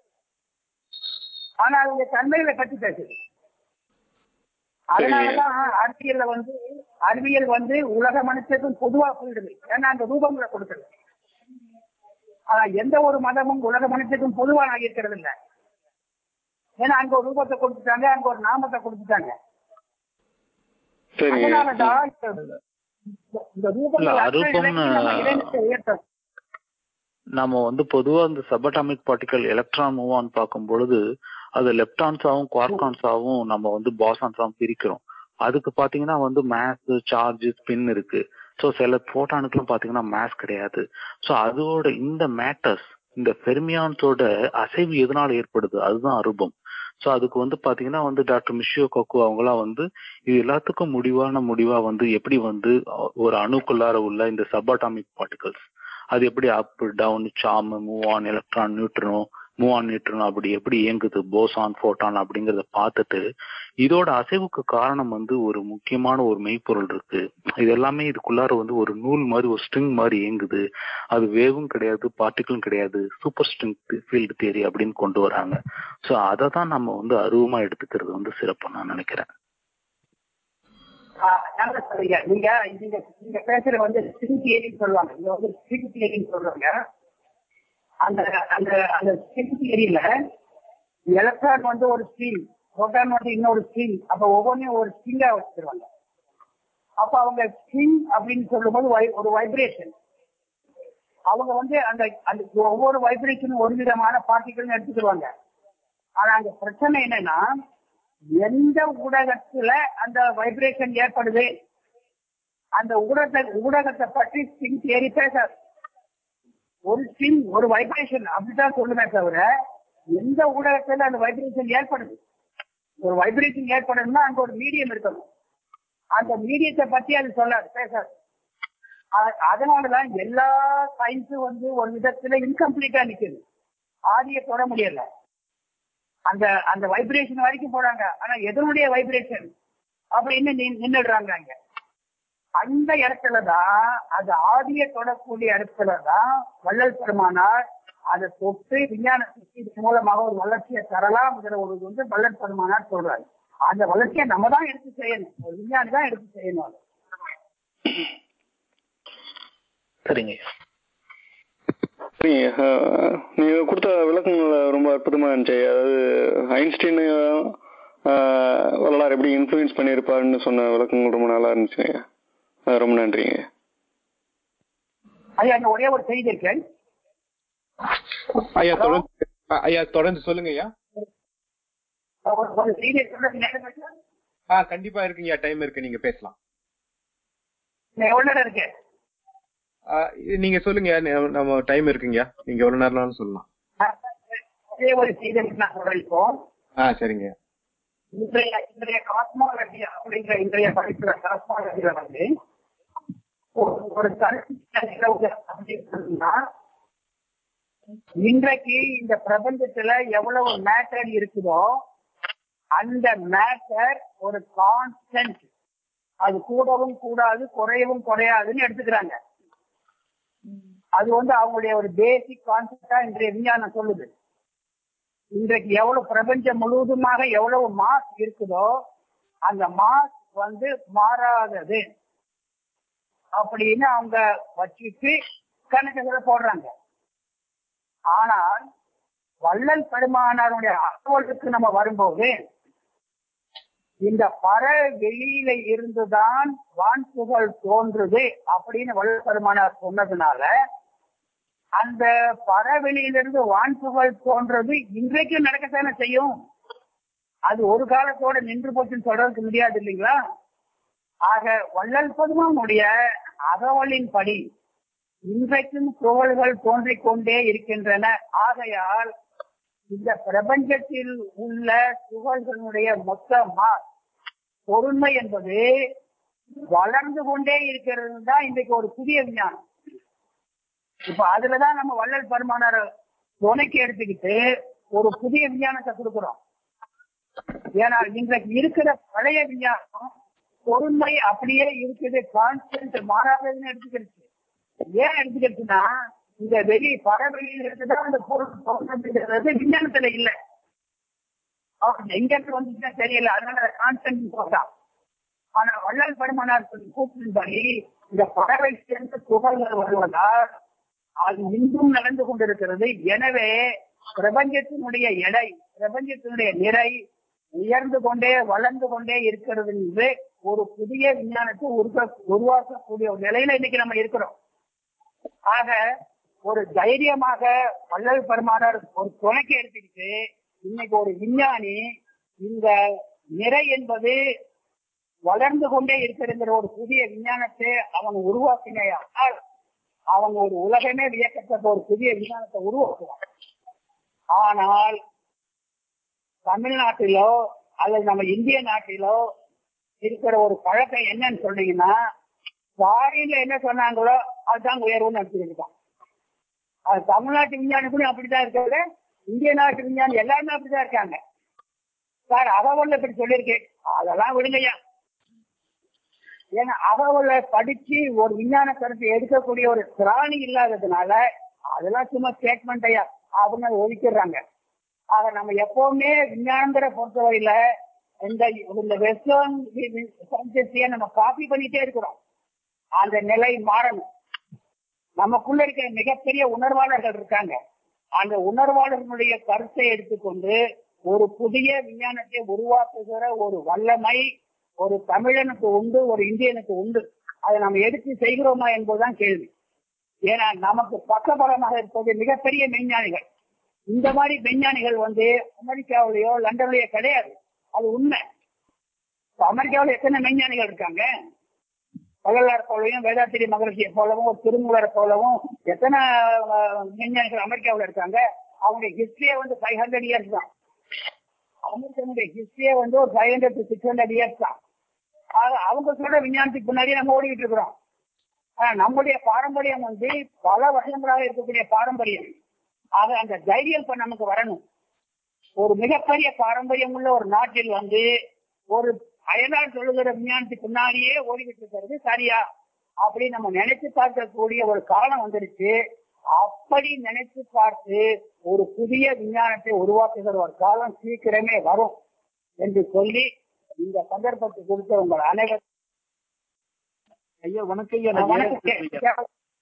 S3: ஆனா அதனுடைய தன்மைகளை பற்றி பேசுது அதனாலதான் அறிவியல்ல வந்து அறிவியல் வந்து உலக மனுஷத்துக்கும் பொதுவா போயிடுது ஏன்னா அந்த ரூபங்களை கொடுக்கல ஆனா எந்த ஒரு மதமும் உலக மனுஷத்துக்கும் பொதுவா இருக்கிறது இல்ல ஏன்னா அங்க ஒரு ரூபத்தை கொடுத்துட்டாங்க அங்க ஒரு நாமத்தை கொடுத்துட்டாங்க
S7: சரிங்க
S3: அதனாலதான் இந்த- இந்த ரூபங்கள்
S6: இல்ல,
S3: அற்ற
S6: அரூபம்னு-
S3: நிலைக்கு நம்ம இறைவனை உயர்த்தணும்.
S6: நம்ம வந்து பொதுவா இந்த subatomic particle electron move on பார்க்கும் பொழுது அது லெப்டான்ஸாவும் குவார்கான்ஸாவும் நம்ம வந்து பாசான்ஸாவும் பிரிக்கிறோம் அதுக்கு பாத்தீங்கன்னா வந்து மேஸ் சார்ஜ் ஸ்பின் இருக்கு ஸோ சில போட்டானுக்குலாம் பாத்தீங்கன்னா மேஸ் கிடையாது ஸோ அதோட இந்த மேட்டர்ஸ் இந்த ஃபெர்மியான்ஸோட அசைவு எதனால ஏற்படுது அதுதான் அரூபம் ஸோ அதுக்கு வந்து பாத்தீங்கன்னா வந்து டாக்டர் மிஷியோ கொக்கு அவங்கலாம் வந்து இது எல்லாத்துக்கும் முடிவான முடிவா வந்து எப்படி வந்து ஒரு அணுக்குள்ளார உள்ள இந்த சபாட்டாமிக் பார்ட்டிகல்ஸ் அது எப்படி அப் டவுன் சாம் மூவ் ஆன் எலக்ட்ரான் நியூட்ரனோ மூவ் ஆன் நியூட்ரனோ அப்படி எப்படி இயங்குது போசான் ஃபோட்டான் அப்படிங்கறத பார்த்துட்டு இதோட அசைவுக்கு காரணம் வந்து ஒரு முக்கியமான ஒரு மெய்ப்பொருள் இருக்கு இது எல்லாமே இதுக்குள்ளார வந்து ஒரு நூல் மாதிரி ஒரு ஸ்ட்ரிங் மாதிரி இயங்குது அது வேவும் கிடையாது பார்ட்டிகளும் கிடையாது சூப்பர் ஸ்ட்ரிங் ஃபீல்டு தியரி அப்படின்னு கொண்டு வராங்க ஸோ அதை தான் நம்ம வந்து அருவமா எடுத்துக்கிறது வந்து சிறப்பு நான் நினைக்கிறேன்
S3: ஆ, நல்லா சொல்றீங்க நீங்க நீங்க நீங்க பேசுறது வந்து ஸ்ட்ரிங் தியரின்னு சொல்லுவாங்க இங்க வந்து ஸ்ட்ரிங் தியரின்னு சொல்றாங்க அந்த அந்த அந்த ஸ்ட்ரிங் தியரியில எலக்ட்ரான் வந்து ஒரு ஸ்ட்ரீம் புரோட்டான் வந்து இன்னொரு ஸ்ட்ரீம் அப்ப ஒவ்வொன்றையும் ஒரு ஸ்ட்ரிங்கா வச்சிருவாங்க அப்ப அவங்க ஸ்ட்ரிங் அப்படின்னு சொல்லும்போது வை- ஒரு வைப்ரேஷன் அவங்க வந்து அந்த அந்த ஒவ்வொரு வைப்ரேஷனும் ஒரு விதமான பார்ட்டிகள் எடுத்துக்கிடுவாங்க ஆனா அங்க பிரச்சனை என்னன்னா எந்த ஊடகத்துல அந்த வைப்ரேஷன் ஏற்படுது அந்த ஊடகத்தை ஊடகத்தை பற்றி ஸ்ட்ரிங் தேடி பேசாது ஒரு ஸ்ட்ரிங் ஒரு வைப்ரேஷன் அப்படிதான் சொல்லுமே தவிர எந்த ஊடகத்துல அந்த வைப்ரேஷன் ஏற்படுது ஒரு வைப்ரேஷன் ஏற்படணும்னா அங்க ஒரு மீடியம் இருக்கணும் அந்த மீடியத்தை பத்தி அது சொல்லாது பேசாது அ- அதனாலதான் எல்லா சயின்ஸும் வந்து ஒரு விதத்துல இன்கம்ப்ளீட்டா நிக்குது ஆதியை தொட முடியல அந்த அந்த வைப்ரேஷன் வரைக்கும் போறாங்க ஆனா எதனுடைய வைப்ரேஷன் அப்படின்னு நின்- நின்னுடுறாங்க அங்க அந்த இடத்துலதான் அது ஆதியை தொடக்கூடிய இடத்துலதான் வள்ளல் பெருமானார் அதை தொட்டு விஞ்ஞானத்துக்கு இது மூலமாக ஒரு வளர்ச்சியை தரலாம்ங்கிற ஒரு இது வந்து வள்ளல் பெருமானார் சொல்றாரு அந்த வளர்ச்சியை நம்ம தான் எடுத்து செய்யணும் ஒரு விஞ்ஞானி தான் எடுத்து செய்யணும் அது.
S6: சரிங்க
S7: சரிங்க ஆஹ் நீங்க கொடுத்த விளக்கங்கள் ரொம்ப அற்புதமா இருந்துச்சு அதாவது ஐன்ஸ்டீன் ஆஹ் வரலாறு எப்படி இன்ஃப்ளூயன்ஸ் பண்ணியிருப்பாருன்னு சொன்ன விளக்கங்கள் ரொம்ப நல்லா இருந்துச்சுங்க ஆஹ் ரொம்ப நன்றிங்க
S3: ஐயா இந்த ஒரே ஒரு செய்தி இருக்கேன்
S1: ஐயா தொடர்ந்து அ- ஐயா தொடர்ந்து சொல்லுங்க ஐயா
S3: ஒரு ஒரு செய்தி சொல்றது நேரம் இருக்கா?
S1: ஆ கண்டிப்பா இருக்குங்கய்யா டைம் இருக்கு நீங்க பேசலாம்
S3: இன்னும் எவ்வளவு நேரம் இருக்கு
S1: ஆ, இது நீங்க சொல்லுங்க ந- நம்ம டைம் இருக்குங்கய்யா நீங்க எவ்வளவு நேரம்னாலும் சொல்லலாம்
S3: ஒரே ஒரு செய்தி இருக்கு நான் சொல்றேன் இப்போ
S1: ஆ சரிங்க
S3: இன்றைய இன்றைய காஸ்மாலஜி அப்படிங்கிற இன்றைய படிப்புல காஸ்மாலஜில வந்து ஒரு- ஒரு கருத்து நிலவுது அப்படின்னு சொன்னா இன்றைக்கு இந்த பிரபஞ்சத்துல எவ்வளவு மேட்டர் இருக்குதோ அந்த மேட்டர் ஒரு கான்ஸ்டன்ட் அது கூடவும் கூடாது குறையவும் குறையாதுன்னு எடுத்துக்கிறாங்க அது வந்து அவங்களுடைய ஒரு பேசிக் கான்செப்டா இன்றைய விஞ்ஞானம் சொல்லுது இன்றைக்கு எவ்வளவு பிரபஞ்சம் முழுவதுமாக எவ்வளவு மாஸ் இருக்குதோ அந்த மாஸ் வந்து மாறாதது அப்படின்னு அவங்க வச்சுட்டு கணக்குகளை போடுறாங்க ஆனால் வள்ளல் பெருமானாருடைய அகவலுக்கு நம்ம வரும்போது இந்த பற வெளியில இருந்துதான் வான்புகழ் தோன்றுது அப்படின்னு வள்ளல் பெருமானார் சொன்னதுனால அந்த பறவெளியிலிருந்து வான்புகழ் தோன்றது இன்றைக்கும் நடக்கத்தானே செய்யும் அது ஒரு காலத்தோட நின்று போச்சுன்னு சொல்றதுக்கு முடியாது இல்லைங்களா ஆக வள்ளல் பெருமானுடைய அகவலின்படி இன்றைக்கும் துகள்கள் தோன்றிக் கொண்டே இருக்கின்றன ஆகையால் இந்த பிரபஞ்சத்தில் உள்ள துகள்களுடைய மொத்த மாஸ் பொருண்மை என்பது வளர்ந்து கொண்டே இருக்கிறது தான் இன்றைக்கு ஒரு புதிய விஞ்ஞானம் இப்ப அதுலதான் நம்ம வள்ளல் பெருமானார் துணைக்கு எடுத்துக்கிட்டு ஒரு புதிய விஞ்ஞானத்தை கொடுக்கிறோம் ஏன்னா இன்றைக்கு இருக்கிற பழைய விஞ்ஞானம் பொறுமை அப்படியே இருக்குது கான்ஸ்டன்ட் மாறாததுன்னு எடுத்துக்கிடுச்சு ஏன் எடுத்துக்கிடுச்சுன்னா இந்த வெளி பறவெளியில இருந்துதான் அந்த பொருள் தோன்றுறது விஞ்ஞானத்துல இல்ல அவன் எங்க இருந்து வந்துச்சுன்னா தெரியல அதனால கான்ஸ்டன்ட் போட்டான் ஆனா வள்ளல் பெருமானார் கூப்பிடும்படி இந்த பறவைக்கு துகள்கள் வருவதால் அது இன்றும் நடந்து கொண்டிருக்கிறது எனவே பிரபஞ்சத்தினுடைய எடை பிரபஞ்சத்தினுடைய நிறை உயர்ந்து கொண்டே வளர்ந்து கொண்டே இருக்கிறது என்று ஒரு புதிய விஞ்ஞானத்தை உருவ உருவாக்கக்கூடிய ஒரு நிலையில இன்னைக்கு நம்ம இருக்கிறோம் ஆக ஒரு தைரியமாக வள்ளல் பெருமானார் ஒரு துணைக்கு எடுத்துக்கிட்டு இன்னைக்கு ஒரு விஞ்ஞானி இந்த நிறை என்பது வளர்ந்து கொண்டே இருக்கிறங்கிற ஒரு புதிய விஞ்ஞானத்தை அவன் உருவாக்கினால் அவன் ஒரு உலகமே வியக்கத்தக்க ஒரு புதிய விஞ்ஞானத்தை உருவாக்குவான் ஆனால் தமிழ்நாட்டிலோ அல்லது நம்ம இந்திய நாட்டிலோ இருக்கிற ஒரு பழக்கம் என்னன்னு சொன்னீங்கன்னா ஃபாரின்ல என்ன சொன்னாங்களோ அதுதான் உயர்வுன்னு நினைச்சுட்டு இருக்கான் அது தமிழ்நாட்டு விஞ்ஞானி கூட அப்படிதான் இருக்காரு இந்திய நாட்டு விஞ்ஞானி எல்லாருமே அப்படிதான் இருக்காங்க சார் அகவல்ல இப்படி சொல்லியிருக்கேன் அதெல்லாம் விடுங்கய்யா ஏன்னா அகவலை படிச்சு ஒரு விஞ்ஞான கருத்தை எடுக்கக்கூடிய ஒரு திராணி இல்லாததுனால அதெல்லாம் சும்மா ஸ்டேட்மெண்ட் ஐயா அவங்க ஒதுக்கிடுறாங்க ஆக நம்ம எப்பவுமே விஞ்ஞானங்கிற பொறுத்தவரையில இந்த இந்த வெஸ்டர்ன் சயின்டிஸ்டிய நம்ம காப்பி பண்ணிட்டே இருக்கிறோம் அந்த நிலை மாறணும் நமக்குள்ள இருக்கிற மிகப்பெரிய உணர்வாளர்கள் இருக்காங்க அந்த உணர்வாளர்களுடைய கருத்தை எடுத்துக்கொண்டு ஒரு புதிய விஞ்ஞானத்தை உருவாக்குகிற ஒரு வல்லமை ஒரு தமிழனுக்கு உண்டு ஒரு இந்தியனுக்கு உண்டு அதை நம்ம எடுத்து செய்கிறோமா என்பதுதான் கேள்வி ஏன்னா நமக்கு பக்கபலமாக இருப்பது மிகப்பெரிய விஞ்ஞானிகள் இந்த மாதிரி விஞ்ஞானிகள் வந்து அமெரிக்காவிலேயோ லண்டன்லயோ கிடையாது அது உண்மை அமெரிக்காவில் எத்தனை விஞ்ஞானிகள் இருக்காங்க வள்ளலார் போலவும் வேதாத்திரி மகரிஷியை போலவும் ஒரு திருமூலரை போலவும் எத்தனை விஞ்ஞானிகள் அமெரிக்காவில் இருக்காங்க அவங்களுடைய ஹிஸ்டரியே வந்து ஃபைவ் ஹண்ட்ரட் இயர்ஸ் தான் அமெரிக்கனுடைய ஹிஸ்டரியே வந்து ஒரு five hundred to six hundred years தான் அவங்க சொல்ற விஞ்ஞானத்துக்கு பின்னாடியே நம்ம ஓடிக்கிட்டு இருக்கிறோம் ஆனா நம்முடைய பாரம்பரியம் வந்து பல வருஷங்களாக இருக்கக்கூடிய பாரம்பரியம் ஆக அந்த தைரியம் இப்ப நமக்கு வரணும் ஒரு மிகப்பெரிய பாரம்பரியம் உள்ள ஒரு நாட்டில் வந்து ஒரு அயலார் சொல்லுகிற விஞ்ஞானத்துக்கு பின்னாடியே ஓடிக்கிட்டு இருக்கிறது சரியா அப்படி நம்ம நினைச்சு பார்க்கக்கூடிய ஒரு காலம் வந்துருச்சு அப்படி நினைச்சு பார்த்து ஒரு புதிய விஞ்ஞானத்தை உருவாக்குகிற ஒரு காலம் சீக்கிரமே வரும் என்று சொல்லி இந்த சந்தர்ப்பத்தை குறித்த உங்கள் அனைவரும்
S8: ஐயா வணக்கம் ஐயா நான் ஜெயராஜன் ஐயா.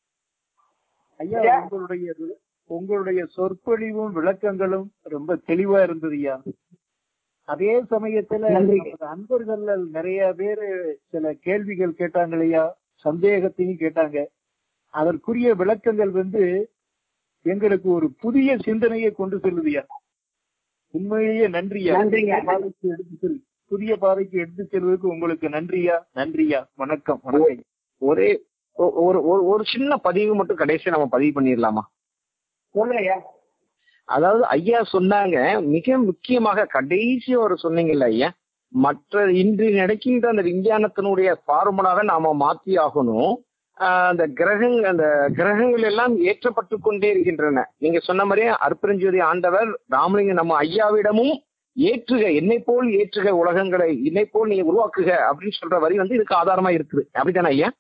S8: ஐயா உங்களுடைய உங்களுடைய சொற்பொழிவும் விளக்கங்களும் ரொம்ப தெளிவா இருந்தது ஐயா அதே சமயத்துல
S3: நன்றி.
S8: நமது அன்பர்கள் நிறைய பேரு சில கேள்விகள் கேட்டாங்க ஐயா சந்தேகத்தையும் கேட்டாங்க அதற்குரிய விளக்கங்கள் வந்து எங்களுக்கு ஒரு புதிய சிந்தனையை கொண்டு செல்லுதுயா உண்மையிலேயே நன்றியா
S3: நன்றிங்க.
S8: புதிய பாதைக்கு எடுத்து செல் புதிய பாதைக்கு எடுத்து செல்வதற்கு உங்களுக்கு நன்றியா நன்றியா வணக்கம் வணக்கம்
S2: ஒரே ஒ- ஒரு ஒரு- ஒரு சின்ன பதிவு மட்டும் கடைசியா நம்ம பதிவு பண்ணிடலாமா
S3: சொல்லுங்க
S2: அதாவது ஐயா சொன்னாங்க மிக முக்கியமாக கடைசி ஒரு சொன்னீங்கல்ல ஐயா மற்ற இன்று நடக்கின்ற அந்த விஞ்ஞானத்தினுடைய ஃபார்முலாவை நாம மாத்தி ஆகணும் ஆஹ் அந்த கிரகங் அந்த கிரகங்கள் எல்லாம் ஏற்றப்பட்டு கொண்டே இருக்கின்றன நீங்க சொன்ன மாதிரியே அற்புதஞ்சோதி ஆண்டவர் ராமலிங்க நம்ம ஐயாவிடமும் ஏற்றுக என்னை போல் ஏற்றுக உலகங்களை என்னை போல் நீங்க உருவாக்குக அப்படின்னு சொல்ற வரி வந்து இதுக்கு ஆதாரமா இருக்குது அப்படித்தானே ஐயா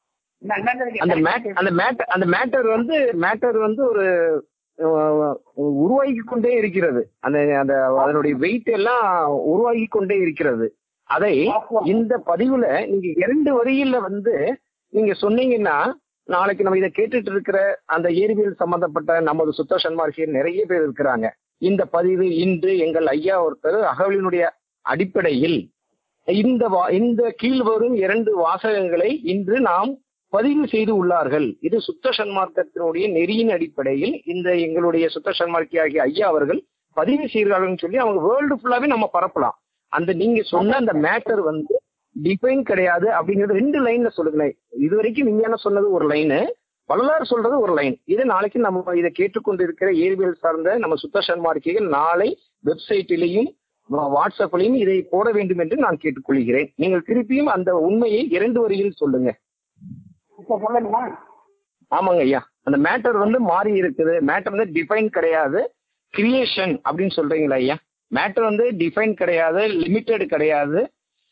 S2: அந்த மேட் அந்த மேட் அந்த மேட்டர் வந்து மேட்டர் வந்து ஒரு அஹ், உருவாகி கொண்டே இருக்கிறது அந்த அந்த அதனுடைய வெயிட் எல்லாம் உருவாகி கொண்டே இருக்கிறது அதை இந்த பதிவுல நீங்க இரண்டு வரியில வந்து நீங்க சொன்னீங்கன்னா நாளைக்கு நம்ம இதை கேட்டுட்டு இருக்கிற அந்த இயற்பியல் சம்பந்தப்பட்ட நமது சுத்த சன்மார்க்கியர் நிறைய பேர் இருக்கிறாங்க இந்த பதிவு இன்று எங்கள் ஐயா ஒருத்தர் அகவலினுடைய அடிப்படையில் இந்த வா- இந்த கீழ் வரும் இரண்டு வாசகங்களை இன்று நாம் பதிவு செய்து உள்ளார்கள் இது சுத்த சன்மார்க்கத்தினுடைய நெறியின் அடிப்படையில் இந்த எங்களுடைய சுத்த சன்மார்க்கி ஆகிய ஐயா அவர்கள் பதிவு செய்கிறார்கள்னு சொல்லி அவங்க வேர்ல்டு ஃபுல்லாவே நம்ம பரப்பலாம் அந்த நீங்க சொன்ன அந்த மேட்டர் வந்து டிஃபைன் கிடையாது அப்படிங்கிறது ரெண்டு லைன்ல சொல்லுங்களேன் இது வரைக்கும் விஞ்ஞான சொன்னது ஒரு லைனு வள்ளலார் சொல்றது ஒரு லைன் இது நாளைக்கு நம்ம இதை கேட்டுக்கொண்டு இருக்கிற இயற்பியல் சார்ந்த நம்ம சுத்த சன்மார்க்கிகள் நாளை வெப்சைட்டிலையும் வா- வாட்ஸ்அப்லையும் இதை போட வேண்டும் என்று நான் கேட்டுக்கொள்கிறேன் நீங்கள் திருப்பியும் அந்த உண்மையை இரண்டு வரியில் சொல்லுங்க
S3: இப்ப சொல்லணுமா
S2: ஆமாங்க ஐயா அந்த மேட்டர் வந்து மாறி இருக்குது மேட்டர் வந்து டிஃபைன் கிடையாது கிரியேஷன் அப்படின்னு சொல்றீங்களா ஐயா மேட்டர் வந்து டிஃபைன் கிடையாது லிமிட்டெட் கிடையாது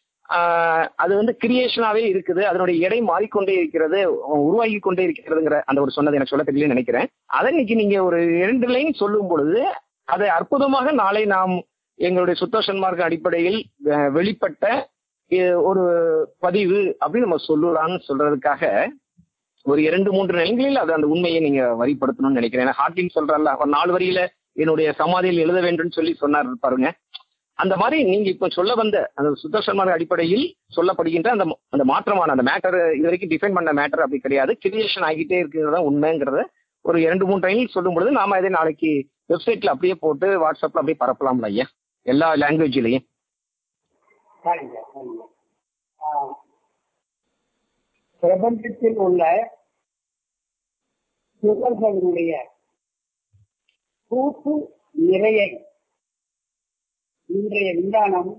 S2: ஆஹ் அது வந்து கிரியேஷனாவே இருக்குது அதனுடைய எடை மாறிக்கொண்டே இருக்கிறது உருவாகி கொண்டே இருக்கிறதுங்கிற அந்த ஒரு சொன்னது எனக்கு சொல்ல தெரியல நினைக்கிறேன் அதை இன்னைக்கு நீங்க ஒரு இரண்டு லைன் சொல்லும் பொழுது அதை அற்புதமாக நாளை நாம் எங்களுடைய சுத்த சன்மார்க்க அடிப்படையில் அஹ், வெளிப்பட்ட அஹ், ஒரு பதிவு அப்படின்னு நம்ம சொல்லலாம்னு சொல்றதுக்காக ஒரு இரண்டு மூன்று நிலைகளில் அது அந்த உண்மையை நீங்க வரிப்படுத்தணும்னு நினைக்கிறேன் ஏன்னா ஹார்டின் சொல்றாருல ஒரு நாலு வரியில என்னுடைய சமாதியில் எழுத வேண்டும்னு சொல்லி சொன்னார் பாருங்க அந்த மாதிரி நீங்க இப்ப சொல்ல வந்த அந்த சுத்தசன்மான அடிப்படையில் சொல்லப்படுகின்ற அந்த அந்த மாற்றமான அந்த மேட்டர் இது வரைக்கும் டிஃபைன் பண்ண மேட்டர் அப்படி கிடையாது கிரியேஷன் ஆகிட்டே இருக்கிறதா உண்மைங்கிறத ஒரு இரண்டு மூணு டைமில் சொல்லும் பொழுது நாம இதை நாளைக்கு வெப்சைட்ல அப்படியே போட்டு வாட்ஸ்அப்ல அப்படியே பரப்பலாம்ல ஐயா எல்லா லாங்குவேஜ்லயும்
S3: சரிங்க சரிங்க ஆஹ், பிரபஞ்சத்தில் உள்ள துகள்களுடைய கூட்டு நிறையை இன்றைய விஞ்ஞானம்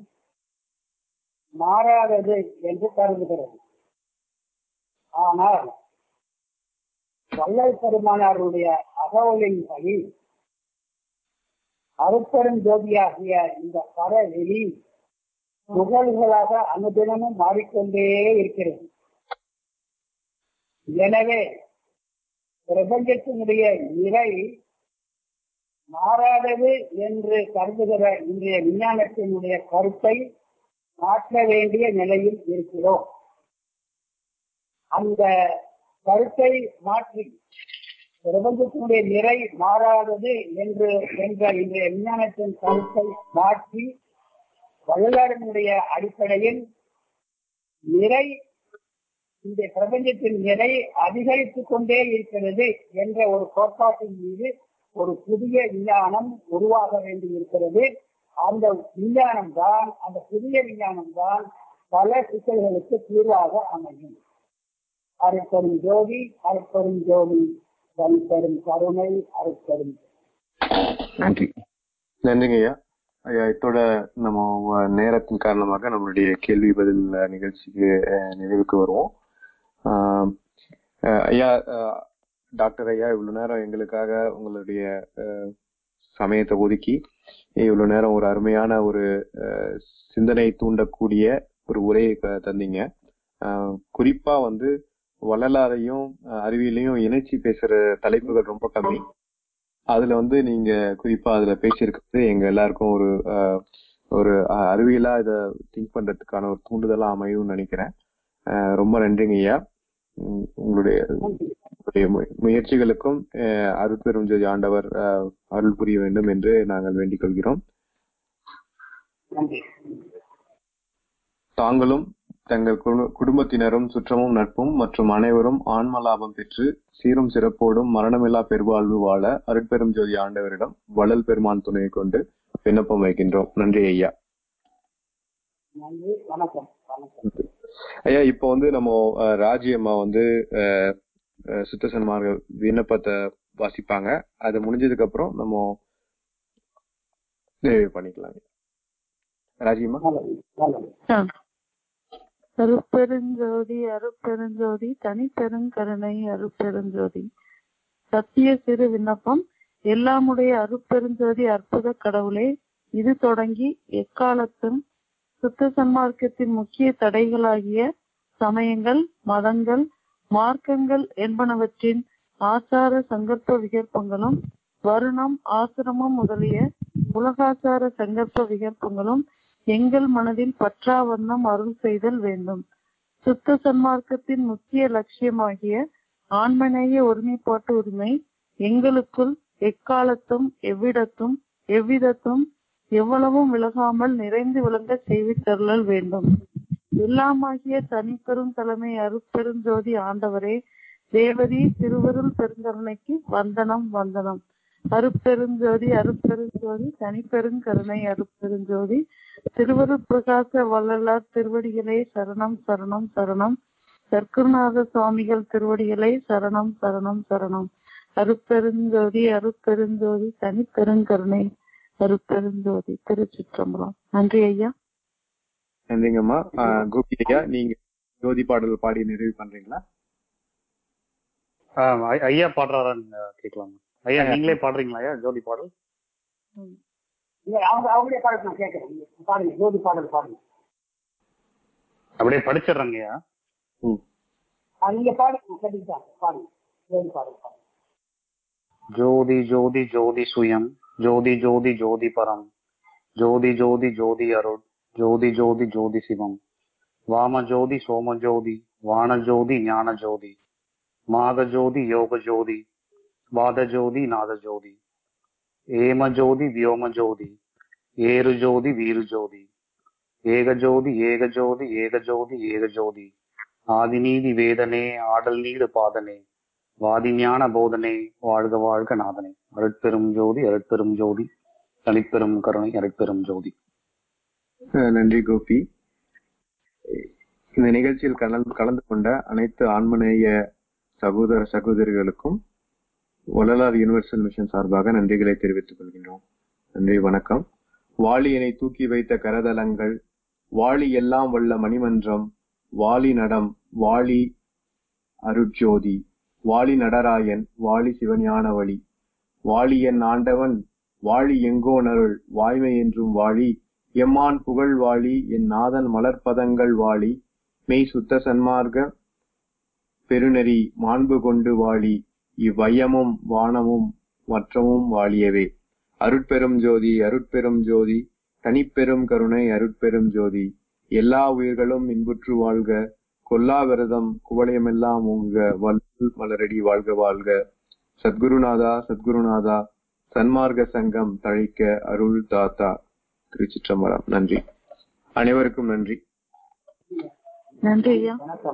S3: மாறாதது என்று கருதுகிறது ஆனால் வள்ளல் பெருமானாருடைய அகவலின்படி அருட்பெரும் ஜோதியாகிய இந்த பரவெளி துகள்களாக அனுதினமும் மாறிக்கொண்டே இருக்கிறது எனவே பிரபஞ்சத்தினுடைய நிறை மாறாதது என்று கருதுகிற இன்றைய விஞ்ஞானத்தினுடைய கருத்தை மாற்ற வேண்டிய நிலையில் இருக்கிறோம் அந்த கருத்தை மாற்றி பிரபஞ்சத்தினுடைய நிறை மாறாதது என்று என்ற இன்றைய விஞ்ஞானத்தின் கருத்தை மாற்றி வள்ளலாரினுடைய அடிப்படையில் நிறை இந்த பிரபஞ்சத்தின் நிறை அதிகரித்துக் கொண்டே இருக்கிறது என்ற ஒரு கோட்பாட்டின் மீது ஒரு புதிய விஞ்ஞானம் உருவாக வேண்டி இருக்கிறது அந்த விஞ்ஞானம் தான் அந்த புதிய விஞ்ஞானம் தான் பல சிக்கல்களுக்கு தீர்வாக அமையும் அருட்பெரும் ஜோதி அருட்பெரும் ஜோதி தனிப்பெரும் கருணை அருட்பெரும்
S2: நன்றி
S1: நன்றிங்க ஐயா ஐயா இத்தோட நம்ம வ- நேரத்தின் காரணமாக நம்மளுடைய கேள்வி பதில் அஹ், நிகழ்ச்சிக்கு அஹ், நிறைவுக்கு வருவோம் ஆஹ், அஹ், ஐயா அஹ், டாக்டர் ஐயா இவ்வளவு நேரம் எங்களுக்காக உங்களுடைய அஹ், சமயத்தை ஒதுக்கி இவ்வளவு நேரம் ஒரு அருமையான ஒரு அஹ், சிந்தனை தூண்டக்கூடிய ஒரு உரையை க- தந்தீங்க ஆஹ், குறிப்பா வந்து வள்ளலாரையும் அஹ், அறிவியலையும் இணைச்சி பேசுற தலைப்புகள் ரொம்ப கம்மி அதுல வந்து நீங்க குறிப்பா அதுல பேசியிருக்கிறது எங்க எல்லாருக்கும் ஒரு ஆஹ், ஒரு அஹ், அறிவியலா இத திங்க் பண்றதுக்கான ஒரு தூண்டுதலா அமையும்னு நினைக்கிறேன் ஆஹ், ரொம்ப நன்றிங்க ஐயா உம், உங்களுடைய உங்களுடைய மு- முயற்சிகளுக்கும் ஆஹ், அருட்பெரும் ஜோதி ஆண்டவர் ஆஹ், அருள் புரிய வேண்டும் என்று நாங்கள் வேண்டிக் கொள்கிறோம்
S3: நன்றி
S1: தாங்களும் தங்கள் குடு- குடும்பத்தினரும் சுற்றமும் நட்பும் மற்றும் அனைவரும் ஆன்ம லாபம் பெற்று சீரும் சிறப்போடும் மரணமில்லா பெருவாழ்வு வாழ அருட்பெரும் ஜோதி ஆண்டவரிடம் வள்ளல் பெருமான் துணையை கொண்டு விண்ணப்பம் வைக்கின்றோம் நன்றி ஐயா
S3: நன்றி வணக்கம் வணக்கம்
S1: ஐயா இப்போ வந்து நம்ம அஹ், ராஜி அம்மா வந்து அஹ், அஹ், சுத்த சன்மார்க்க விண்ணப்பத்தை வாசிப்பாங்க அது முடிஞ்சதுக்கு அப்புறம் நம்ம நிறைவு பண்ணிக்கலாம் ராஜி அம்மா
S3: நல்லது நல்லது
S4: ஆ. அருட்பெருஞ்சோதி அருட்பெருஞ்சோதி தனிப்பெருங்கருணை அருட்பெருஞ்சோதி சத்திய சிறு விண்ணப்பம் எல்லாமுடைய அருட்பெருஞ்சோதி அற்புத கடவுளே இது தொடங்கி எக்காலத்தும் சுத்த சன்மார்க்கத்தின் முக்கிய தடைகளாகிய சமயங்கள் மதங்கள் மார்க்கங்கள் என்பனவற்றின் ஆச்சார சங்கல்ப விகற்பங்களும் வருணம் ஆசிரமம் முதலிய உலகாச்சார சங்கல்ப விகற்பங்களும் எங்கள் மனதில் பற்றா வண்ணம் அருள் செய்தல் வேண்டும் சுத்த சன்மார்க்கத்தின் முக்கிய லட்சியமாகிய ஆன்மநேய ஒருமைப்பாட்டு உரிமை எங்களுக்குள் எக்காலத்தும் எவ்விடத்தும் எவ்விதத்தும் எவ்வளவும் விலகாமல் நிறைந்து விளங்க செய்வித்தருளல் வேண்டும் எல்லாமாகிய தனிப்பெரும் தலைமை அருட்பெருஞ்சோதி ஆண்டவரே தேவதி திருவருள் பெருங்கருணைக்கு வந்தனம் வந்தனம் அருட்பெருஞ்சோதி அருட்பெருஞ்சோதி தனிப்பெருங்கருணை அருட்பெருஞ்சோதி திருவருட் பிரகாச வள்ளலார் திருவடிகளே சரணம் சரணம் சரணம் சர்க்குருநாத சுவாமிகள் திருவடிகளே சரணம் சரணம் சரணம் அருட்பெருஞ்சோதி அருட்பெருஞ்சோதி தனிப்பெருங்கருணை அருட்பெருஞ்சோதி திருச்சிற்றம்பலம் நன்றி ஐயா
S1: நன்றிங்கம்மா ஆஹ் கோபி ஐயா நீங்க ஜோதி பாடல் பாடி நிறைவு பண்றீங்களா
S5: ஆஹ் ஐ- ஐயா பாடுறாரான்னு கேட்கலாம் ஐயா நீங்களே பாடுறீங்களா ஐயா ஜோதி பாடல்
S3: இல்ல அவங்க அவங்களே பாடல் நான் கேட்கறேன் நீங்க பாடுங்க ஜோதி பாடல் பாடுங்க
S5: அப்படியே படிச்சிடுறேங்க ஐயா
S1: ம்
S3: அது நீங்க பாடுங்க கேட்டுக்கிட்டாங்க பாடுங்க ஜோதி பாடல் பாடுங்க
S5: ஜோதி ஜோதி ஜோதி சுயம் ஜோதி ஜோதி ஜோதி பரம் ஜோதி ஜோதி ஜோதி அருள் ஜோதி ஜோதி ஜோதி சிவம் வாம ஜோதி சோம ஜோதி வான ஜோதி ஞான ஜோதி மாக ஜோதி யோக ஜோதி வாத ஜோதி நாத ஜோதி ஏம ஜோதி வியோம ஜோதி ஏரு ஜோதி வீரு ஜோதி ஏக ஜோதி ஏக ஜோதி ஏக ஜோதி ஏக ஜோதி ஆதிநீதி வேதனே ஆடல் நீடு பாதனே வாதி ஞான போதனே வாழ்க வாழ்க நாதனே அருட்பெரும் ஜோதி அருட்பெரும் ஜோதி தனிப்பெரும் கருணை அருட்பெரும் ஜோதி
S1: அஹ் நன்றி கோபி இந்த நிகழ்ச்சியில் கலந்து கலந்து கொண்ட அனைத்து ஆன்மநேய சகோதர சகோதரிகளுக்கும் வள்ளலார் யுனிவர்சல் மிஷன் சார்பாக நன்றிகளை தெரிவித்துக் கொள்கின்றோம் நன்றி வணக்கம் வாளியனை தூக்கி வைத்த கரதலங்கள் வாளி எல்லாம் வல்ல மணிமன்றம் வாளி நடம் வாளி அருட்ஜோதி வாளி நடராயன் வாளி சிவஞான வழி வாளியன் ஆண்டவன் வாழி எங்கோனருள் வாய்மை என்றும் வாழி எம்மான் புகழ் வாழி என் நாதன் மலர்பதங்கள் வாழி மெய் சுத்த சன்மார்க்க பெருநெறி மாண்பு கொண்டு வாழி இவ்வையமும் வானமும் மற்றமும் வாழியவே அருட்பெரும் ஜோதி அருட்பெரும் ஜோதி தனிப்பெரும் கருணை அருட்பெரும் ஜோதி எல்லா உயிர்களும் இன்புற்று வாழ்க கொல்லா விரதம் குவளையமெல்லாம் உங்க வல் மலரடி வாழ்க வாழ்க சத்குருநாதா சத்குருநாதா சன்மார்க்க சங்கம் தழைக்க அருள் தாத்தா திருச்சிற்றம்பலம் நன்றி அனைவருக்கும் நன்றி
S4: நன்றி ஐயா
S3: வணக்கம்